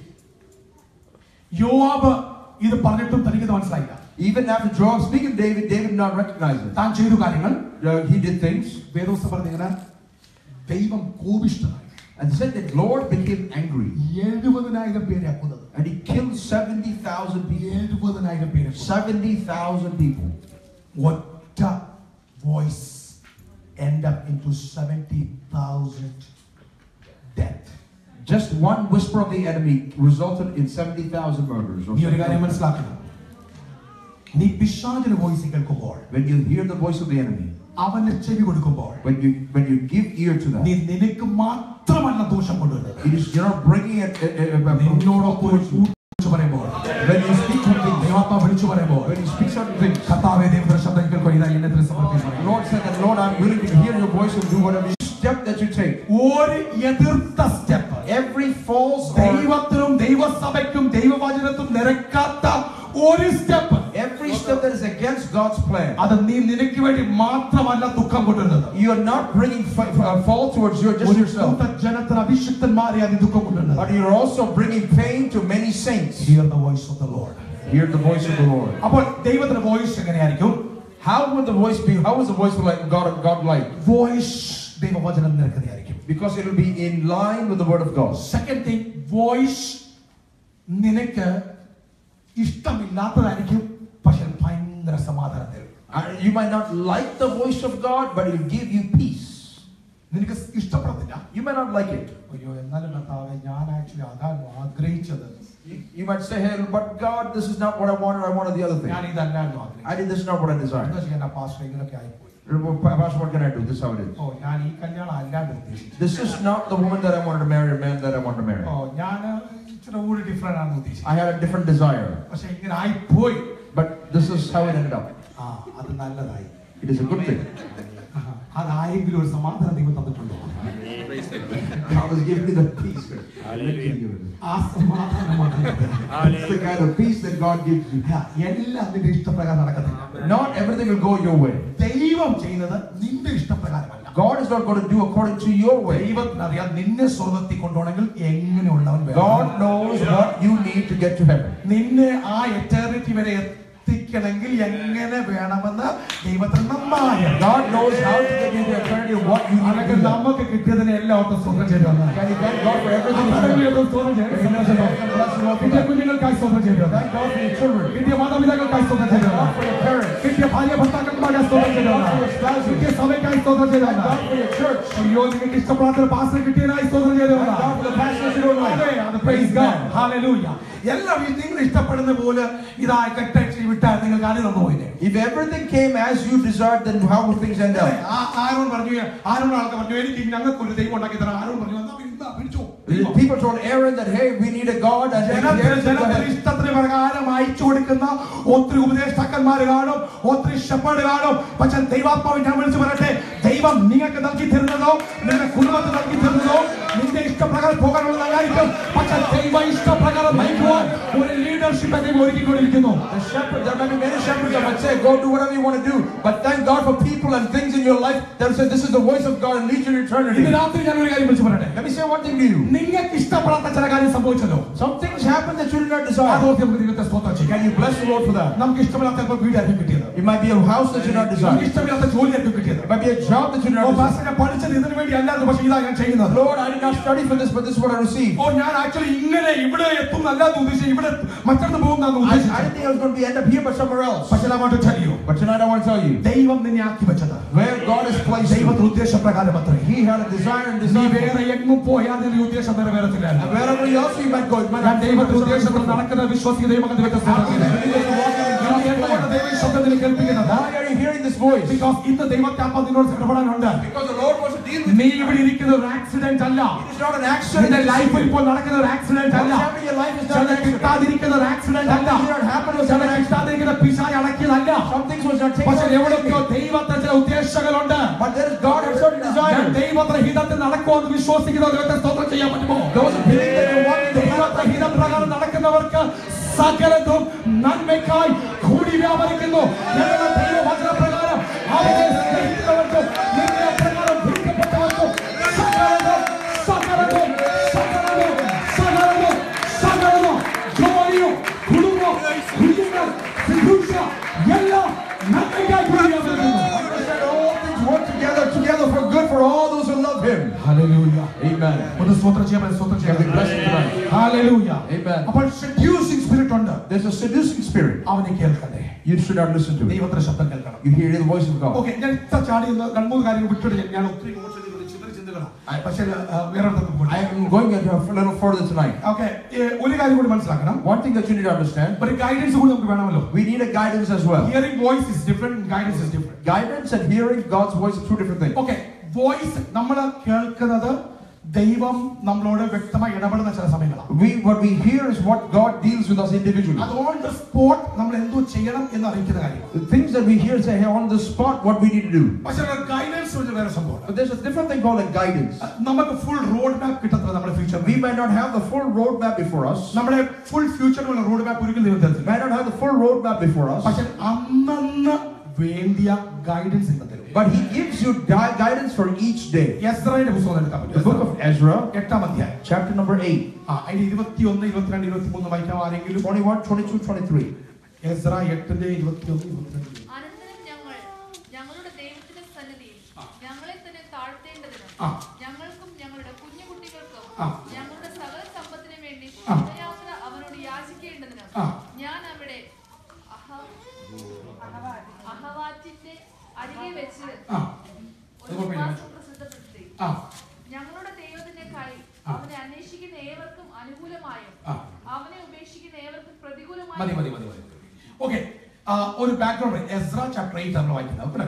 A: യോവാബ് ഇത് പറഞ്ഞിട്ടും തനിക്ക് ഇത് മനസ്സിലായില്ല
C: Even after Joab speaking to David, David did not recognize it.
A: താൻ ചെയ്തു കാര്യങ്ങൾ
C: Uh, he did things
A: വേദോസ്ത പറഞ്ഞിങ്ങനെ ദൈവം കോപിഷ്ടനായി
C: and said that Lord became angry
A: എഴുപതിനായിരം പേരെ കൊന്നത്
C: and he killed 70,000 people.
A: എഴുപതിനായിരം പേരെ കൊന്നു.
C: 70,000 people.
A: ഒറ്റ voice end up into 70,000 death.
C: Just one whisper of the enemy resulted in 70,000 murders. or
A: നീ ഒരു കാര്യം
C: 70,000.
A: മനസ്സിലാക്കണം നീ പിശാചിന് വോയിസ് കേൾക്കുമ്പോൾ
C: When you hear the voice of the enemy,
A: അവന് ചെവി കൊടുക്കുമ്പോൾ
C: when you when you give ear to
A: നീ
C: that,
A: നിനക്ക് മാത്രമല്ല ദോഷം കൊണ്ടുവരുന്നത്
C: it is you're not bringing it. uh, uh, uh,
A: നിന്നോടൊപ്പം ഒരു വിളിച്ചു പറയുമ്പോൾ
C: When you speak something,
A: ദൈവാത്മാ വിളിച്ചു പറയുമ്പോൾ
C: when you speak certain things,
A: കർത്താവേ ദൈവത്തിന്റെ ശബ്ദം കേൾക്കുക ഇതാ എന്നെ
C: the
A: സമർപ്പിച്ചു
C: Lord said that Lord, I'm willing to hear your voice and do whatever step that you take.
A: ഒരു എതിർത്ത സ്റ്റെപ്പ്
C: Every false or
A: ദൈവത്തിനും ദൈവസഭയ്ക്കും ദൈവവചനത്തിനും നിരക്കാത്ത ഒരു step
C: every step that is against God's plan,
A: അത് നീ നിനക്ക് വേണ്ടി മാത്രമല്ല ദുഃഖം കൊണ്ടുവരുന്നത്
C: you are not bringing fa- uh, fall towards you, just
A: ഒരു
C: yourself,
A: കൂട്ട ജനത്തിന് അഭിഷിക്തന്മാരെ അത് ദുഃഖം കൊണ്ടുവരുന്നത്
C: but you're also bringing pain to many saints.
A: Hear the voice of the Lord.
C: Hear the voice of the Lord.
A: അപ്പോൾ ദൈവത്തിന്റെ voice എങ്ങനെയായിരിക്കും
C: How would the voice be? How is the voice like God? God like?
A: Voice ദൈവവചനം നിരക്കുന്നതായിരിക്കും
C: Because it will be in line with the word of God.
A: Second thing voice നിനക്ക് ഇഷ്ടമില്ലാത്തതായിരിക്കും പക്ഷെ ഭയങ്കര സമാധാനം തരും
C: Uh, You might not like the voice of God, but it will give you peace.
A: നിനക്ക് ഇഷ്ടപ്പെടത്തില്ല
C: You may not like it.
A: അയ്യോ എന്നാലും കർത്താവെ ഞാൻ ആക്ച്വലി അതാണ് ആഗ്രഹിച്ചത്
C: You, you might say, hey, but God, this is not what I wanted. I wanted the other thing.
A: ഞാൻ ഇതല്ലായിരുന്നു ആഗ്രഹിച്ചത്
C: I did this is not what I
A: എന്താ
C: desired.
A: ചെയ്യാൻ പാസ്റ്റർ ഇങ്ങനെയൊക്കെ ആയിപ്പോയി
C: Well, Pastor, what can I do? This is how it is.
A: ഓ ഞാൻ ഈ കല്യാണം അല്ലാണ്ട് ഉദ്ദേശിച്ചത്
C: This is not the woman that I wanted to marry, or man that I wanted to marry.
A: ഓ ഞാൻ ഇച്ചിരി കൂടി ഡിഫറെന്റ് ആണ് ഉദ്ദേശിച്ചത്
C: I had a different desire.
A: പക്ഷെ ഇങ്ങനെ ആയിപ്പോയി
C: But this is how it ended up.
A: ആ അത് നല്ലതായി
C: It is a good thing.
A: ആഹാ. അതായെങ്കിലും ഒരു സമാധാനം ദൈവം തന്നിട്ടുണ്ടോ
C: God has given me the peace.
A: ആ സമാധാനമാണ്
C: It's the kind of peace that God gives you.
A: ആ, എല്ലാം നിന്റെ ഇഷ്ടപ്രകാരം നടക്കത്തില്ല
C: Not everything will go your way.
A: ദൈവം ചെയ്യുന്നത് നിന്റെ ഇഷ്ടപ്രകാരമല്ല
C: God is not going to do according to your way.
A: ദൈവത്തിനറിയാം നിന്നെ സ്വർഗത്തിൽ കൊണ്ടുപോകണമെങ്കിൽ എങ്ങനെയുള്ളവൻ വേണം.
C: God knows what you need to get to heaven.
A: നിന്നെ ആ എറ്റേണിറ്റി വരെ എത്തിക്കണമെങ്കിൽ എങ്ങനെ വേണമെന്ന് ദൈവത്തിന് നന്നായി
C: God knows how to get you to eternity, what you need
A: അതൊക്കെ
C: to do.
A: നമുക്ക് കിട്ടിയതിനെ എല്ലാം ഓർത്ത് സ്തോത്രം ചെയ്തു
C: Can you thank God for everything?
A: കിട്ടിയ കുഞ്ഞുങ്ങൾക്കായി സ്തോത്രം ചെയ്തു
C: Thank God for your children.
A: കിട്ടിയ മാതാപിതാക്കൾക്കായി സ്തോത്രം ചെയ്തു
C: God for your parents.
A: കിട്ടിയ ഭാര്യ ഭർത്താക്കന്മാരെ സ്തോത്രം ചെയ്തു കിട്ടിയ സഭയ്ക്കായി സ്തോത്രം ചെയ്തു
C: God for your church.
A: അയ്യോ നിങ്ങൾക്ക് ഇഷ്ടപ്പെടാത്ത പാസ്റ്റർ കിട്ടിയതിനായി സ്തോത്രം ചെയ്തു
C: God for the pastors you don't like.
A: അതെ, അത് praise God. Hallelujah. എല്ലാം ഈ നിങ്ങൾ ഇഷ്ടപ്പെടുന്ന പോലെ ഇതാ കെട്ടടിച്ച് വിട്ടാൽ നിങ്ങൾക്ക് അടി തന്നു പോയില്ലേ
C: If everything came as you desired, then how would things end
A: അതെ,
C: up?
A: ആ- ആരോൺ പറഞ്ഞു ആരോൺ ആൾക്ക് പറഞ്ഞു എനിക്ക് ഞങ്ങൾക്ക് ഒരു ദൈവം ഉണ്ടാക്കി തരാം ആരോൺ പറഞ്ഞു എന്നാ ഇന്നാ പിടിച്ചോ
C: The People told Aaron that, hey, we need a God. And and
A: ജനത്തിന്
C: Aaron said, "Go
A: ജനത്തിന്
C: ahead."
A: ഇഷ്ടത്തിന് പ്രകാരം അയച്ചു കൊടുക്കുന്ന ഒത്തിരി ഉപദേഷ്ടാക്കന്മാര് കാണും ഒത്തിരി ഷെപ്പേഡ് കാണും പക്ഷെ ദൈവാത്മാവ് ഞാൻ വിളിച്ചു പറയട്ടെ ദൈവം നിങ്ങൾക്ക് നൽകി തരുന്നതോ നിങ്ങളുടെ കുടുംബത്തിന് നൽകി തരുന്നതോ നിന്റെ ഇഷ്ടപ്രകാരം പോകാനുള്ളതായിരിക്കും പക്ഷെ ദൈവ ഇഷ്ടപ്രകാരം നയിക്കുവാൻ ഒരു ലീഡർഷിപ്പ് ദൈവം ഒരുക്കിക്കൊണ്ടിരിക്കുന്നു
C: The shepherd, there may be many shepherds that might say, go do whatever you want to do. But thank God for people and things in your life that will say, this is the voice of God and lead you to eternity.
A: ഇന്ന് രാത്രി ഞാൻ ഒരു കാര്യം വിളിച്ചു പറയട്ടെ
C: Let me say one thing to you.
A: നിങ്ങൾക്ക് ഇഷ്ടപ്പെടാത്ത ചില കാര്യം സംഭവിച്ചല്ലോ
C: Some things happen that you did not desire.
A: അതോർത്ത് നമുക്ക് ദൈവത്തെ സ്തോത്രം ചെയ്യാം
C: Can you bless the Lord for that?
A: നമുക്ക് ഇഷ്ടപ്പെടാത്ത ചിലപ്പോൾ വീടായിരിക്കും കിട്ടിയത്
C: It might be a house that you did not
A: നമുക്ക്
C: desire.
A: ഇഷ്ടമില്ലാത്ത ജോലിയായിരിക്കും കിട്ടിയത്
C: It might be a job that you did
A: oh
C: not desire.
A: Pastor ഞാൻ പഠിച്ചത് ഇതിനു വേണ്ടി അല്ലായിരുന്നു പക്ഷെ ഇതാ ഞാൻ ചെയ്യുന്നത്
C: Lord, I did not study for this, but this is what I received.
A: ഓ ഞാൻ ആക്ച്വലി ഇങ്ങനെ ഇവിടെ എത്തും അല്ലാതെ ഉദ്ദേശിച്ചത് ഇവിടെ മറ്റടുത്ത് പോകുന്നതാണ്
C: I, I
A: ഉദ്ദേശിച്ചത്
C: didn't think I was going to be end up here, but somewhere else.
A: പക്ഷെ ഞാൻ want to tell you,
C: But tonight I want to tell you,
A: ദൈവം നിന്നെ ആക്കി വെച്ചത്
C: where God has placed you,
A: ദൈവത്തിന്റെ ഉദ്ദേശപ്രകാരം അത്രേ
C: He had a desire and
A: നീ
C: desire. for
A: വേറെ എങ്ങും പോയാൽ നിന്റെ ഉദ്ദേശം നിറവേറത്തില്ല
C: And wherever else you might go, it might
A: ഞാൻ
C: not
A: ദൈവത്തിന്റെ
C: be
A: ഉദ്ദേശത്തിൽ നടക്കുന്ന വിശ്വസിക്കുന്ന ദൈവം ദൈവത്തെ ദൈവ ശബ്ദം നിന്നെ കേൾപ്പിക്കുന്നത്
C: Why are you hearing this voice?
A: Because ഇന്ന് ദൈവത്തെ അപ്പ നിന്നോട് ഇടപെടാനുണ്ട്
C: Because the Lord wants to deal with
A: നീ ഇവിടെ ഇരിക്കുന്ന ഒരു ആക്സിഡന്റ് അല്ല
C: It is not an accident.
A: നിന്റെ ലൈഫിൽ ഇപ്പോൾ നടക്കുന്ന ഒരു ആക്സിഡന്റ് അല്ല
C: What's happening in your life is not
A: ചില
C: an accident.
A: കിട്ടാതിരിക്കുന്ന ഒരു ആക്സിഡന്റ് അല്ല
C: Something did not happen was
A: ചില
C: an accident.
A: കിട്ടാതിരിക്കുന്ന പിശാച് അടക്കിയതല്ല
C: Some things was not taken
A: പക്ഷെ
C: out.
A: എവിടെയൊക്കെയോ ദൈവത്തിന് ചില ഉദ്ദേശങ്ങളുണ്ട്
C: But there is God has certain
A: ഞാൻ
C: desires.
A: ദൈവത്തിന്റെ ഹിതത്തിൽ നടക്കുമെന്ന് വിശ്വസിക്കുന്ന ദൈവത്തെ സ്തോത്രം ചെയ്യാൻ പറ്റുമോ
C: Those who believe that you want to
A: ദൈവത്തിന്റെ ഹിതപ്രകാരം നടക്കുന്നവർക്ക് സകലതും നന്മയ്ക്കായി കൂടി വ്യാപരിക്കുന്നു ഞങ്ങളുടെ ദൈവവചനപ്രകാരം അവരെ സ്നേഹിക്കുന്നവർക്കും നിർണയപ്രകാരം വിളിക്കപ്പെട്ടവർക്കും സകലതും സകലതും സകലതും സകലതും സകലതും ജോലിയും കുടുംബം കുഞ്ഞുങ്ങൾ ശുശ്രൂഷ എല്ലാം നന്മയ്ക്കായി കൂടി വ്യാപരിക്കുന്നു
C: Understand all things work together, together for good for all those who love Him.
A: Hallelujah
C: Amen.
A: ഒന്ന് സ്തോത്രം ചെയ്യാൻ സ്തോത്രം
C: Can we bless Him
A: ചെയ്യാൻ
C: tonight?
A: Hallelujah
C: Amen.
A: അപ്പോൾ സെഡ്യൂസിംഗ് സ്പിരിറ്റ് ഉണ്ട്
C: There's a seducing spirit.
A: അവനെ കേൾക്കണ്ടേ
C: You should not listen to it.
A: ദൈവത്തിന്റെ ശബ്ദം കേൾക്കണം
C: You hear the voice of God.
A: Okay ഞാൻ ഇത്ര ചാടി ഒന്ന് രണ്ട് മൂന്ന് കാര്യങ്ങൾ വിട്ടിട്ട് ഞാൻ- ഞാൻ ഒത്തിരി emotion ചെയ്ത് ചിന്തകൾ ചിന്തകളാണ് പക്ഷേ ആ, വേറെ
C: I am going into a little further tonight.
A: Okay ഒരു കാര്യം കൂടി മനസ്സിലാക്കണം
C: One thing that you need to understand,
A: ഒരു ഗൈഡൻസ് കൂടി നമുക്ക് വേണമല്ലോ
C: we need a guidance as well.
A: Hearing voice is different guidance is different
C: Guidance and hearing God's voice are two different things.
A: Okay voice നമ്മൾ കേൾക്കുന്നത് ദൈവം നമ്മളോട് വ്യക്തമായി ഇടപെടുന്ന ചില സമയങ്ങളാണ്
C: We what we hear is what God deals with us individually.
A: അത് on the spot നമ്മൾ എന്തോ ചെയ്യണം എന്ന് അറിയിക്കുന്ന കാര്യമാണ്
C: The things that we hear say, hey, on the spot, what we need to do.
A: പക്ഷേ ഗൈഡൻസ് ഒരു വേറെ സംഭവമാണ്
C: But there's a different thing called a guidance.
A: നമുക്ക് ഫുൾ റോഡ് മാപ്പ് കിട്ടത്തില്ല നമ്മുടെ future
C: We might not have the full roadmap before us.
A: നമ്മുടെ full ഫ്യൂച്ചറിനുള്ള road map ഒരിക്കലും ദൈവം
C: We
A: തരത്തില്ല
C: might not have the full roadmap before us.
A: പക്ഷെ അന്നന്ന് വേണ്ടിയ ഗൈഡൻസ് ഇന്ന് തരും
C: But He gives you gui- guidance for each day.
A: എസ്രയുടെ പുസ്തകം എടുക്കാൻ
C: The book
A: പറ്റും
C: of Ezra,
A: എട്ടാം അധ്യായം
C: chapter number 8,
A: ആ അതിന്റെ ഇരുപത്തിയൊന്ന് ഇരുപത്തിരണ്ട് ഇരുപത്തിമൂന്ന് വായിക്കാം ആരെങ്കിലും
C: 21, 22, 23.
A: എസ്ര എട്ടിന്റെ ഇരുപത്തിയൊന്ന് ഇരുപത്തിരണ്ട്
F: അനന്തരം ഞങ്ങൾ ഞങ്ങളുടെ ദൈവത്തിന്റെ സന്നിധിയിൽ ഞങ്ങളെ തന്നെ താഴ്ത്തേണ്ടതിനും
A: ആ.
F: ഞങ്ങൾക്കും ഞങ്ങളുടെ കുഞ്ഞുകുട്ടികൾക്കും
A: ആ.
F: ഞങ്ങളുടെ സകല സമ്പത്തിനു വേണ്ടി
A: ആ.
F: ശുദ്ധയാത്ര അവനോട് യാചിക്കേണ്ടതിനും
A: ആ.
F: ഞാൻ അവിടെ അഹ- അഹവാറ്റിന്റെ അരികെ വെച്ച്
A: ആ
F: ഒരു
A: ഇത് കുഴപ്പമില്ല.
F: ഉപവാസം പ്രസിദ്ധപ്പെടുത്തി
A: ആ
F: നീതിയായി
A: ആ.
F: അവനെ അന്വേഷിക്കുന്ന ഏവർക്കും അനുകൂലമായും
A: ആ.
F: അവനെ ഉപേക്ഷിക്കുന്ന ഏവർക്കും
A: മതി
F: പ്രതികൂലമായും
A: മതി മതി മതി ഓക്കെ ഒരു ബാക്ക്ഗ്രൗണ്ട് എസ്ര ചാപ്റ്റർ എയ്റ്റ് നമ്മൾ വായിക്കുന്നത് പിന്നെ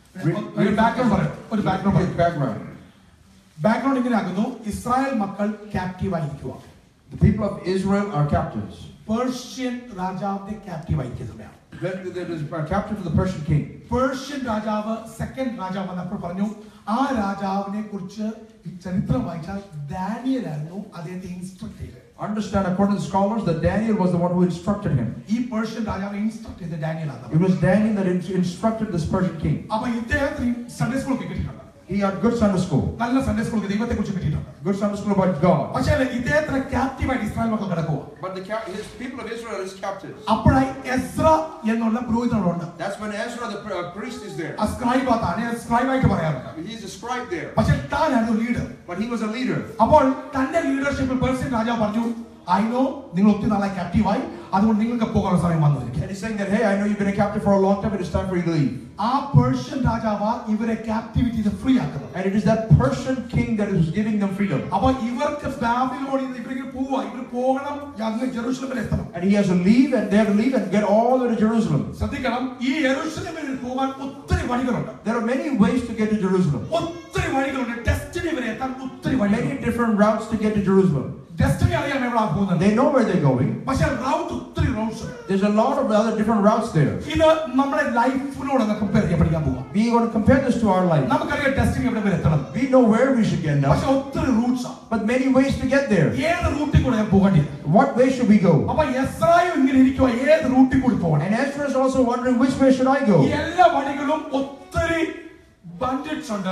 A: ഒരു ബാക്ക്ഗ്രൗണ്ട് പറയാം ഒരു ബാക്ക്ഗ്രൗണ്ട് പറയാം
C: background.
A: ബാക്ക്ഗ്രൗണ്ട് ഇങ്ങനെ ആകുന്നു ഇസ്രായേൽ മക്കൾ ക്യാപ്റ്റീവ് ആയിരിക്കുക
C: The people of Israel are captives.
A: Persian രാജാവിന്റെ ക്യാപ്റ്റീവ് ആയിരിക്കുന്ന സമയമാണ്
C: Then there is a captive to the Persian king.
A: Persian രാജാവ് സെക്കൻഡ് രാജാവ് വന്നപ്പോൾ പറഞ്ഞു ആ രാജാവിനെ കുറിച്ച് ഈ ചരിത്രം വായിച്ചാൽ ദാനിയലായിരുന്നു അദ്ദേഹത്തെ ഇൻസ്ട്രക്ട് ചെയ്തത്
C: Understand, according to scholars, that Daniel was the one who instructed him.
A: ഈ പേർഷ്യൻ രാജാവിനെ ഇൻസ്ട്രക്ട് ചെയ്ത് ഡാനിയലാണ്
C: It was Daniel that in- instructed this Persian king.
A: അപ്പൊ ഇദ്ദേഹത്തിന് സൺഡേ സ്കൂൾ കിട്ടിയിട്ടുണ്ട്
C: He had good Sunday school,
A: നല്ല Sunday school ദൈവത്തെ കുറിച്ച് കിട്ടിയിട്ടുണ്ട്
C: good Sunday school about God.
A: പക്ഷേ ഇദ്ദേഹത്തിന് ക്യാപ്റ്റീവായിട്ട് ഇസ്രായേൽ മക്കൾ കിടക്കുക
C: But the cap- his people of Israel is captives.
A: അപ്പോഴായി Ezra എന്നുള്ള പുരോഹിതനോടുണ്ട്
C: That's when Ezra the pr- uh, priest is there.
A: ആ സ്ക്രൈബാത്താണ് സ്ക്രൈബായിട്ട് പറയാറുണ്ട്
C: He's a scribe there.
A: പക്ഷെ താനായിരുന്നു leader
C: But he was a leader.
A: അപ്പോൾ തന്റെ ലീഡർഷിപ്പിൽ പേഴ്സൺ രാജാവ് പറഞ്ഞു ഐ നോ നിങ്ങൾ ഒത്തിരി നാളായി ക്യാപ്റ്റീവായി അതുകൊണ്ട് നിങ്ങൾക്ക് പോകാനുള്ള സമയം വന്നു എനിക്ക്
C: And he's saying that, hey, I know you've been a captive for a long time, but it's time for you to leave.
A: ആ പേർഷ്യൻ രാജാവ് ഇവരെ ക്യാപ്റ്റിവിറ്റി ഫ്രീ ആക്കുന്നത്
C: And it is that Persian king that is giving them freedom.
A: അപ്പൊ ഇവർക്ക് ബാബിലോണിൽ നിന്ന് ഇവർക്ക് പോവാ ഇവർ പോകണം അങ്ങ് ജെറൂസലമിൽ എത്തണം
C: And he has to leave, and they have to leave and get all the way to Jerusalem.
A: ശ്രദ്ധിക്കണം ഈ ജെറൂസലമിൽ പോകാൻ ഒത്തിരി വഴികളുണ്ട്
C: There are many ways to get to Jerusalem.
A: ഒത്തിരി വഴികളുണ്ട് ഡെസ്റ്റിനി വരെ എത്താൻ ഒത്തിരി വഴികളുണ്ട്
C: Many different routes to get to Jerusalem.
A: Destiny അറിയാൻ എവിടെ പോകുന്നത്
C: They know where they're going.
A: പക്ഷെ റൗട്ട് ഒത്തിരി റൗട്ട്സ് ഉണ്ട്
C: There's a lot of other different routes there.
A: ഇത് നമ്മുടെ ലൈഫിനോട് ഒന്ന് കമ്പയർ ചെയ്യാൻ പഠിക്കാൻ പോവാം
C: We're going to compare this to our life.
A: നമുക്കറിയാം ഡെസ്റ്റിനി എവിടെ വരെ എത്തണം
C: We know where we should get now,
A: പക്ഷെ ഒത്തിരി റൂട്ട്സ് ആണ്
C: but many ways to get there.
A: ഏത് റൂട്ടിൽ കൂടെ ഞാൻ പോകേണ്ടത്
C: What way should we go?
A: അപ്പൊ എസ്രായും ഇങ്ങനെ ഇരിക്കുക ഏത് റൂട്ടിൽ കൂടി പോകണം
C: And Ezra is also wondering which way should I
A: ഈ
C: go?
A: എല്ലാ വഴികളും ഒത്തിരി ബണ്ടിറ്റ്സ് ഉണ്ട്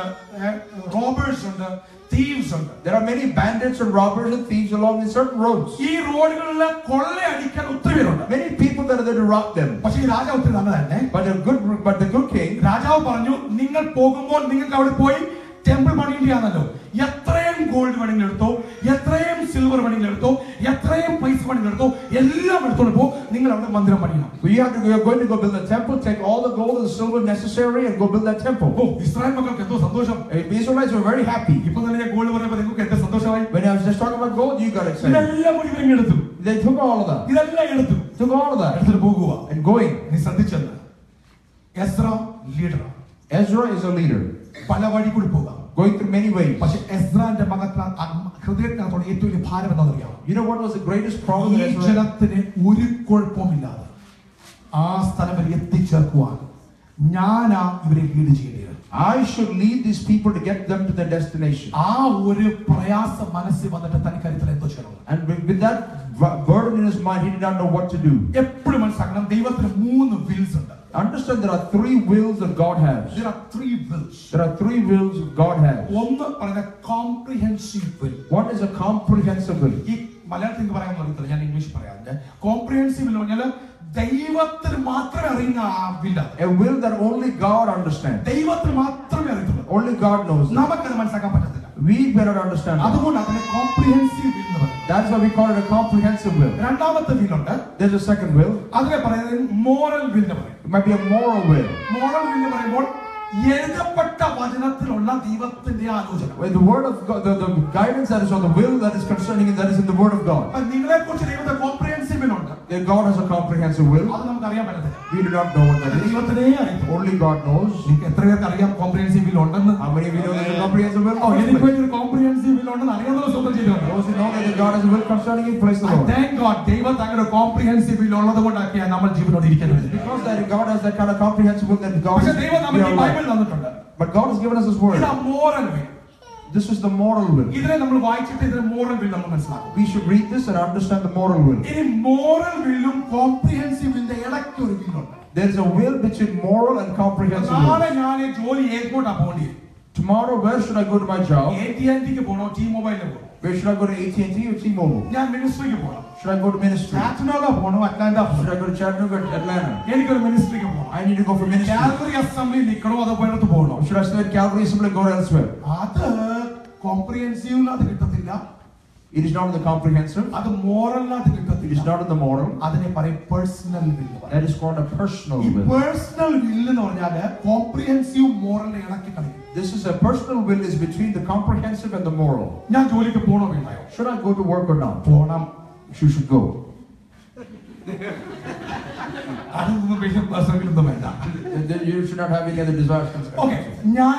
A: റോബേഴ്സ് ഉണ്ട് തീവ്സ് ഉണ്ട്
C: There are many bandits and robbers and thieves along in certain roads.
A: ഈ റോഡുകളിൽ കൊള്ളയടിക്കാൻ ഒത്തിരി പേരുണ്ട്
C: Many people that are there to rob them.
A: പക്ഷെ ഈ രാജാവ് ഒത്തിരി നല്ലതന്നെ
C: But the good, but the good king,
A: രാജാവ് പറഞ്ഞു നിങ്ങൾ പോകുമ്പോൾ നിങ്ങൾക്ക് അവിടെ പോയി ടെമ്പിൾ പണിയില്ലാന്നല്ലോ എത്രയും ഗോൾഡ് വേണമെങ്കിലും എടുത്തോ എത്രയും സിൽവർ വേണമെങ്കിലും എടുത്തോ എത്രയും പൈസ വേണമെങ്കിലും എടുത്തോ എല്ലാം എടുത്തോണ്ട് പോ നിങ്ങൾ അവിടെ മന്ദിരം പണിയണം
C: we have to, we are going to go build a temple, take all the gold and silver necessary and go build that
A: oh
C: temple.
A: Israel മക്കൾക്ക് എന്തോ സന്തോഷം
C: Uh, The Israelites were very happy.
A: ഇപ്പൊ തന്നെ ഞാൻ gold പറഞ്ഞപ്പോ നിങ്ങൾക്ക് എന്താ സന്തോഷമായി
C: When I was just talking about gold, you got excited.
A: ഇതെല്ലാം കൂടി ഇവരിങ്ങ് എടുത്തു
C: They took all of that.
A: ഇതെല്ലാം എടുത്തു
C: Took all of that.
A: എടുത്തിട്ട് പോകുക
C: And going.
A: നീ ശ്രദ്ധിച്ചത് Ezra leader
C: Ezra is a leader.
A: പല വഴി കൂടി പോകാം
C: Going through many ways.
A: പക്ഷെ എസ്രാന്റെ മകത്തിന് ഹൃദയത്തിനകത്തോടെ ഏറ്റവും വലിയ ഭാരം എന്താണെന്നറിയാം
C: You know what was the greatest problem
A: ഈ
C: that Ezra
A: ജനത്തിന് ഒരു കുഴപ്പമില്ലാതെ ആ സ്ഥലം വരെ എത്തിച്ചേർക്കുവാൻ ഞാനാ ഇവരെ ലീഡ് ചെയ്യേണ്ടത്
C: I should lead these people to get them to their destination.
A: ആ ഒരു പ്രയാസം മനസ്സിൽ വന്നിട്ട് തനിക്കറിയത്തിൽ എന്തോ ചെയ്യണം
C: And with with that bu- burden in his mind, he did not know what to do.
A: എപ്പോഴും മനസ്സിലാക്കണം ദൈവത്തിന് മൂന്ന് വിൽസ് ഉണ്ട്
C: Understand there are three wills that God has.
A: There are three wills.
C: There are three wills God has.
A: ഒന്ന് പറയുന്ന comprehensive will
C: One is a comprehensive will.
A: ഈ മലയാളത്തിൽ എനിക്ക് പറയാൻ അറിയത്തില്ല ഞാൻ ഇംഗ്ലീഷ് പറയാറുണ്ട് കോംപ്രിഹെൻസീവ് എന്ന് പറഞ്ഞാൽ ദൈവത്തിന് മാത്രമേ അറിയുന്ന ആ വില്ല
C: A will that only God understands.
A: ദൈവത്തിന് മാത്രമേ അറിയത്തുള്ളൂ
C: Only God knows. that.
A: നമുക്കത് മനസ്സിലാക്കാൻ പറ്റത്തില്ല
C: We cannot understand that.
A: അതുകൊണ്ട് അതിനെ കോംപ്രിഹെൻസീവ് വിൽ എന്ന് പറയും
C: That's why we call it a comprehensive will.
A: രണ്ടാമത്തെ വില്ലുണ്ട്
C: There's a second will.
A: അതിനെ പറയുന്നത് മോറൽ വിൽ എന്ന് പറയും
C: It might be a moral will.
A: Moral will എന്ന് പറയുമ്പോൾ എഴുതപ്പെട്ട വചനത്തിലുള്ള ദൈവത്തിന്റെ ആലോചന
C: When the word of God, the, the guidance that is on the will that is concerning it, that is in the word of God.
A: അപ്പൊ നിങ്ങളെ കുറിച്ച് ദൈവത്തെ comprehensive വില്ലുണ്ട്
C: Then God has a comprehensive will.
A: അത് നമുക്ക് അറിയാൻ പറ്റത്തില്ല
C: We do not know what
A: അത്
C: that is.
A: ദൈവത്തിനെ അറിയത്തുള്ളൂ
C: Only God knows.
A: നിങ്ങൾക്ക് എത്ര പേർക്ക് അറിയാം കോംപ്രിഹെൻസീവ് ബിൽ ഉണ്ടെന്ന്
C: How many of you know there's a comprehensive will?
A: ഓ, എനിക്ക് വേണ്ടി ഒരു കോംപ്രിഹെൻസീവ് ബിൽ ഉണ്ടെന്ന് അറിയാവുന്ന സ്വന്തം ചെയ്തിട്ടുണ്ട്
C: Those who know that God has a will concerning it, praise the
A: I
C: Lord.
A: thank God ദൈവം തങ്ങളുടെ കോംപ്രിഹെൻസീവ് ബിൽ ഉള്ളത് കൊണ്ടാക്കിയാണ് നമ്മൾ ജീവനോട് ഇരിക്കുന്നത്
C: Because that God has that kind of comprehensive will that God
A: പക്ഷെ
C: is
A: ദൈവം
C: we
A: നമുക്ക്
C: are
A: ഈ ബൈബിൾ
C: alive.
A: തന്നിട്ടുണ്ട്
C: But God has given us His word.
A: ഇതാ moral will
C: This is the moral will.
A: ഇതിനെ നമ്മൾ വായിച്ചിട്ട് ഇതിന് മോറൽ വിൽ നമ്മൾ മനസ്സിലാക്കും
C: We should read this and understand the moral will.
A: ഇനി മോറൽ വില്ലും കോംപ്രിഹെൻസീവ് വില്ലിന്റെ ഇടയ്ക്ക് ഒരു വില്ലുണ്ട്
C: There is a will between moral and comprehensive
A: നാളെ
C: will.
A: ഞാൻ ജോലി എയർപോർട്ടാ പോകേണ്ടി
C: Tomorrow, where should I go to my job?
A: A T N ടിക്ക് പോകണോ ടി മൊബൈലിന് പോകണോ
C: Where should I go to AT&T or T-Mobile?
A: ഞാൻ മിനിസ്ട്രിക്ക് പോകണം
C: Should I go to ministry?
A: Chattanooga പോകണോ അറ്റ്ലാന്റ
C: Should
A: പോകണം
C: I go to Chattanooga or Atlanta?
A: എനിക്കൊരു മിനിസ്ട്രിക്ക് പോകണം
C: I need to go for ministry.
A: Calvary Assembly നിൽക്കണോ അതോ പോയിടത്ത് പോകണോ
C: Or should I stay at Calvary Assembly or go elsewhere?
A: അത് കോംപ്രിഹെൻസീവിനകത്ത് കിട്ടത്തില്ല
C: It is not in the comprehensive.
A: അത് മോറലിനകത്ത്
C: It is
A: കിട്ടത്തില്ല
C: not in the moral.
A: അതിനെ പറയും പേഴ്സണൽ വില്ല്
C: That is called a personal
A: ഈ
C: will.
A: പേഴ്സണൽ വില്ല് എന്ന് പറഞ്ഞാല് കോംപ്രിഹെൻസീവ് മോറലിനെ ഇണക്കി കളിക്കും
C: This is a personal will is between the comprehensive and the moral.
A: ഞാൻ ജോലിക്ക് പോണോ വേണ്ടായോ
C: Should I go to work or not?
A: പോണം
C: You should go.
A: അതൊന്നും വലിയ പേഴ്സണൽ ഒന്നും വേണ്ട
C: Then You should not have any other desires.
A: Okay ഞാൻ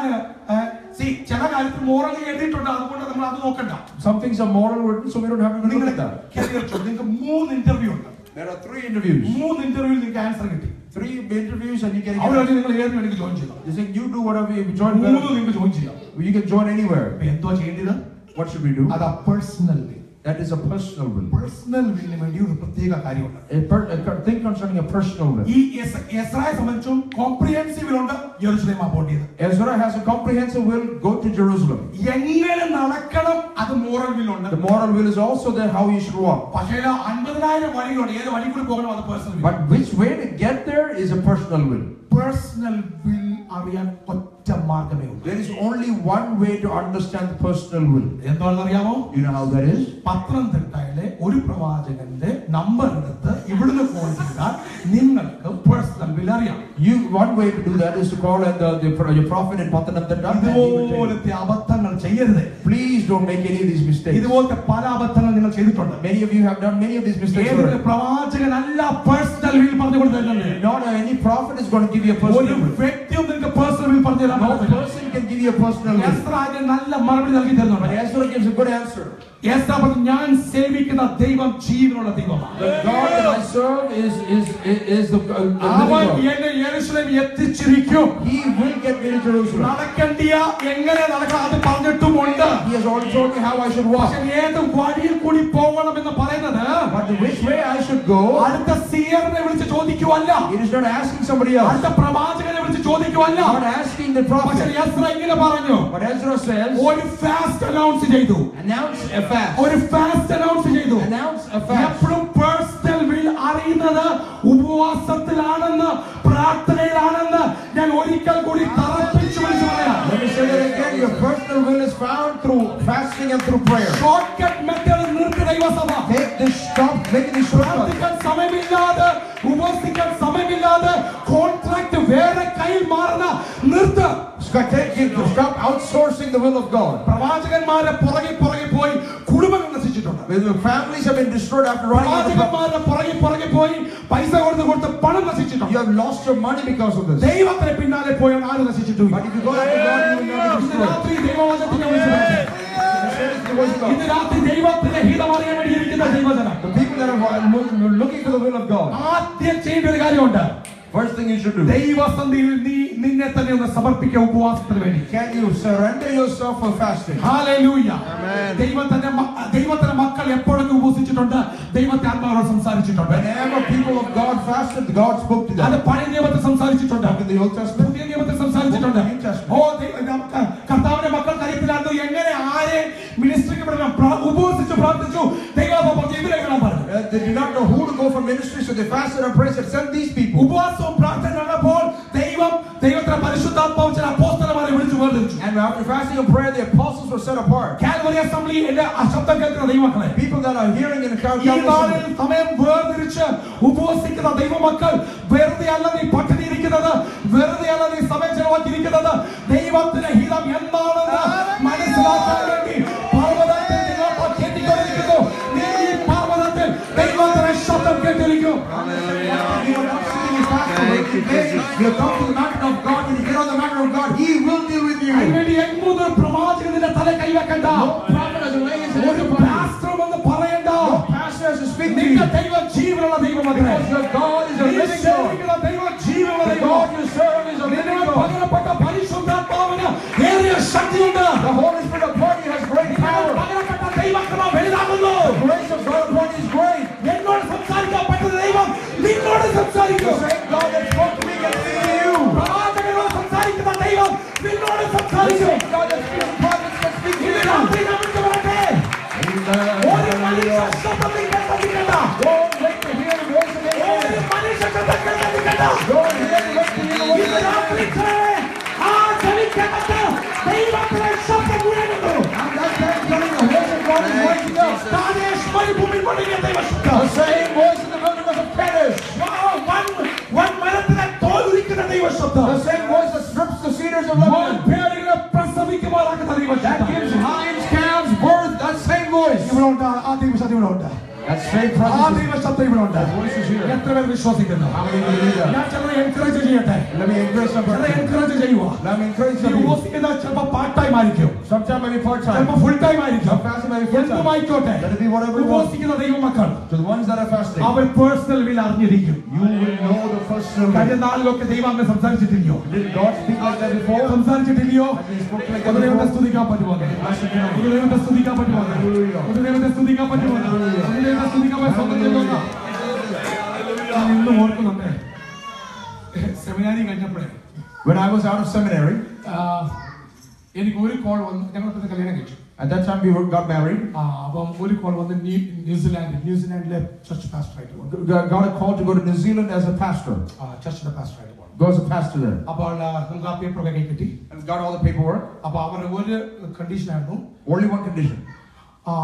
A: സി ചില കാര്യത്തിൽ മോറൽ എഴുതിയിട്ടുണ്ട് അതുകൊണ്ട് നമ്മൾ അത് നോക്കണ്ട
C: Some things are moral written, so we don't have to look
A: നിങ്ങൾ
C: at that.
A: നിങ്ങൾക്ക് മൂന്ന് ഇന്റർവ്യൂ ഉണ്ട്
C: There are three interviews.
A: മൂന്ന് ഇന്റർവ്യൂ നിങ്ങൾക്ക് ആൻസർ കിട്ടി
C: Three interviews and you can
A: അവിടെ നിങ്ങൾ ഏത് വേണമെങ്കിൽ ജോയിൻ ചെയ്യാം
C: You think you do whatever you join.
A: മൂന്ന്
C: wherever-
A: നിങ്ങൾക്ക് ജോയിൻ ചെയ്യാം
C: You can join anywhere.
A: അപ്പൊ എന്തോ ചെയ്യേണ്ടത്
C: What should we do?
A: അത് personal
C: That is a personal will.
A: Personal വില്ലിന് വേണ്ടി ഒരു പ്രത്യേക കാര്യമുണ്ട്
C: A, per, a per- thing concerning a personal will.
A: ഈ എസ്രായെ സംബന്ധിച്ചും കോംപ്രിഹെൻസീവിലുണ്ട് യെറുസലേം അപ്പോണ്ട് ചെയ്ത്
C: Ezra has a comprehensive will. Go to Jerusalem.
A: എങ്ങനെ നടക്കണം അത് മോറൽ വില്ലുണ്ട്
C: The moral will is also there how you should walk.
A: പക്ഷേ അൻപതിനായിരം വഴികളുണ്ട് ഏത് വഴി കൂടി പോകണം അത് personal
C: But which way to get there is a personal will.
A: Personal will അറിയാൻ ഒറ്റ മാർഗമേ ഉള്ളൂ
C: There is only one way to understand the personal will.
A: എന്താണെന്ന് അറിയാമോ
C: You know how that is?
A: പത്തനംതിട്ടയിലെ ഒരു പ്രവാചകന്റെ നമ്പർ എടുത്ത് ഇവിടുന്ന് ഫോൺ ചെയ്താൽ നിങ്ങൾക്ക് പേഴ്സണൽ വിൽ അറിയാം
C: You one way to do that is to call and the, the, your prophet in Pathanamthitta. and he will tell you.
A: ഇതുപോലത്തെ അബദ്ധങ്ങൾ ചെയ്യരുത്
C: Please don't make any of these mistakes.
A: ഇതുപോലത്തെ പല അബദ്ധങ്ങൾ നിങ്ങൾ ചെയ്തിട്ടുണ്ട്
C: Many of you have done many of these mistakes.
A: ഏതൊരു
C: already.
A: പ്രവാചകനല്ല പേഴ്സണൽ വിൽ പറഞ്ഞു കൊടുത്തിട്ടുണ്ട്
C: Not any prophet is going to give you a personal
A: ഒരു
C: will.
A: വ്യക്തിയും നിങ്ങൾക്ക് പേഴ്സണൽ വിൽ പറഞ്ഞു തരാൻ
C: No
A: പറ്റത്തില്ല.
C: person can give you a personal will.
A: Ezra അതിന് നല്ല മറുപടി നൽകി
C: But
A: തരുന്നുണ്ട്
C: Ezra gives a good answer.
A: Ezra പറഞ്ഞു ഞാൻ സേവിക്കുന്ന ദൈവം ജീവനുള്ള ദൈവമാണ്
C: The God that I serve is is is, is the, uh, the
A: അവൻ
C: living God.
A: എന്നെ യെരൂശലേം എത്തിച്ചിരിക്കും
C: He will get me to Jerusalem.
A: നടക്കണ്ടിയ എങ്ങനെ നടക്കണം അത് പറഞ്ഞിട്ടുമുണ്ട്
C: He has already told me how I should walk.
A: പക്ഷെ ഏത് വഴിയിൽ കൂടി പോകണം എന്ന് പറയുന്നത്
C: But which way I should go,
A: അടുത്ത സിയറിനെ വിളിച്ച് ചോദിക്കുവല്ല
C: it is not asking somebody else.
A: അടുത്ത പ്രവാചകനെ വിളിച്ച് ചോദിക്കുവല്ല
C: Not asking the
A: പക്ഷെ
C: prophet.
A: എസ്ര ഇങ്ങനെ പറഞ്ഞു
C: But Ezra says,
A: ഒരു ഫാസ്റ്റ് അനൗൺസ് ചെയ്തു
C: announce a fast.
A: ഒരു ഫാസ്റ്റ് അനൗൺസ് ചെയ്തു
C: Announce a fast.
A: എപ്പോഴും പേഴ്സണൽ വിൽ അറിയുന്നത് ഉപവാസത്തിലാണെന്ന് പ്രാർത്ഥനയിലാണെന്ന് ഞാൻ ഒരിക്കൽ കൂടി തറപ്പിച്ചു വിളിച്ചു പറയാം
C: Let me say that again. Your personal will is found through fasting and through prayer.
A: Short cut method നിർത്തി ദൈവസഭ
C: Take this stop making this shortcut.
A: പ്രാർത്ഥിക്കാൻ സമയമില്ലാതെ ഉപവസിക്കാൻ സമയമില്ലാതെ കോൺട്രാക്ട് വേറെ കയ്യിൽ മാറുന്ന നിർത്ത്
C: Stop, take, stop outsourcing the will of God.
A: പ്രവാചകന്മാരെ പുറകെ പുറകെ പോയി കുടുംബങ്ങൾ നശിച്ചിട്ടുണ്ട്
C: The families have been destroyed after running out of prophet.
A: പ്രവാചകന്മാരെ പുറകെ പുറകെ പോയി പൈസ കൊടുത്ത് കൊടുത്ത് പണം നശിച്ചിട്ടുണ്ട്
C: You have lost your money because of this.
A: ദൈവത്തിന് പിന്നാലെ പോയാൽ ആരും നശിച്ചിട്ടില്ല
C: But if you go after God, you will not be
A: ഇന്ന്
C: destroyed.
A: രാത്രി ദൈവവചനത്തിന്റെ വിളിച്ചു പറയട്ടെ.
C: Listen to the voice of God.
A: ഇന്ന് രാത്രി ദൈവത്തിന്റെ ഹിതം അറിയാൻ വേണ്ടി ഇരിക്കുന്ന ദൈവജനം
C: The people that are lo- looking for the will of God,
A: ആദ്യം ചെയ്യേണ്ട ഒരു കാര്യമുണ്ട്
C: first thing you should do,
A: ദൈവസന്ധിയിൽ നീ നിന്നെ തന്നെ ഒന്ന് സമർപ്പിക്കുക ഉപവാസത്തിന് വേണ്ടി
C: can you surrender yourself for fasting?
A: Hallelujah. ദൈവത്തിന്റെ മ- ദൈവത്തിന്റെ മക്കൾ എപ്പോഴൊക്കെ ഉപസിച്ചിട്ടുണ്ട് ദൈവത്തെ ആത്മാവോട് സംസാരിച്ചിട്ടുണ്ട്
C: Whenever people of God fasted, God spoke to
A: അത്
C: them.
A: പഴയ നിയമത്തിൽ സംസാരിച്ചിട്ടുണ്ട്
C: In the Old Testament,
A: പുതിയ നിയമത്തിൽ സംസാരിച്ചിട്ടുണ്ട്
C: New Testament.
A: ഓ ദൈവ- നമുക്ക് കർത്താവിന്റെ മക്കൾ കരുത്തിലായിരുന്നു എങ്ങനെ ആരെ മിനിസ്ട്രിക്ക് വിടണം പ്ര- ഉപവസിച്ചു പ്രാർത്ഥിച്ചു ദൈവം പറഞ്ഞു ഇവരെ വിടാൻ പറഞ്ഞു
C: uh, they did not know who to go for ministry, so they fasted and prayed and sent these people.
A: ഉപവാസവും പ്രാർത്ഥന നടന്നപ്പോൾ ദൈവം ദൈവത്തിന്റെ പരിശുദ്ധാത്മാവ് ചില അപ്പോസ്തലന്മാരെ വിളിച്ചു വേർതിരിച്ചു
C: And after fasting and prayer, the apostles were set apart.
A: Calvary Assembly എന്റെ ആ ശബ്ദം കേൾക്കുന്ന ദൈവമക്കളെ
C: People that are hearing in the crowd,
A: ഈ നാളിൽ സമയം വേർതിരിച്ച് ഉപവസിക്കുന്ന ദൈവമക്കൾ വെറുതെ അല്ല നീ പട്ടിണി ഇരിക്കുന്നത് വെറുതെ അല്ല നീ സമയം ചെലവാക്കിയിരിക്കുന്നത് ദൈവത്തിന്റെ ഹിതം എന്താണെന്ന് മനസ്സിലാക്കാൻ വേണ്ടി പർവ്വതത്തിൽ നിന്നോട്ട് കേട്ടിക്കൊണ്ടിരിക്കുന്നു നീ ഈ പർവ്വതത്തിൽ ദൈവത്തിന്റെ ശബ്ദം കേട്ടിരിക്കും
C: You come to the mountain of God, and you get on the mountain of God, He will deal with you.
A: അതിനുവേണ്ടി എങ്ങും പ്രവാചകന്റെ തല കൈവെക്കണ്ട
C: Prophet has laid his hands
A: ഒരു
C: upon you.
A: പാസ്റ്ററും എന്ന് പറയണ്ട
C: Pastor has to speak to you.
A: നിന്റെ ദൈവം ജീവനുള്ള ദൈവമത്രേ
C: Because your God is a
A: നീ
C: living God.
A: സേവിക്കുന്ന ദൈവം ജീവനുള്ള
C: The
A: ദൈവം
C: God you serve is a living
A: നിന്നോട്
C: God.
A: പകരപ്പെട്ട പരിശുദ്ധാത്മാവിന് ഏറിയ ശക്തിയുണ്ട്
C: The Holy Spirit upon you has great
A: നിന്നോട്
C: power.
A: പകരപ്പെട്ട ദൈവക്രമം വലുതാകുന്നു
C: The grace of God upon you is great.
A: എന്നോട് സംസാരിക്കാൻ പറ്റുന്ന ദൈവം നിന്നോട് സംസാരിക്കും
C: The same God that spoke to me can speak to you.
A: പ്രവാചകനോട് സംസാരിക്കുന്ന ദൈവം നിന്നോട്
C: The
A: സംസാരിക്കും
C: same God that speaks to prophets can speak to
A: ഇന്ന്
C: you.
A: രാത്രി ഞാൻ വിളിച്ചു പറയട്ടെ ഒരു മനുഷ്യ ശബ്ദം നീ കേൾക്കാതിരിക്കണ്ട
C: Don't wait to hear the voice of
A: ഒരു
C: anyone.
A: മനുഷ്യ ശബ്ദം കേൾക്കാതിരിക്കണ്ട
C: Don't hear the voice of anyone.
A: ഇന്ന് രാത്രിക്ക് ആ ചെവിക്കകത്ത് ദൈവത്തിന്റെ ശബ്ദം മുഴങ്ങുന്നു
C: And that time coming, the voice of God is rising up.
A: മരുഭൂമിയിൽ മുഴങ്ങിയ ദൈവശബ്ദം
C: The same voice in the wilderness of Kadesh.
A: വ- വൻ വൻ മരത്തിനെ തോലുരിക്കുന്ന ദൈവശബ്ദം
C: The same voice that strips the cedars of
A: വൻ
C: Lebanon.
A: പേരുകളെ പ്രസവിക്കുമാറാക്കുന്ന
C: That
A: ദൈവശബ്ദം
C: gives lions, calves birth. That same voice.
A: ഇവിടെ ഉണ്ട് ആ ദൈവശബ്ദം ഇവിടെ ഉണ്ട്
C: That same
A: ആ
C: presence.
A: ദൈവശബ്ദം ഇവിടെ ഉണ്ട്
C: voice is here.
A: എത്ര പേർ വിശ്വസിക്കുന്നു
C: How many believe that?
A: ഞാൻ ചിലരെ എൻകറേജ് ചെയ്യട്ടെ
C: Let me encourage some
A: ചിലരെ
C: person.
A: എൻകറേജ് ചെയ്യുക
C: Let me encourage some people.
A: ഉപവസിക്കുന്ന ചിലപ്പോ പാർട്ട് ടൈം ആയിരിക്കും
C: Sometime maybe part time.
A: ചിലപ്പോ ഫുൾ ടൈം ആയിരിക്കും
C: Some fasting maybe full time.
A: എന്തുമായിക്കോട്ടെ
C: Let it be whatever you want.
A: ഉപവസിക്കുന്ന ദൈവമക്കൾ
C: To the ones that are fasting,
A: അവർ പേഴ്സണൽ വിൽ അറിഞ്ഞിരിക്കും
C: you will know the first
A: കഴിഞ്ഞ
C: syllable.
A: നാളിലൊക്കെ ദൈവം അങ്ങ് സംസാരിച്ചിട്ടില്ലയോ
C: Did God speak like that before?
A: സംസാരിച്ചിട്ടില്ലയോ
C: Has he spoken like that
A: ഒന്ന് ദൈവത്തെ
C: before?
A: സ്തുതിക്കാൻ പറ്റുമോ ഒന്ന് ദൈവത്തെ സ്തുതിക്കാൻ പറ്റുമോ ഒന്ന് ദൈവത്തെ സ്തുതിക്കാൻ പറ്റുമോ ഒന്ന് ദൈവത്തെ സ്തുതിക്കാൻ പറ്റുമോ സ്വന്തം ചെയ്യുന്ന ഞാൻ ഇന്നും ഓർക്കുന്നുണ്ട് സെമിനാരി കഴിഞ്ഞപ്പോഴേ
C: When I was out of seminary,
A: ആ, എനിക്ക് ഒരു കോൾ വന്നു ഞങ്ങളിപ്പത്തെ കല്യാണം കഴിച്ചു
C: at that time we were, got married.
A: ആ, അപ്പം ഒരു കോൾ വന്ന് ന്യൂ- ന്യൂസിലാൻഡ് ന്യൂസിലാൻഡിലെ ചർച്ച് പാസ്റ്റർ ആയിട്ട് വന്നു
C: G- Got a call to go to New Zealand as a pastor.
A: ചർച്ചിന്റെ പാസ്റ്റർ ആയിട്ട് പോകണം
C: Go as a pastor there.
A: അപ്പോൾ ആ, നമുക്ക് ആ പേപ്പറൊക്കെ കൈ കിട്ടി
C: And got all the paperwork.
A: അപ്പൊ അവരുടെ ഒരു കണ്ടീഷൻ ആയിരുന്നു
C: Only one condition.
A: ആ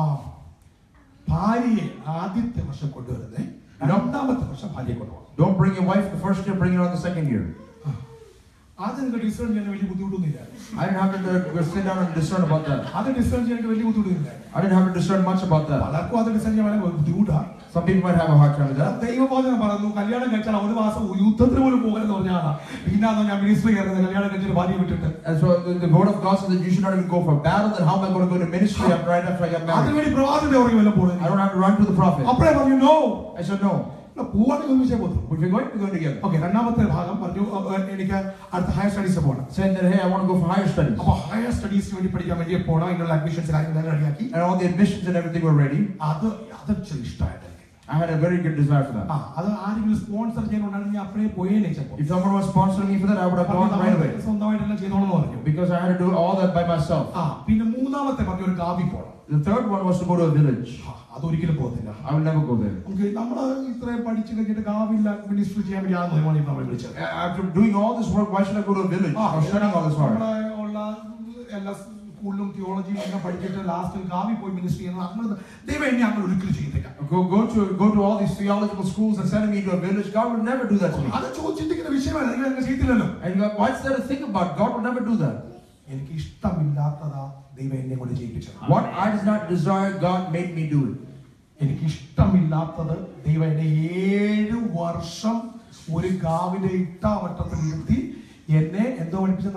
A: ഭാര്യയെ ആദ്യത്തെ വർഷം കൊണ്ടുവരുന്നത് രണ്ടാമത്തെ വർഷം ഭാര്യയെ കൊണ്ടുപോകണം
C: Don't bring your wife the first year, bring her on the second year.
A: ആദ്യം നിങ്ങൾക്ക് ഡിസേൺ ചെയ്യാൻ വലിയ ബുദ്ധിമുട്ടൊന്നുമില്ല
C: I didn't have to uh, sit down and discern about that.
A: അത് ഡിസേൺ ചെയ്യാൻ വലിയ ബുദ്ധിമുട്ടൊന്നുമില്ല
C: I didn't have to discern much about that.
A: പലർക്കും അത് ഡിസൈൻ ചെയ്യാൻ വളരെ ബുദ്ധിമുട്ടാണ്
C: Some people might have a hard time with that.
A: ദൈവബോധനം പറഞ്ഞു കല്യാണം കഴിച്ചാൽ ഒരു മാസം യുദ്ധത്തിന് പോലും പോകലെന്ന് പറഞ്ഞാണ് പിന്നെ ഞാൻ മിനിസ്റ്ററി കയറുന്നത് കല്യാണം കഴിച്ചിട്ട് ഭാര്യ വിട്ടിട്ട്
C: And so the, the word of God says that you should not even go for battle. Then how am I going to go to ministry after, right after I got married?
A: അതിനുവേണ്ടി പ്രവാദത്തിന്റെ പുറകെ വല്ലതും
C: I
A: പോകുന്നത്
C: don't have to run to the prophet.
A: അപ്പഴേ പറഞ്ഞു no
C: I said no.
A: പോവാണെങ്കിൽ ഒരുമിച്ചേ പോകുന്നു
C: If you're going, we're going together.
A: Okay രണ്ടാമത്തെ ഭാഗം പറഞ്ഞു അഹ് അഹ് എനിക്ക് അടുത്ത ഹയർ സ്റ്റഡീസ് പോകണം
C: Saying that hey, I want to go for higher studies.
A: അപ്പൊ ഹയർ സ്റ്റഡീസിന് വേണ്ടി പഠിക്കാൻ വേണ്ടി പോകണം അതിനുള്ള അഡ്മിഷൻസ് കാര്യങ്ങളെല്ലാം റെഡിയാക്കി
C: And all the admissions and everything were ready.
A: അത് അത് ഇച്ചിരി ഇഷ്ടമായിട്ട് എനിക്ക്.
C: I had a very good desire for
A: ആ
C: that.
A: അത് ആരെങ്കിലും സ്പോൺസർ ചെയ്യാനുണ്ടെങ്കിൽ അപ്പോഴേ പോയേനെ ചിലപ്പോൾ
C: If someone was sponsoring me for that, I would have gone right away.
A: സ്വന്തമായിട്ടെല്ലാം ചെയ്തോളെന്ന് പറഞ്ഞു
C: Because I had to do all that by myself.
A: ആ പിന്നെ മൂന്നാമത്തെ പറഞ്ഞു ഒരു കാവി പോകണം
C: The third one was to go to a village.
A: ആ, അതൊരിക്കലും പോകത്തില്ല
C: I will never go there.
A: നമുക്ക് നമ്മള് ഇത്രയും പഠിച്ചു കഴിഞ്ഞിട്ട് കാവില്ല മിനിസ്റ്റർ ചെയ്യാൻ വേണ്ടി ആണെന്ന് നമ്മൾ നമ്മളെ വിളിച്ചത്
C: After doing all this work, why should I go to a village?
A: ആ,
C: I was studying all this hard.
A: നമ്മളെ ഉള്ള എല്ലാ സ്കൂളിലും തിയോളജിയും എല്ലാം പഠിച്ചിട്ട് ലാസ്റ്റിൽ കാവി പോയി മിനിസ്റ്റർ ചെയ്യുന്നത് നമ്മൾ ദൈവം എന്നെ അങ്ങനെ ഒരിക്കലും ചെയ്തില്ല
C: Go, go to go to all these theological schools and sending me to a village. God would never do that to me.
A: അത് ചോദിച്ചിരിക്കുന്ന വിഷയമാണ് നിങ്ങൾ അങ്ങനെ ചെയ്തില്ലല്ലോ
C: And you go, what's there to think about? God would never do that.
A: എനിക്ക് ഇഷ്ടമില്ലാത്തതാ ദൈവം എന്നെ കൊണ്ട് ചെയ്യിപ്പിച്ചത്
C: What I did not desire, God made me do it.
A: എനിക്ക് ഇഷ്ടമില്ലാത്തത് ദൈവം എന്നെ ഏഴ് വർഷം ഒരു ഗാവിന്റെ ഇട്ടാവട്ടത്തിൽ ഇരുത്തി എന്നെ എന്തോ പഠിപ്പിച്ചെന്ന്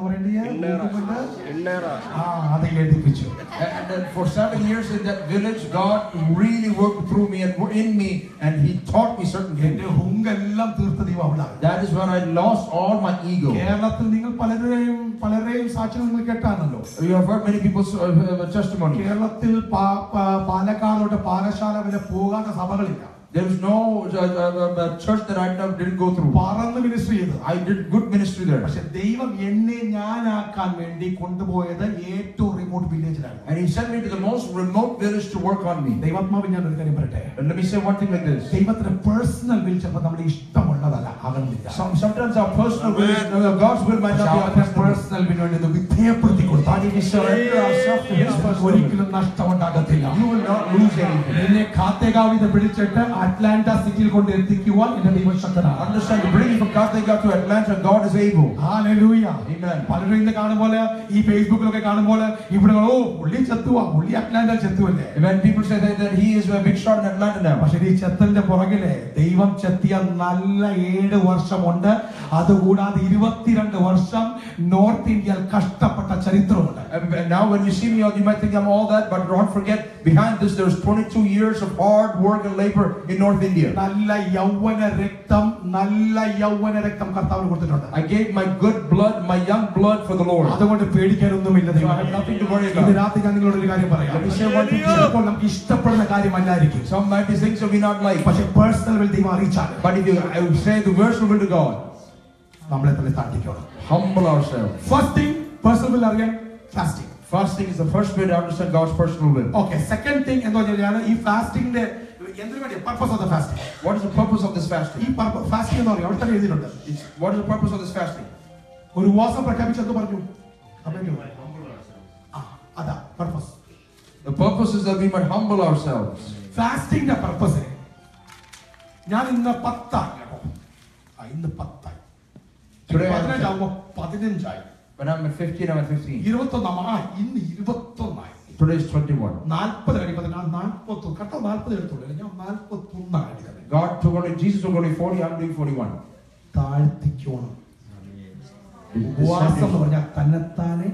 A: പറയേണ്ടത് ആ അത് എഴുതിപ്പിച്ചു
C: And, and then for seven years in that village, God really worked through me and in me, and He taught me certain
A: എന്റെ
C: things.
A: ഹുങ്കെല്ലാം തീർത്ത ദൈവം അവിടാണ്
C: That is when I lost all my ego.
A: കേരളത്തിൽ നിങ്ങൾ പലരുടെയും പലരുടെയും സാക്ഷ്യം നിങ്ങൾ കേട്ടാണല്ലോ
C: You have heard many people's uh, uh, testimony.
A: കേരളത്തിൽ പാ- പാ- പാലക്കാടോട്ട് പാലശാല വരെ പോകാത്ത സഭകളില്ല
C: There was no uh, uh, uh, church that I never didn't go through.
A: പറന്ന് മിനിസ്റ്റർ ചെയ്തത്
C: I did good ministry there.
A: പക്ഷെ ദൈവം എന്നെ ഞാനാക്കാൻ വേണ്ടി കൊണ്ടുപോയത് ഏറ്റവും റിമോട്ട് വില്ലേജിലാണ്
C: And He sent me to the most remote village to work on me.
A: ദൈവാത്മാവ് ഞാൻ ഒരു കാര്യം പറയട്ടെ
C: And let me say one thing like this.
A: ദൈവത്തിന് പേഴ്സണൽ വിൽ ചിലപ്പോൾ നമ്മുടെ ഇഷ്ടമുള്ളതല്ല ആകണമെന്നില്ല
C: Some, sometimes our personal will, uh, God's will might not be our personal will.
A: Personal വിന് വേണ്ടി ഒന്ന് വിധേയപ്പെടുത്തി കൊടുത്താൽ
C: But if we surrender ourselves to His personal will,
A: ഒരിക്കലും നഷ്ടമുണ്ടാകത്തില്ല
C: you will not lose anything.
A: എന്നെ കാത്തേകാവിത പിടിച്ചിട്ട് അറ്റ്ലാന്റ സിറ്റിയിൽ കൊണ്ട് എത്തിക്കുവാൻ എന്റെ ദൈവശക്തനാണ്
C: Understand, to bring you from Karthika to Atlanta, God is able.
A: ഹല്ലേലൂയ.
C: Amen.
A: പലരും ഇന്ന് കാണുമ്പോൾ ഈ ഫേസ്ബുക്കിലൊക്കെ കാണുമ്പോൾ ഇവിടെ ഓ പുള്ളി ചെത്തുവാ പുള്ളി അറ്റ്ലാന്റ ചെത്തുവല്ലേ
C: And when people say that, that He is a big shot in Atlanta now,
A: പക്ഷെ ഈ ചെത്തലിന്റെ പുറകിലെ ദൈവം ചെത്തിയ നല്ല ഏഴ് വർഷമുണ്ട് അതുകൂടാതെ ഇരുപത്തിരണ്ട് വർഷം നോർത്ത് ഇന്ത്യയിൽ കഷ്ടപ്പെട്ട ചരിത്രമുണ്ട്
C: and and now when you see me, you might think I'm all that, but don't forget, behind this, there's 22 years of hard work and labor in North India.
A: നല്ല യൗവന രക്തം നല്ല യൗവന രക്തം കർത്താവിന് കൊടുത്തിട്ടുണ്ട്
C: I gave my good blood, my young blood for the Lord.
A: അതുകൊണ്ട് പേടിക്കാനൊന്നുമില്ല
C: So I
A: ദൈവം
C: have nothing to worry
A: ഇത്
C: about.
A: രാത്രി ഞാൻ നിങ്ങളോട് ഒരു കാര്യം പറയാം
C: Let me say one thing to you.
A: ചിലപ്പോൾ നമുക്ക് ഇഷ്ടപ്പെടുന്ന കാര്യമല്ലായിരിക്കും
C: Some might be things that we not like,
A: പക്ഷെ പേഴ്സണൽ വിൽ ദൈവം അറിയിച്ചാൽ
C: but if you I would say the worst will to God,
A: നമ്മളെ തന്നെ താഴ്ത്തിക്കണം
C: humble ourselves.
A: First thing personal will അറിയാൻ fasting
C: Fasting is the first way to understand God's personal will.
A: Okay second thing എന്ന് പറഞ്ഞാൽ ഈ ഫാസ്റ്റിംഗിന്റെ എന്തിനു വേണ്ടി purpose of the fasting
C: What is the purpose of this fasting?
A: ഈ fasting എന്ന് പറയും അവിടെ തന്നെ എഴുതിയിട്ടുണ്ട്
C: It's, what is the purpose of this fasting?
A: ഒരു ഉപവാസം പ്രഖ്യാപിച്ചെന്ന് പറഞ്ഞു അമ്മയ്ക്ക്. ആ, അതാ purpose
C: The purpose is that we might humble ourselves.
A: ഫാസ്റ്റിംഗിന്റെ പർപ്പസ് ഞാൻ ഇന്ന് പത്തായി കേട്ടോ ആ, ഇന്ന് പത്തായി
C: Today I'm-
A: പതിനഞ്ചാവുമ്പോ പതിനഞ്ചായി
C: When I'm at 15, I'm at 15.
A: ഇരുപത്തൊന്നാം ആ ഇന്ന് ഇരുപത്തൊന്നായി
C: Today is 21.
A: നാൽപ്പത് കഴിയുമ്പോൾ ഞാൻ നാൽപ്പത്തൊന്ന് കട്ട നാൽപ്പത് എടുത്തുള്ളൂ ഞാൻ നാൽപ്പത്തൊന്നാണ് എടുക്കുന്നത്
C: God took only, Jesus took only 40, I'm doing 41.
A: താഴ്ത്തിക്കോണം
C: It-
A: ഉപവാസം എന്ന്
C: it-
A: പറഞ്ഞാൽ തന്നെത്താനെ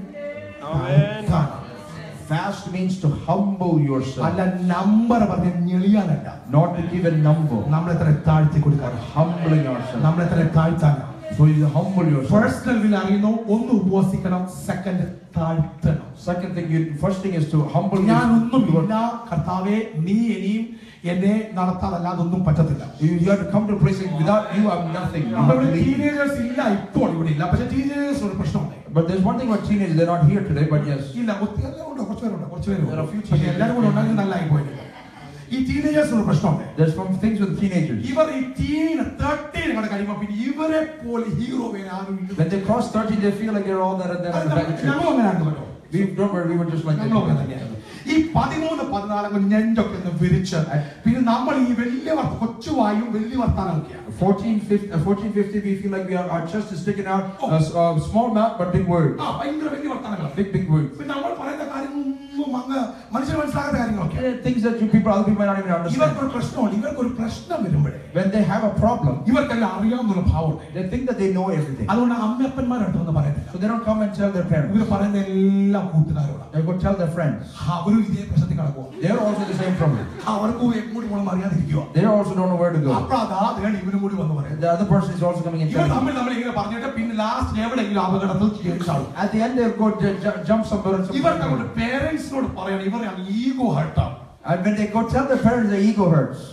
A: താഴ്ത്താൻ.
C: Fast means to humble yourself,
A: അല്ല നമ്പർ പറഞ്ഞ ഞെളിയാനല്ല
C: not to give a number.
A: നമ്മളെത്ര താഴ്ത്തി കൊടുക്കാൻ
C: Humbling ourselves.
A: നമ്മളെത്ര താഴ്ത്താനാ
C: So you humble yourself.
A: Personal will അറിയുന്നു ഒന്ന് ഉപവസിക്കണം സെക്കൻഡ് താഴ്ത്തണം
C: Second thing, you, first thing is to humble
A: ഞാൻ
C: yourself.
A: ഒന്നുമില്ല കർത്താവെ നീ ഇനിയും എന്നെ നടത്താതല്ലാതെ ഒന്നും പറ്റത്തില്ല
C: You, you have to come to a place saying, without you, I'm nothing. You have to leave.
A: Teenagers ഇല്ല ഇപ്പോൾ ഇവിടെ ഇല്ല പക്ഷെ ടീനേജേഴ്സ് ഒരു പ്രശ്നമുണ്ട്
C: But there's one thing about teenagers, they're not here today, but yes.
A: ഇല്ല ഒത്തിരി എല്ലാവരും ഉണ്ട് കുറച്ച് പേരുണ്ട് കുറച്ച്
C: There are
A: പേരുണ്ട്
C: few
A: പക്ഷെ എല്ലാവരും കൂടെ ഉണ്ടെങ്കിൽ നല്ലതായി പോയിട്ടില്ല ഈ ടീനേജേഴ്സ് ഒരു പ്രശ്നമുണ്ട്
C: There's some things with teenagers.
A: ഇവർ ഈ ടീൻ തേർട്ടീൻ കണ്ട് കഴിയുമ്പോൾ പിന്നെ ഇവരെ പോലെ ഹീറോ ആരും ഇല്ല
C: When they cross 30, they feel like they're all that and then
A: അത്
C: in the back of
A: ഞങ്ങളും
C: church.
A: അങ്ങനെ ആയിരുന്നു കേട്ടോ
C: We don't worry, we were just like
A: ഞങ്ങളും അങ്ങനെ
C: that.
A: തന്നെയായിരുന്നു ഈ പതിമൂന്ന് പതിനാലങ്ങ് ഞെണ്ടൊക്കെ ഒന്ന് വിരിച്ച് പിന്നെ നമ്മൾ ഈ വലിയ വർത്ത കൊച്ചുവായും വലിയ വർത്താനമൊക്കെയാണ്
C: 14, 15, uh, 14, 15, we feel like we are, our chest is sticking out. A s- uh, small mouth, but big words.
A: ആ ഭയങ്കര വലിയ വർത്താനങ്ങളാണ്
C: Big, big words.
A: പിന്നെ നമ്മൾ പറയുന്ന കാര്യങ്ങളൊന്നും അങ്ങ് മനുഷ്യർ മനസ്സിലാക്കാത്ത കാര്യങ്ങളൊക്കെ
C: Uh, Things that you people, other people might not even understand.
A: ഇവർക്കൊരു പ്രശ്നമുണ്ട് ഇവർക്കൊരു പ്രശ്നം വരുമ്പോഴേ
C: When they have a problem,
A: ഇവർക്കെല്ലാം അറിയാവുന്ന ഭാവമുണ്ട്
C: they think that they know everything.
A: അതുകൊണ്ട് അമ്മയപ്പന്മാരായിട്ടൊന്നും പറയുന്നില്ല
C: So they don't come and tell their parents.
A: ഇവർ പറയുന്ന എല്ലാ കൂട്ടുകാരോടാണ്
C: They go tell their friends.
A: അവരും ഇതേ പ്രശ്നത്തിൽ കിടക്കുക
C: They're also the same problem.
A: അവർക്കും എങ്ങോട്ട് പോകണം അറിയാതിരിക്കുക
C: They also don't know where to go.
A: അപ്പൊ അതാ വേണം ഇവനും കൂടി വന്ന് പറയും
C: The other person is also coming and
A: ഇവർ
C: telling.
A: തമ്മിൽ നമ്മൾ ഇങ്ങനെ പറഞ്ഞിട്ട് പിന്നെ ലാസ്റ്റ് എവിടെയെങ്കിലും അപകടത്തിൽ ചാടും
C: At the end, they'll go j- j- jump somewhere. and
A: ഇവർക്ക് അങ്ങോട്ട്
C: somewhere.
A: പേരൻസിനോട് പറയണം ഇവരാണ് ഈഗോ ഹർട്ടാണ്
C: And when they go tell their parents, their ego hurts.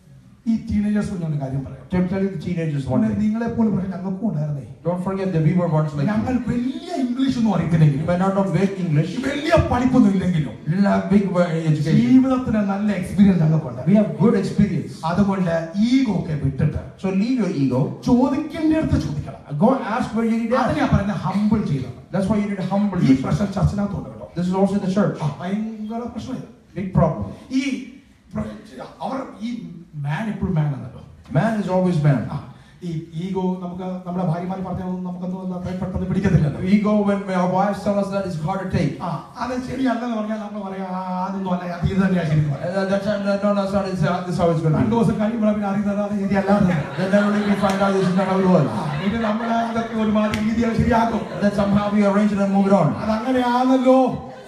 A: ഈ ടീനേജേഴ്സ് ഞാൻ ഒരു കാര്യം പറയാം
C: To tell you the teenagers one thing.
A: നിങ്ങളെ പോലും പക്ഷെ ഞങ്ങൾക്കും ഉണ്ടായിരുന്നേ
C: Don't forget that we were once like
A: ഞങ്ങൾ
C: you.
A: വലിയ ഇംഗ്ലീഷ് ഒന്നും
C: You
A: അറിയത്തില്ലെങ്കിലും
C: might not know big English.
A: വലിയ പഠിപ്പൊന്നും ഇല്ലെങ്കിലും
C: You didn't have big uh, education.
A: ജീവിതത്തിന് നല്ല എക്സ്പീരിയൻസ് ഞങ്ങൾക്കുണ്ട്
C: We have good experience.
A: അതുകൊണ്ട് ഈഗോ ഒക്കെ വിട്ടിട്ട്
C: So leave your ego.
A: ചോദിക്കേണ്ടടുത്ത് ചോദിക്കണം
C: Go ask where you need to ask.
A: അതിനാ പറയുന്നത് ഹമ്പിൾ ചെയ്തത്
C: That's why you need to humble
A: ഈ
C: yourself.
A: പ്രശ്നം ചർച്ചിനകത്തുണ്ട് കേട്ടോ
C: This is also in the church.
A: ആ, ഭയങ്കര പ്രശ്നം
C: Big problem.
A: ഈ പ്ര- അവർ ഈ മാൻ എപ്പോഴും മാൻ ആണല്ലോ
C: Man is always man.
A: ആ, ഈ ഈഗോ നമുക്ക് നമ്മുടെ ഭാര്യമാർ പറഞ്ഞൊന്നും നമുക്കൊന്നും അത്ര പെട്ടെന്ന് പിടിക്കത്തില്ലല്ലോ
C: Ego, when our wives tell us that, is hard to take.
A: ആ അത് ശരിയല്ലെന്ന് പറഞ്ഞാൽ നമ്മൾ പറയാം "ആ, അതൊന്നും അല്ല അത് ഇത് തന്നെയാ ശരി എന്ന് പറയും.
C: And that time, no, no, that's not, it's, uh, this is how it's going
A: രണ്ടു
C: to be.
A: ദിവസം കഴിയുമ്പോൾ പിന്നെ അറിയുന്നത് അത് ശരിയല്ലാതെ
C: Then then only we find out this is not how it was.
A: ആ, പിന്നെ നമ്മൾ അതൊക്കെ ഒരുമാതിരി രീതിയിൽ ശരിയാക്കും
C: And then somehow we arrange it and move it on.
A: അതങ്ങനെയാണല്ലോ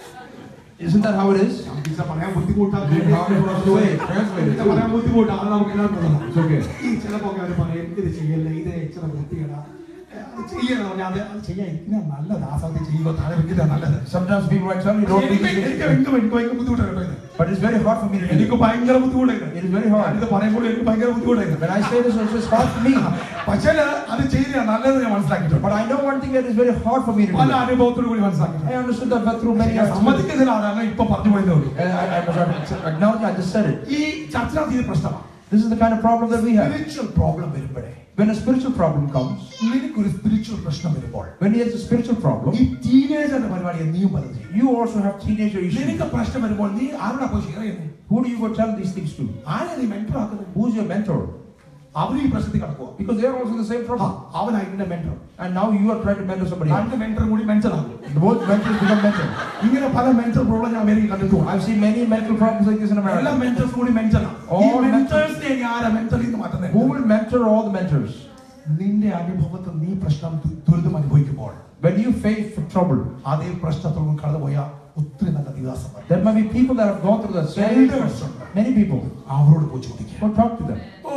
C: Isn't that how it is?
A: ഇത് പറയാൻ ബുദ്ധിമുട്ടാണ്
C: It's hard for us to say. Translate
A: ഇത്
C: it.
A: പറയാൻ ബുദ്ധിമുട്ടാണ് അത് നമുക്ക് എല്ലാവർക്കും ഉള്ളതാണ്.
C: It's okay.
A: ഈ ചിലപ്പോ അവർ പറയും ഇത് ചെയ്യല്ലേ ഇത് ഇച്ചിരി വൃത്തികേടാ ഏ, അത് ചെയ്യണം പറഞ്ഞാൽ അത് അത് ചെയ്യാൻ ഇരിക്കുന്ന നല്ലത് ആ സമയത്ത് ചെയ്യുമ്പോൾ താഴെ വെക്കുന്ന നല്ലത്
C: Sometimes people might tell me, don't do
A: എനിക്ക്
C: this.
A: എനിക്ക് എനിക്ക് എനിക്ക് ഭയങ്കര ബുദ്ധിമുട്ടാണ് കേട്ടോ ഇത്.
C: But it's very hard for me to do.
A: എനിക്ക് ഭയങ്കര ബുദ്ധിമുട്ടാണ്
C: It is very hard.
A: ഇത് പറയുമ്പോൾ എനിക്ക് ഭയങ്കര ബുദ്ധിമുട്ടാണ്
C: When I say this, it's just hard for me.
A: പക്ഷേ അത് ചെയ്ത നല്ലത് ഞാൻ മനസ്സിലാക്കിയിട്ടുണ്ട്
C: But I know one thing that is very hard for me to
A: പല
C: do.
A: അനുഭവത്തോടു കൂടി മനസ്സിലാക്കിയിട്ടുണ്ട്
C: I understood that but through many
A: ഞാൻ
C: years.
A: സമ്മതിക്കുന്നതിനാണ് ഇപ്പൊ പറഞ്ഞു പോയതേ ഉള്ളൂ
C: And I, I was acknowledging, I just said it.
A: ഈ ചർച്ചിനകത്ത് ഇത് പ്രശ്നമാണ്
C: This is the kind of problem that we have.
A: Spiritual problem വരുമ്പോഴേ
C: When a spiritual problem comes,
A: നിനക്കൊരു സ്പിരിച്വൽ പ്രശ്നം വരുമ്പോൾ
C: when he has a spiritual problem,
A: ഈ ടീനേജറിന്റെ പരിപാടിയെ നീയും പലത് ചെയ്യും
C: you also have teenager issues.
A: നിനക്ക് പ്രശ്നം വരുമ്പോൾ നീ ആരോടാ പോയി ഷെയർ ചെയ്യുന്നത്
C: Who do you go tell these things to?
A: ആരാ നീ മെന്റർ ആക്കുന്നത്
C: Who's your mentor?
A: അവരും ഈ പ്രശ്നത്തിൽ കിടക്കുക
C: Because they are also the same problem.
A: അവനായിട്ടിന്റെ mentor
C: And now you are trying to mentor somebody else.
A: രണ്ട് മെന്റർ കൂടി മെന്റർ ആകും
C: Both mentors become mentors.
A: ഇങ്ങനെ പല മെന്റർ പ്രോബ്ലം ഞാൻ അമേരിക്ക കണ്ടിട്ടുണ്ട്
C: I've seen many mental problems like this in
A: എല്ലാ
C: America.
A: Mentors കൂടി മെന്ററാണ് ഈ
C: All mentors-
A: മെന്റേഴ്സിനെ ഇനി ആരാ മെന്ററിൽ നിന്ന് മാറ്റുന്നത്
C: Who will mentor all the mentors?
A: നിന്റെ അനുഭവത്തിൽ നീ പ്രശ്നം ദു- ദുരിതം അനുഭവിക്കുമ്പോൾ
C: When you face trouble,
A: അതേ പ്രശ്നത്തോടും കടന്നുപോയ ഒത്തിരി നല്ല ദിവസം വരും.
C: there might be people that have gone through the same
A: Elders.
C: Many people.
A: അവരോട് പോയി ചോദിക്കുക
C: Go talk to them.
A: ഓ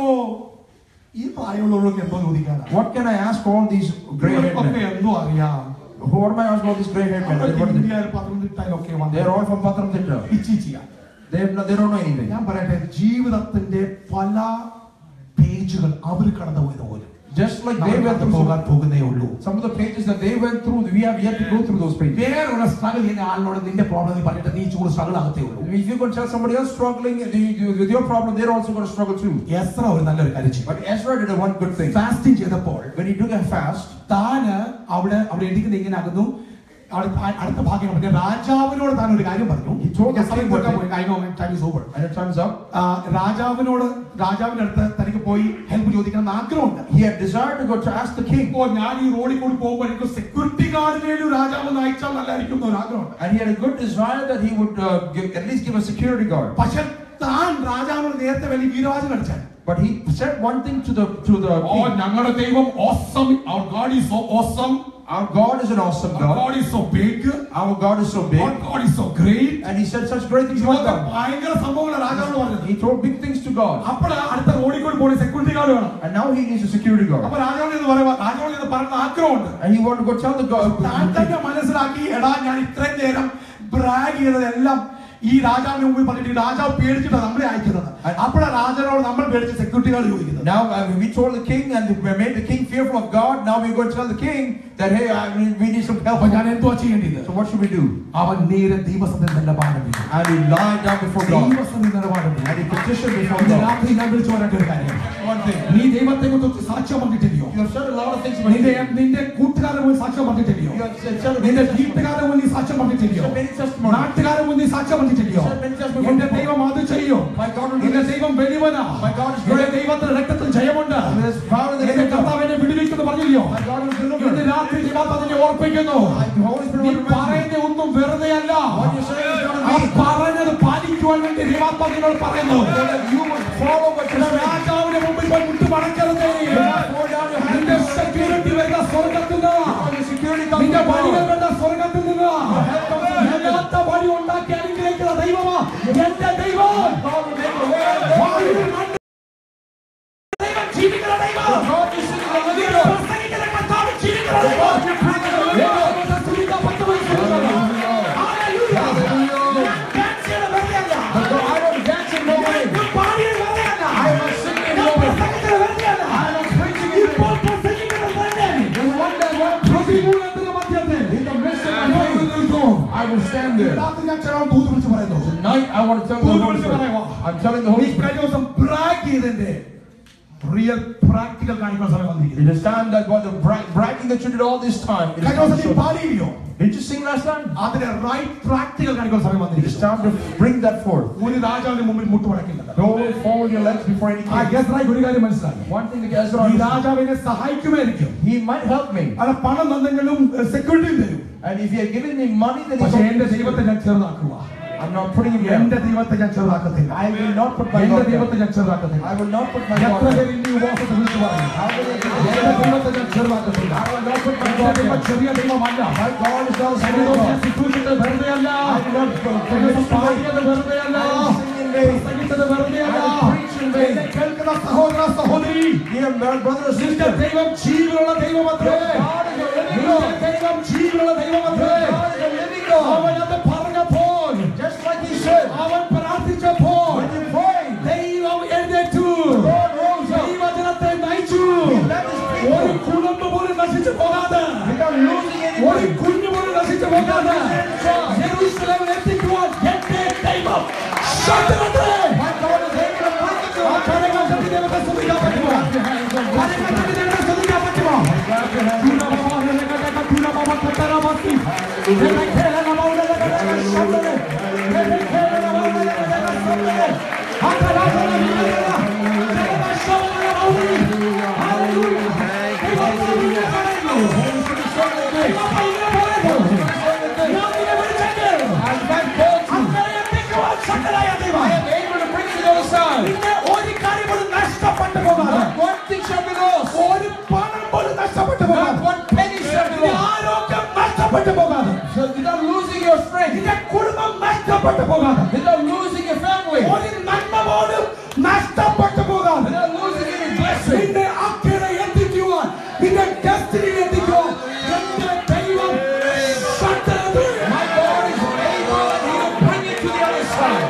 A: ഈ പ്രായമുള്ളവർക്ക് എന്തോ ചോദിക്കാനാ
C: What can I ask all these gray haired
A: ഇവർക്കൊക്കെ
C: men?
A: എന്തോ അറിയാം
C: What am I asking all these gray haired men?
A: അവരൊക്കെ
C: What are they?
A: ഇന്ത്യയിൽ പത്തനംതിട്ടയിലൊക്കെ വന്ന്
C: They're all from Patramthita.
A: ഇച്ചിച്ചിയാ.
C: They, have no, they don't know anything.
A: ഞാൻ പറയട്ടെ ജീവിതത്തിന്റെ പല പേജുകൾ അവർ കടന്നു പോയത് പോലും
C: Just like they
A: നമ്മൾ
C: went
A: കടന്നു
C: through
A: പോകാൻ പോകുന്നേ ഉള്ളൂ
C: some of the pages that they went through, we have yet to go through those pages.
A: വേറൊരു സ്ട്രഗിൾ ചെയ്യുന്ന ആളിനോട് നിന്റെ പ്രോബ്ലം നീ പറഞ്ഞിട്ട് നീ ചൂട് സ്ട്രഗിൾ ആകത്തേ ഉള്ളൂ
C: If you're going to tell somebody else struggling you- you- with your problem, they're also going to struggle too.
A: എത്ര ഒരു നല്ലൊരു കാര്യം ചെയ്യും
C: But Ezra did a one good thing.
A: Fasting ചെയ്തപ്പോൾ
C: When he took a fast,
A: താന് അവിടെ അവിടെ എഴുതിക്കുന്നത് ഇങ്ങനെ ആകുന്നു അടുത്ത അടുത്ത ഭാഗ്യം പറഞ്ഞ രാജാവിനോട് താൻ ഒരു കാര്യം പറഞ്ഞു
C: He told
A: ഞാൻ
C: the
A: സമയം
C: king
A: തീർക്കാൻ
C: what
A: പോയി. I know my time is over.
C: And your time's up.
A: ആ, രാജാവിനോട് രാജാവിന്റെ അടുത്ത് തനിക്ക് പോയി ഹെൽപ്പ് ചോദിക്കണം എന്ന് ആഗ്രഹമുണ്ട്
C: He had desired to go to ask the king.
A: ഓ ഞാൻ ഈ റോഡിൽ കൂടി പോകുമ്പോൾ എനിക്ക് സെക്യൂരിറ്റി ഗാർഡിനേലും രാജാവ് ഒന്ന് അയച്ചാൽ നല്ലതായിരിക്കും എന്നൊരു ആഗ്രഹമുണ്ട്
C: And he had a good desire that he would uh, give, at least give a security guard.
A: പക്ഷെ താൻ രാജാവിനോട് നേരത്തെ വലിയ വീരവാചകം അടിച്ചാൽ
C: But he said one thing to the to the
A: oh
C: king.
A: ഞങ്ങളുടെ ദൈവം awesome our God is so awesome
C: Our God is an awesome
A: our
C: God.
A: God is so big
C: Our God is so
A: our
C: big.
A: God is so great
C: And he said such great things about
A: ഇതൊക്കെ
C: God.
A: ഭയങ്കര സംഭവങ്ങളാണ് രാജാവിനോട് പറഞ്ഞത്
C: He told big things to God.
A: അപ്പോൾ അടുത്ത റോഡിൽ കൂടി പോയി സെക്യൂരിറ്റി ഗാർഡ് വേണം
C: And now he needs a security guard.
A: അപ്പൊ രാജാവിന് ഇത് പറയുക രാജാവിന് ഇത് പറയുന്ന ആഗ്രഹമുണ്ട്
C: And he wanted to go tell the
A: താൻ
C: God.
A: തന്നെ മനസ്സിലാക്കി എടാ ഞാൻ ഇത്രയും നേരം ബ്രാഗ് ചെയ്തതെല്ലാം ഈ രാജാവിന് മുമ്പിൽ പറഞ്ഞിട്ട് ഈ രാജാവ് പേടിച്ചിട്ടാണ് നമ്മളെ അയക്കുന്നത് അപ്പോഴാണ് രാജാവിനോട് നമ്മൾ പേടിച്ച് സെക്യൂരിറ്റി ഗാർഡ് ചോദിക്കുന്നത്
C: Now uh, we told the king and we made the king fearful of God. Now we're going to tell the king that hey, I, we, we need some help.
A: അപ്പൊ ഞാൻ എന്തുവാ ചെയ്യേണ്ടത്
C: So what should we do?
A: അവൻ നേരെ ദൈവസത്തിൽ തന്നെ പാഠം ചെയ്തു
C: And he lied down before God.
A: ദൈവസത്തിൽ തന്നെ പാഠം ചെയ്തു
C: And he petitioned before
A: ഇന്ന്
C: God.
A: രാത്രി ഞാൻ വിളിച്ചു പറയേണ്ട ഒരു കാര്യം
C: One thing.
A: നീ ദൈവത്തെ കുറിച്ച് സാക്ഷ്യം പറഞ്ഞിട്ടില്ലയോ
C: You have said a lot of things about
A: നിന്റെ
C: him.
A: നിന്റെ കൂട്ടുകാരുടെ മുന്നിൽ സാക്ഷ്യം പറഞ്ഞിട്ടില്ലയോ
C: You have said, said
A: നിന്റെ
C: many
A: വീട്ടുകാരുടെ മുന്നിൽ സാക്ഷ്യം പറഞ്ഞിട്ടില്ലയോ
C: said many testimonies.
A: നാട്ടുകാരുടെ മുന്നിൽ സാക്ഷ്യം പറഞ്ഞിട്ടില്ലയോ
C: said many testimonies.
A: എന്റെ ദൈവം അത് ചെയ്യോ
C: My God will do
A: എന്റെ
C: this.
A: ദൈവം വലിയവനാ
C: My God is
A: എന്റെ
C: great.
A: ദൈവത്തിന്റെ രക്തത്തിൽ ജയമുണ്ട്
C: There is power in the
A: എന്റെ
C: name of God.
A: കർത്താവ് എന്നെ വിടുവിക്കുന്നു പറഞ്ഞില്ലയോ
C: My God will
A: ഇന്ന്
C: deliver.
A: രാത്രി ദൈവം അതിനെ ഓർപ്പിക്കുന്നു
C: The Holy Spirit
A: നീ
C: will remind you.
A: പറയുന്ന ഒന്നും വെറുതെ അല്ല
C: What you say is going
A: ആ
C: to be.
A: പറഞ്ഞത് പാലിക്കുവാൻ വേണ്ടി ദൈവാത്മാവിനോട് പറയുന്നു
C: So that you would follow what you say.
A: രാജാവിന്റെ മുമ്പിൽ പോയി മുട്ട് മടക്കരുതേ
C: Pour down your hands.
A: നിന്റെ സെക്യൂരിറ്റി വരുന്ന സ്വർഗത്തിൽ നിന്ന്
C: On the security comes
A: നിന്റെ
C: from
A: വഴികൾ
C: God.
A: വരുന്ന സ്വർഗത്തിൽ നിന്ന് യഥാർത്ഥ വഴി ഉണ്ടാക്കി അനുഗ്രഹിക്കുന്ന ദൈവമാ എന്റെ ദൈവം
C: God will make a way.
A: വായുവിൽ മണ്ണിൽ ദൈവം ജീവിക്കുന്ന ദൈവം
C: God is sitting on the
A: നീ
C: leader.
A: പ്രസംഗിക്കുന്ന കർത്താവ് ജീവിക്കുന്ന ദൈവം യഹോവയുടെ സ്തുതിക്കാൻ പറ്റുമോ എന്ന് ചോദിക്കുന്നു. Hallelujah. ഞാൻ dance ചെയ്യണ വെറുതെയല്ല.
C: But God, I don't dance in no way.
A: ഞാൻ പാടിയത് വെറുതെയല്ല.
C: I am singing in
A: ഞാൻ
C: no way.
A: പ്രസംഗിച്ചത് വെറുതെയല്ല.
C: I am preaching in
A: ഇപ്പോൾ പ്രസംഗിക്കുന്നത് തന്നെ.
C: The one that won't
A: പ്രതികൂലത്തിന്റെ മധ്യത്തിൽ
C: In the midst of
A: ഞാൻ
C: my
A: ഇവിടെ
C: pain,
A: നിൽക്കും.
C: I will stand there.
A: രാത്രി ഞാൻ ചില ദൂത് വിളിച്ച് പറയുന്നു
C: Tonight, I want to tell the Holy Spirit. I'm telling the
A: നീ
C: Holy Spirit.
A: കഴിഞ്ഞ ദിവസം ബ്രാഗ് ചെയ്തതിന്റെ റിയൽ പ്രാക്ടിക്കൽ കാണിക്കുന്ന സമയം വന്നിരിക്കുന്നു
C: It is time that what the bra- bragging that you did all this time. It is
A: കഴിഞ്ഞ
C: time
A: ദിവസം
C: to
A: നീ
C: show.
A: പാടിയില്ലയോ
C: Did you sing last time?
A: അതിന്റെ റൈറ്റ് പ്രാക്ടിക്കൽ കാണിക്കുന്ന സമയം
C: It is
A: വന്നിരിക്കുന്നു
C: time to bring that forth.
A: ഒരു രാജാവിന്റെ മുമ്പിൽ മുട്ടുമടക്കില്ല
C: Don't fold your legs before any
A: ആ
C: king.
A: ഗസ്റായി ഒരു കാര്യം മനസ്സിലായി
C: One thing that Ezra
A: ഈ
C: understood,
A: രാജാവിനെ സഹായിക്കുമായിരിക്കും
C: he might help me.
A: അത് പണം തന്നെങ്കിലും സെക്യൂരിറ്റിയും തരും
C: And if he had given me money, then
A: പക്ഷെ
C: he
A: എന്റെ ദൈവത്തെ ഞാൻ ചെറുതാക്കുക
C: I'm not putting him
A: എന്റെ
C: down.
A: ദൈവത്തെ ഞാൻ ചെറുതാക്കത്തില്ല
C: I will not put my
A: എന്റെ
C: God
A: ദൈവത്തെ
C: down.
A: ഞാൻ ചെറുതാക്കത്തില്ല
C: I will not put my
A: എത്ര
C: God down.
A: പേര് ഇനി ഉപവാസത്തെ വിളിച്ചു പറയും
C: How will I do
A: എന്റെ
C: this?
A: ദൈവത്തെ ഞാൻ ചെറുതാക്കത്തില്ല
C: I will not put my
A: എന്റെ
C: God
A: ദൈവം
C: down.
A: ചെറിയ ദൈവമല്ല
C: My God is not a
A: കഴിഞ്ഞ
C: small
A: ദിവസം
C: God.
A: ശുശ്രൂഷിച്ചത് വെറുതെയല്ല
C: I will not
A: കഴിഞ്ഞ ദിവസം പാടിയത് വെറുതെയല്ല
C: I will sing in vain.
A: പ്രസംഗിച്ചത് വെറുതെയല്ല
C: I will preach in vain.
A: എന്നെ കേൾക്കുന്ന സഹോദര സഹോദരി
C: Dear brother or
A: നിന്റെ
C: sister,
A: ദൈവം ജീവനുള്ള ദൈവമത്രേ
C: God is a living
A: നിന്റെ
C: God.
A: ദൈവം ജീവനുള്ള ദൈവമത്രേ
C: God is a living God.
A: അവൻ അത് പറഞ്ഞപ്പോൾ
C: Just like he said,
A: അവൻ പ്രാർത്ഥിച്ചപ്പോൾ
C: when you pray,
A: ദൈവം എഴുന്നേറ്റു
C: God rose up.
A: ദൈവജനത്തെ നയിച്ചു
C: He led his
A: ഒരു
C: people
A: കുടുംബം പോലും നശിച്ചു പോകാതെ
C: without losing
A: ഒരു
C: anybody.
A: കുഞ്ഞു പോലും നശിച്ചു പോകാതെ യെരൂശലേമിൽ എത്തിക്കുവാൻ എന്റെ ദൈവം ശക്തനത്രേ.
C: My God is able to bring it to
A: ആ
C: us.
A: കരങ്ങൾ തട്ടി ദൈവത്തെ സ്തുതിക്കാൻ പറ്റുമോ? കരങ്ങൾ തട്ടി ദൈവത്തെ സ്തുതിക്കാൻ പറ്റുമോ?
C: Able to bring it to the other side.
A: ഒരു കാര്യം പോലും നഷ്ടപ്പെട്ടു പോകാതെ
C: Not one thing shall be lost.
A: ഒരു പണം പോലും നഷ്ടപ്പെട്ടു
C: Not
A: പോകാതെ
C: one penny shall be
A: നിന്റെ
C: lost.
A: ആരോഗ്യം നഷ്ടപ്പെട്ടു പോകാതെ
C: So without losing your strength,
A: നിന്റെ കുടുംബം നഷ്ടപ്പെട്ടു പോകാതെ
C: without losing your family,
A: ഒരു നന്മ പോലും നഷ്ടപ്പെട്ടു പോകാതെ
C: without losing any blessing.
A: നിന്റെ അക്കരെ എത്തിക്കുവാൻ നിന്റെ ഡെസ്റ്റിനിയിൽ എത്തിക്കുവാൻ എന്റെ ദൈവം ശക്തനത്രേ.
C: My God is able and He will bring it to the other side.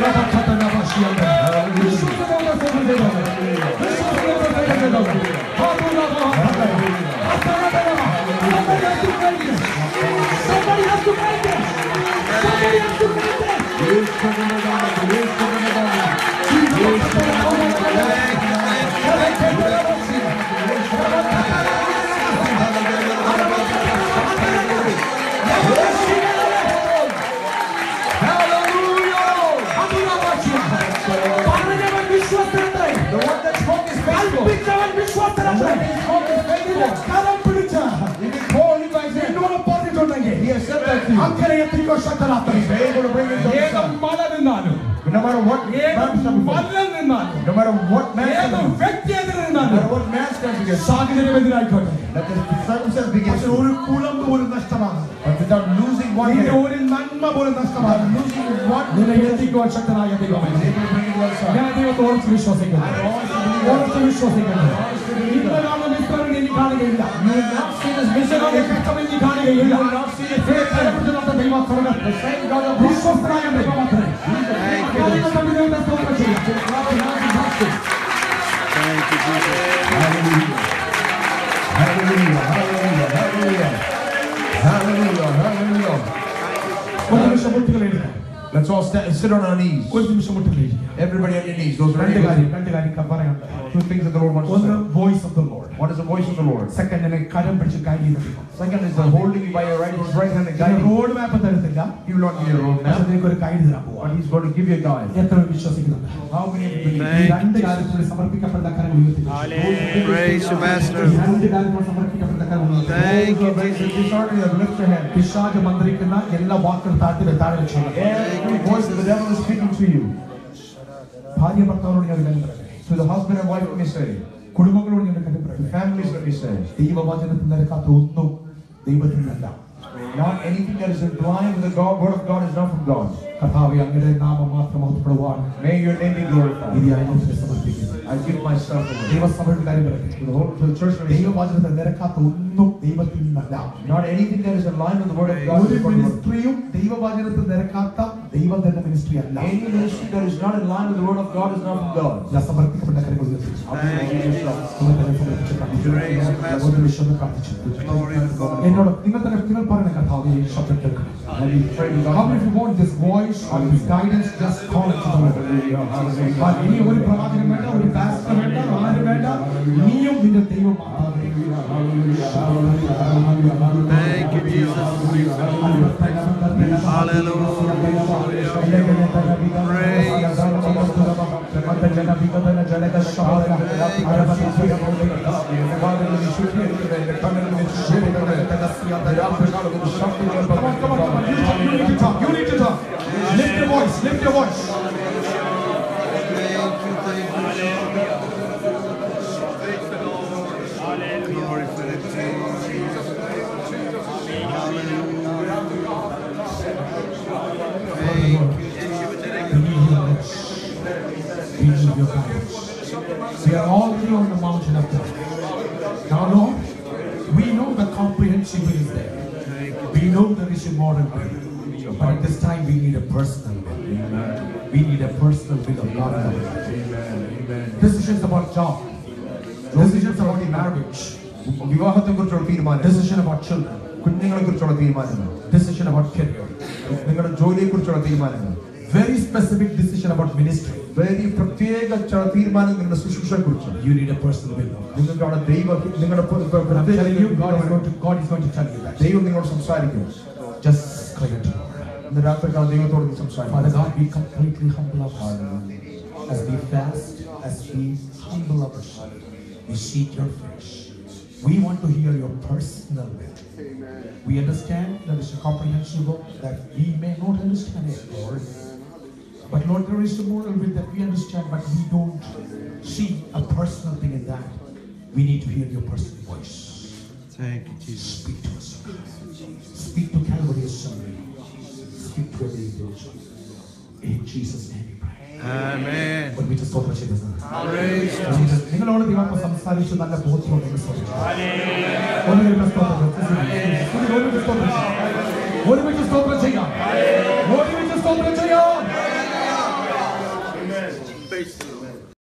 A: വിശ്വസനോടെ സ്തുതിക്കുന്നു. വിശ്വസനോടെ സ്തുതിക്കുന്നു. Somebody has to make it. Somebody has to make it. Somebody has to make it.
C: Yes,
A: അക്കരെ എത്തിക്കോ ശക്തരാത്രി
C: He's able to bring it to
A: ഏത്
C: the sun.
A: മല നിന്നാലും
C: No matter what
A: ഏത്
C: man stands before
A: മല നിന്നാലും
C: you, no matter what man
A: ഏത്
C: stands before
A: വ്യക്തി എതിരെ
C: you, no
A: നിന്നാലും
C: matter what man stands against,
A: സാഹചര്യം എതിരായിക്കോട്ടെ
C: let the circumstance begin.
A: പക്ഷെ ഒരു കുളം പോലും നഷ്ടമാണ്
C: But without losing one
A: നിന്റെ
C: hair,
A: ഒരു നന്മ പോലും നഷ്ടമാണ്
C: losing one,
A: നിന്നെ എത്തിക്കുവാൻ ശക്തനായ ദൈവമേ
C: he's able to bring it to the sun.
A: ഞാൻ ദൈവത്തെ ഉറച്ച് വിശ്വസിക്കുന്നു ഉറച്ച് വിശ്വസിക്കുന്നു ഇന്നലാണ് മിസ്റ്ററിനെ ഇനി കാണുകയില്ല
C: You will not see this
A: മിസ്റ്ററിനെ
C: mission.
A: കഷ്ടം ഇനി കാണുകയില്ല
C: You will not see the faith.
A: കരപ്പെട്ടുള്ള ദൈവം സ്വർഗ്ഗം.
C: The same God of
A: വിശ്വസ്തനായ ദൈവമത്രേ. കാര്യങ്ങൾ തമ്മിൽ ദൈവത്തെ സ്തോത്രം ചെയ്യാം.
B: Thank you, Jesus.
C: Hallelujah. Hallelujah. Hallelujah. Hallelujah. Hallelujah. Hallelujah.
A: ഒരു നിമിഷം മുട്ടുകൾ എടുക്കാം
C: Let's all stand, sit on our knees.
A: ഒരു നിമിഷം മുട്ടുകൾ ഇരിക്കാം.
C: Everybody on your knees. Those are
A: രണ്ട്
C: ready.
A: കാര്യം രണ്ട് കാര്യം പറയാനുണ്ട്
C: Two things that the Lord wants to
A: ഒന്ന്
C: say.
A: Voice of the Lord
C: One is the voice of the Lord.
A: സെക്കൻഡിനെ കരം പിടിച്ച് ഗൈഡ് ചെയ്ത് ദൈവം.
C: Second is the holding you by your right, his right hand and
A: ഇതിന്
C: guiding you.
A: Road map തരത്തില്ല
C: He will not give you a road
A: പക്ഷെ
C: map,
A: നിനക്ക് ഒരു ഗൈഡ് തരാൻ പോവാ
C: but he's going to give you a guide.
A: എത്ര പേർ വിശ്വസിക്കുന്നുണ്ട്
C: How many of you believe?
A: ഈ രണ്ട് കാര്യത്തിൽ സമർപ്പിക്കപ്പെട്ട കരം ഉയർത്തി
B: Praise you, Master.
A: ഈ രണ്ട് കാര്യത്തിൽ സമർപ്പിക്കപ്പെട്ട കരം ഉയർത്തി
B: Thank you,
C: Those who
B: Jesus.
C: are disheartened, lift your hand.
A: പിശാച് മന്ത്രിക്കുന്ന എല്ലാ വാക്കുകളും താഴ്ത്തി താഴെ വെച്ചോളാം
C: Every voice of the devil is speaking to you.
A: ഭാര്യ ഭർത്താവിനോട് ഞാൻ വിലങ്ങ് പറയട്ടെ
C: To the husband and wife, let me say.
A: കുടുംബങ്ങളോട് ഞാൻ കാര്യം
C: To
A: പറയട്ടെ
C: families, let me say.
A: ദൈവവചനത്തിൽ നിരക്കാത്ത ഒന്നും ദൈവത്തിൽ നിന്നല്ല
C: Not anything that is in line with the God, word of God is not from God.
A: കർത്താവെ അങ്ങയുടെ നാമം മാത്രം മഹത്വപ്പെടുവാൻ
C: May your name be glorified.
A: ഇത് അനുഭവത്തെ സമർപ്പിക്കുന്നു
C: I give myself away.
A: ദൈവസഭയുടെ കാര്യം പറയട്ടെ
C: To the whole to the church, let me say.
A: ദൈവവചനത്തിൽ നിരക്കാത്ത ഒന്നും ദൈവത്തിൽ നിന്നല്ല
C: Not anything that is in line with the word of God
A: ഒരു
C: is from God.
A: മിനിസ്ട്രിയും ദൈവവചനത്തിൽ നിരക്കാത്ത ദൈവം തന്നെ മിനിസ്ട്രി അല്ല
C: Any ministry that is not in line with the word of God is not from God.
A: ഞാൻ സമർപ്പിക്കപ്പെട്ട കാര്യങ്ങൾ ഉയർത്തി
B: Thank you, Jesus.
A: നിങ്ങൾ തന്നെ സമർപ്പിച്ച് പ്രാർത്ഥിച്ചു.
B: Praise the Master.
A: ഒരു വിശ്വം പ്രാർത്ഥിച്ചു
B: Glory to God.
A: എന്നോട് നിങ്ങൾ തന്നെ നിങ്ങൾ പറയണ കർത്താവ് ഈ ശബ്ദം കേൾക്കണം
C: And we pray to
A: How many
C: God.
A: of you want this voice or this guidance? Just call it to the Lord. ആ, ഇനി ഒരു പ്രവാചകൻ വേണ്ട ഒരു പാസ്റ്റർ വേണ്ട ആരും വേണ്ട നീയും നിന്റെ ദൈവം മാത്രമേ.
B: Thank you, Jesus.
A: Come on, come on, come on. You talk, you need to talk. You need to talk. Lift your voice. Lift your voice.
B: Thank you, thank you. Glory for the King. Thank you,
A: We need your lips. We need your guidance. We are already on the mountain of God. Now, Lord, we know the comprehensive will is there. We know there is a moral will. But at this time, we need a personal will. We need a personal will of God in our life. Decisions about job. Decisions about marriage.
C: വിവാഹത്തെ കുറിച്ചുള്ള തീരുമാനം
A: Decision about children.
C: കുഞ്ഞുങ്ങളെ കുറിച്ചുള്ള തീരുമാനങ്ങൾ
A: Decision about career.
C: നിങ്ങളുടെ ജോലിയെ കുറിച്ചുള്ള തീരുമാനങ്ങൾ
A: Very specific decision about ministry.
C: very പ്രത്യേക ചില തീരുമാനങ്ങൾ നിങ്ങളുടെ ശുശ്രൂഷയെ കുറിച്ച്
A: You need a personal will. of God.
C: നിങ്ങൾക്ക് അവിടെ ദൈവ നിങ്ങളുടെ പ്ര- പ്ര-
A: But I'm
C: പ്രത്യേക
A: telling you, God is going to God is going to tell you that.
C: ദൈവം നിങ്ങളോട് സംസാരിക്കും
A: Just cling to Lord.
C: ഇന്ന് രാത്രിക്കാലം ദൈവത്തോട് നീ സംസാരിക്കും
A: Father God, we completely humble ourselves. As we fast, as we humble ourselves, we seek your face. We want to hear your personal will. We understand that it's a comprehensible that we may not understand it, Lord. But Lord, there is a moral will that we understand, but we don't see a personal thing in that. We need to hear your personal voice.
B: Thank you, Jesus.
A: Speak to us. Speak to Calvary Assembly. Speak to every individual. In Jesus' name we pray.
B: Amen.
A: ഒരുമിച്ച് സ്തോത്രം ചെയ്യുന്നത്
B: Praise you, Jesus.
A: നിങ്ങളോട് ദൈവം സംസാരിച്ച് നല്ല ബോധ്യം നിങ്ങൾ സ്തോത്രം. ഒന്ന് ദൈവം സ്തോത്രം.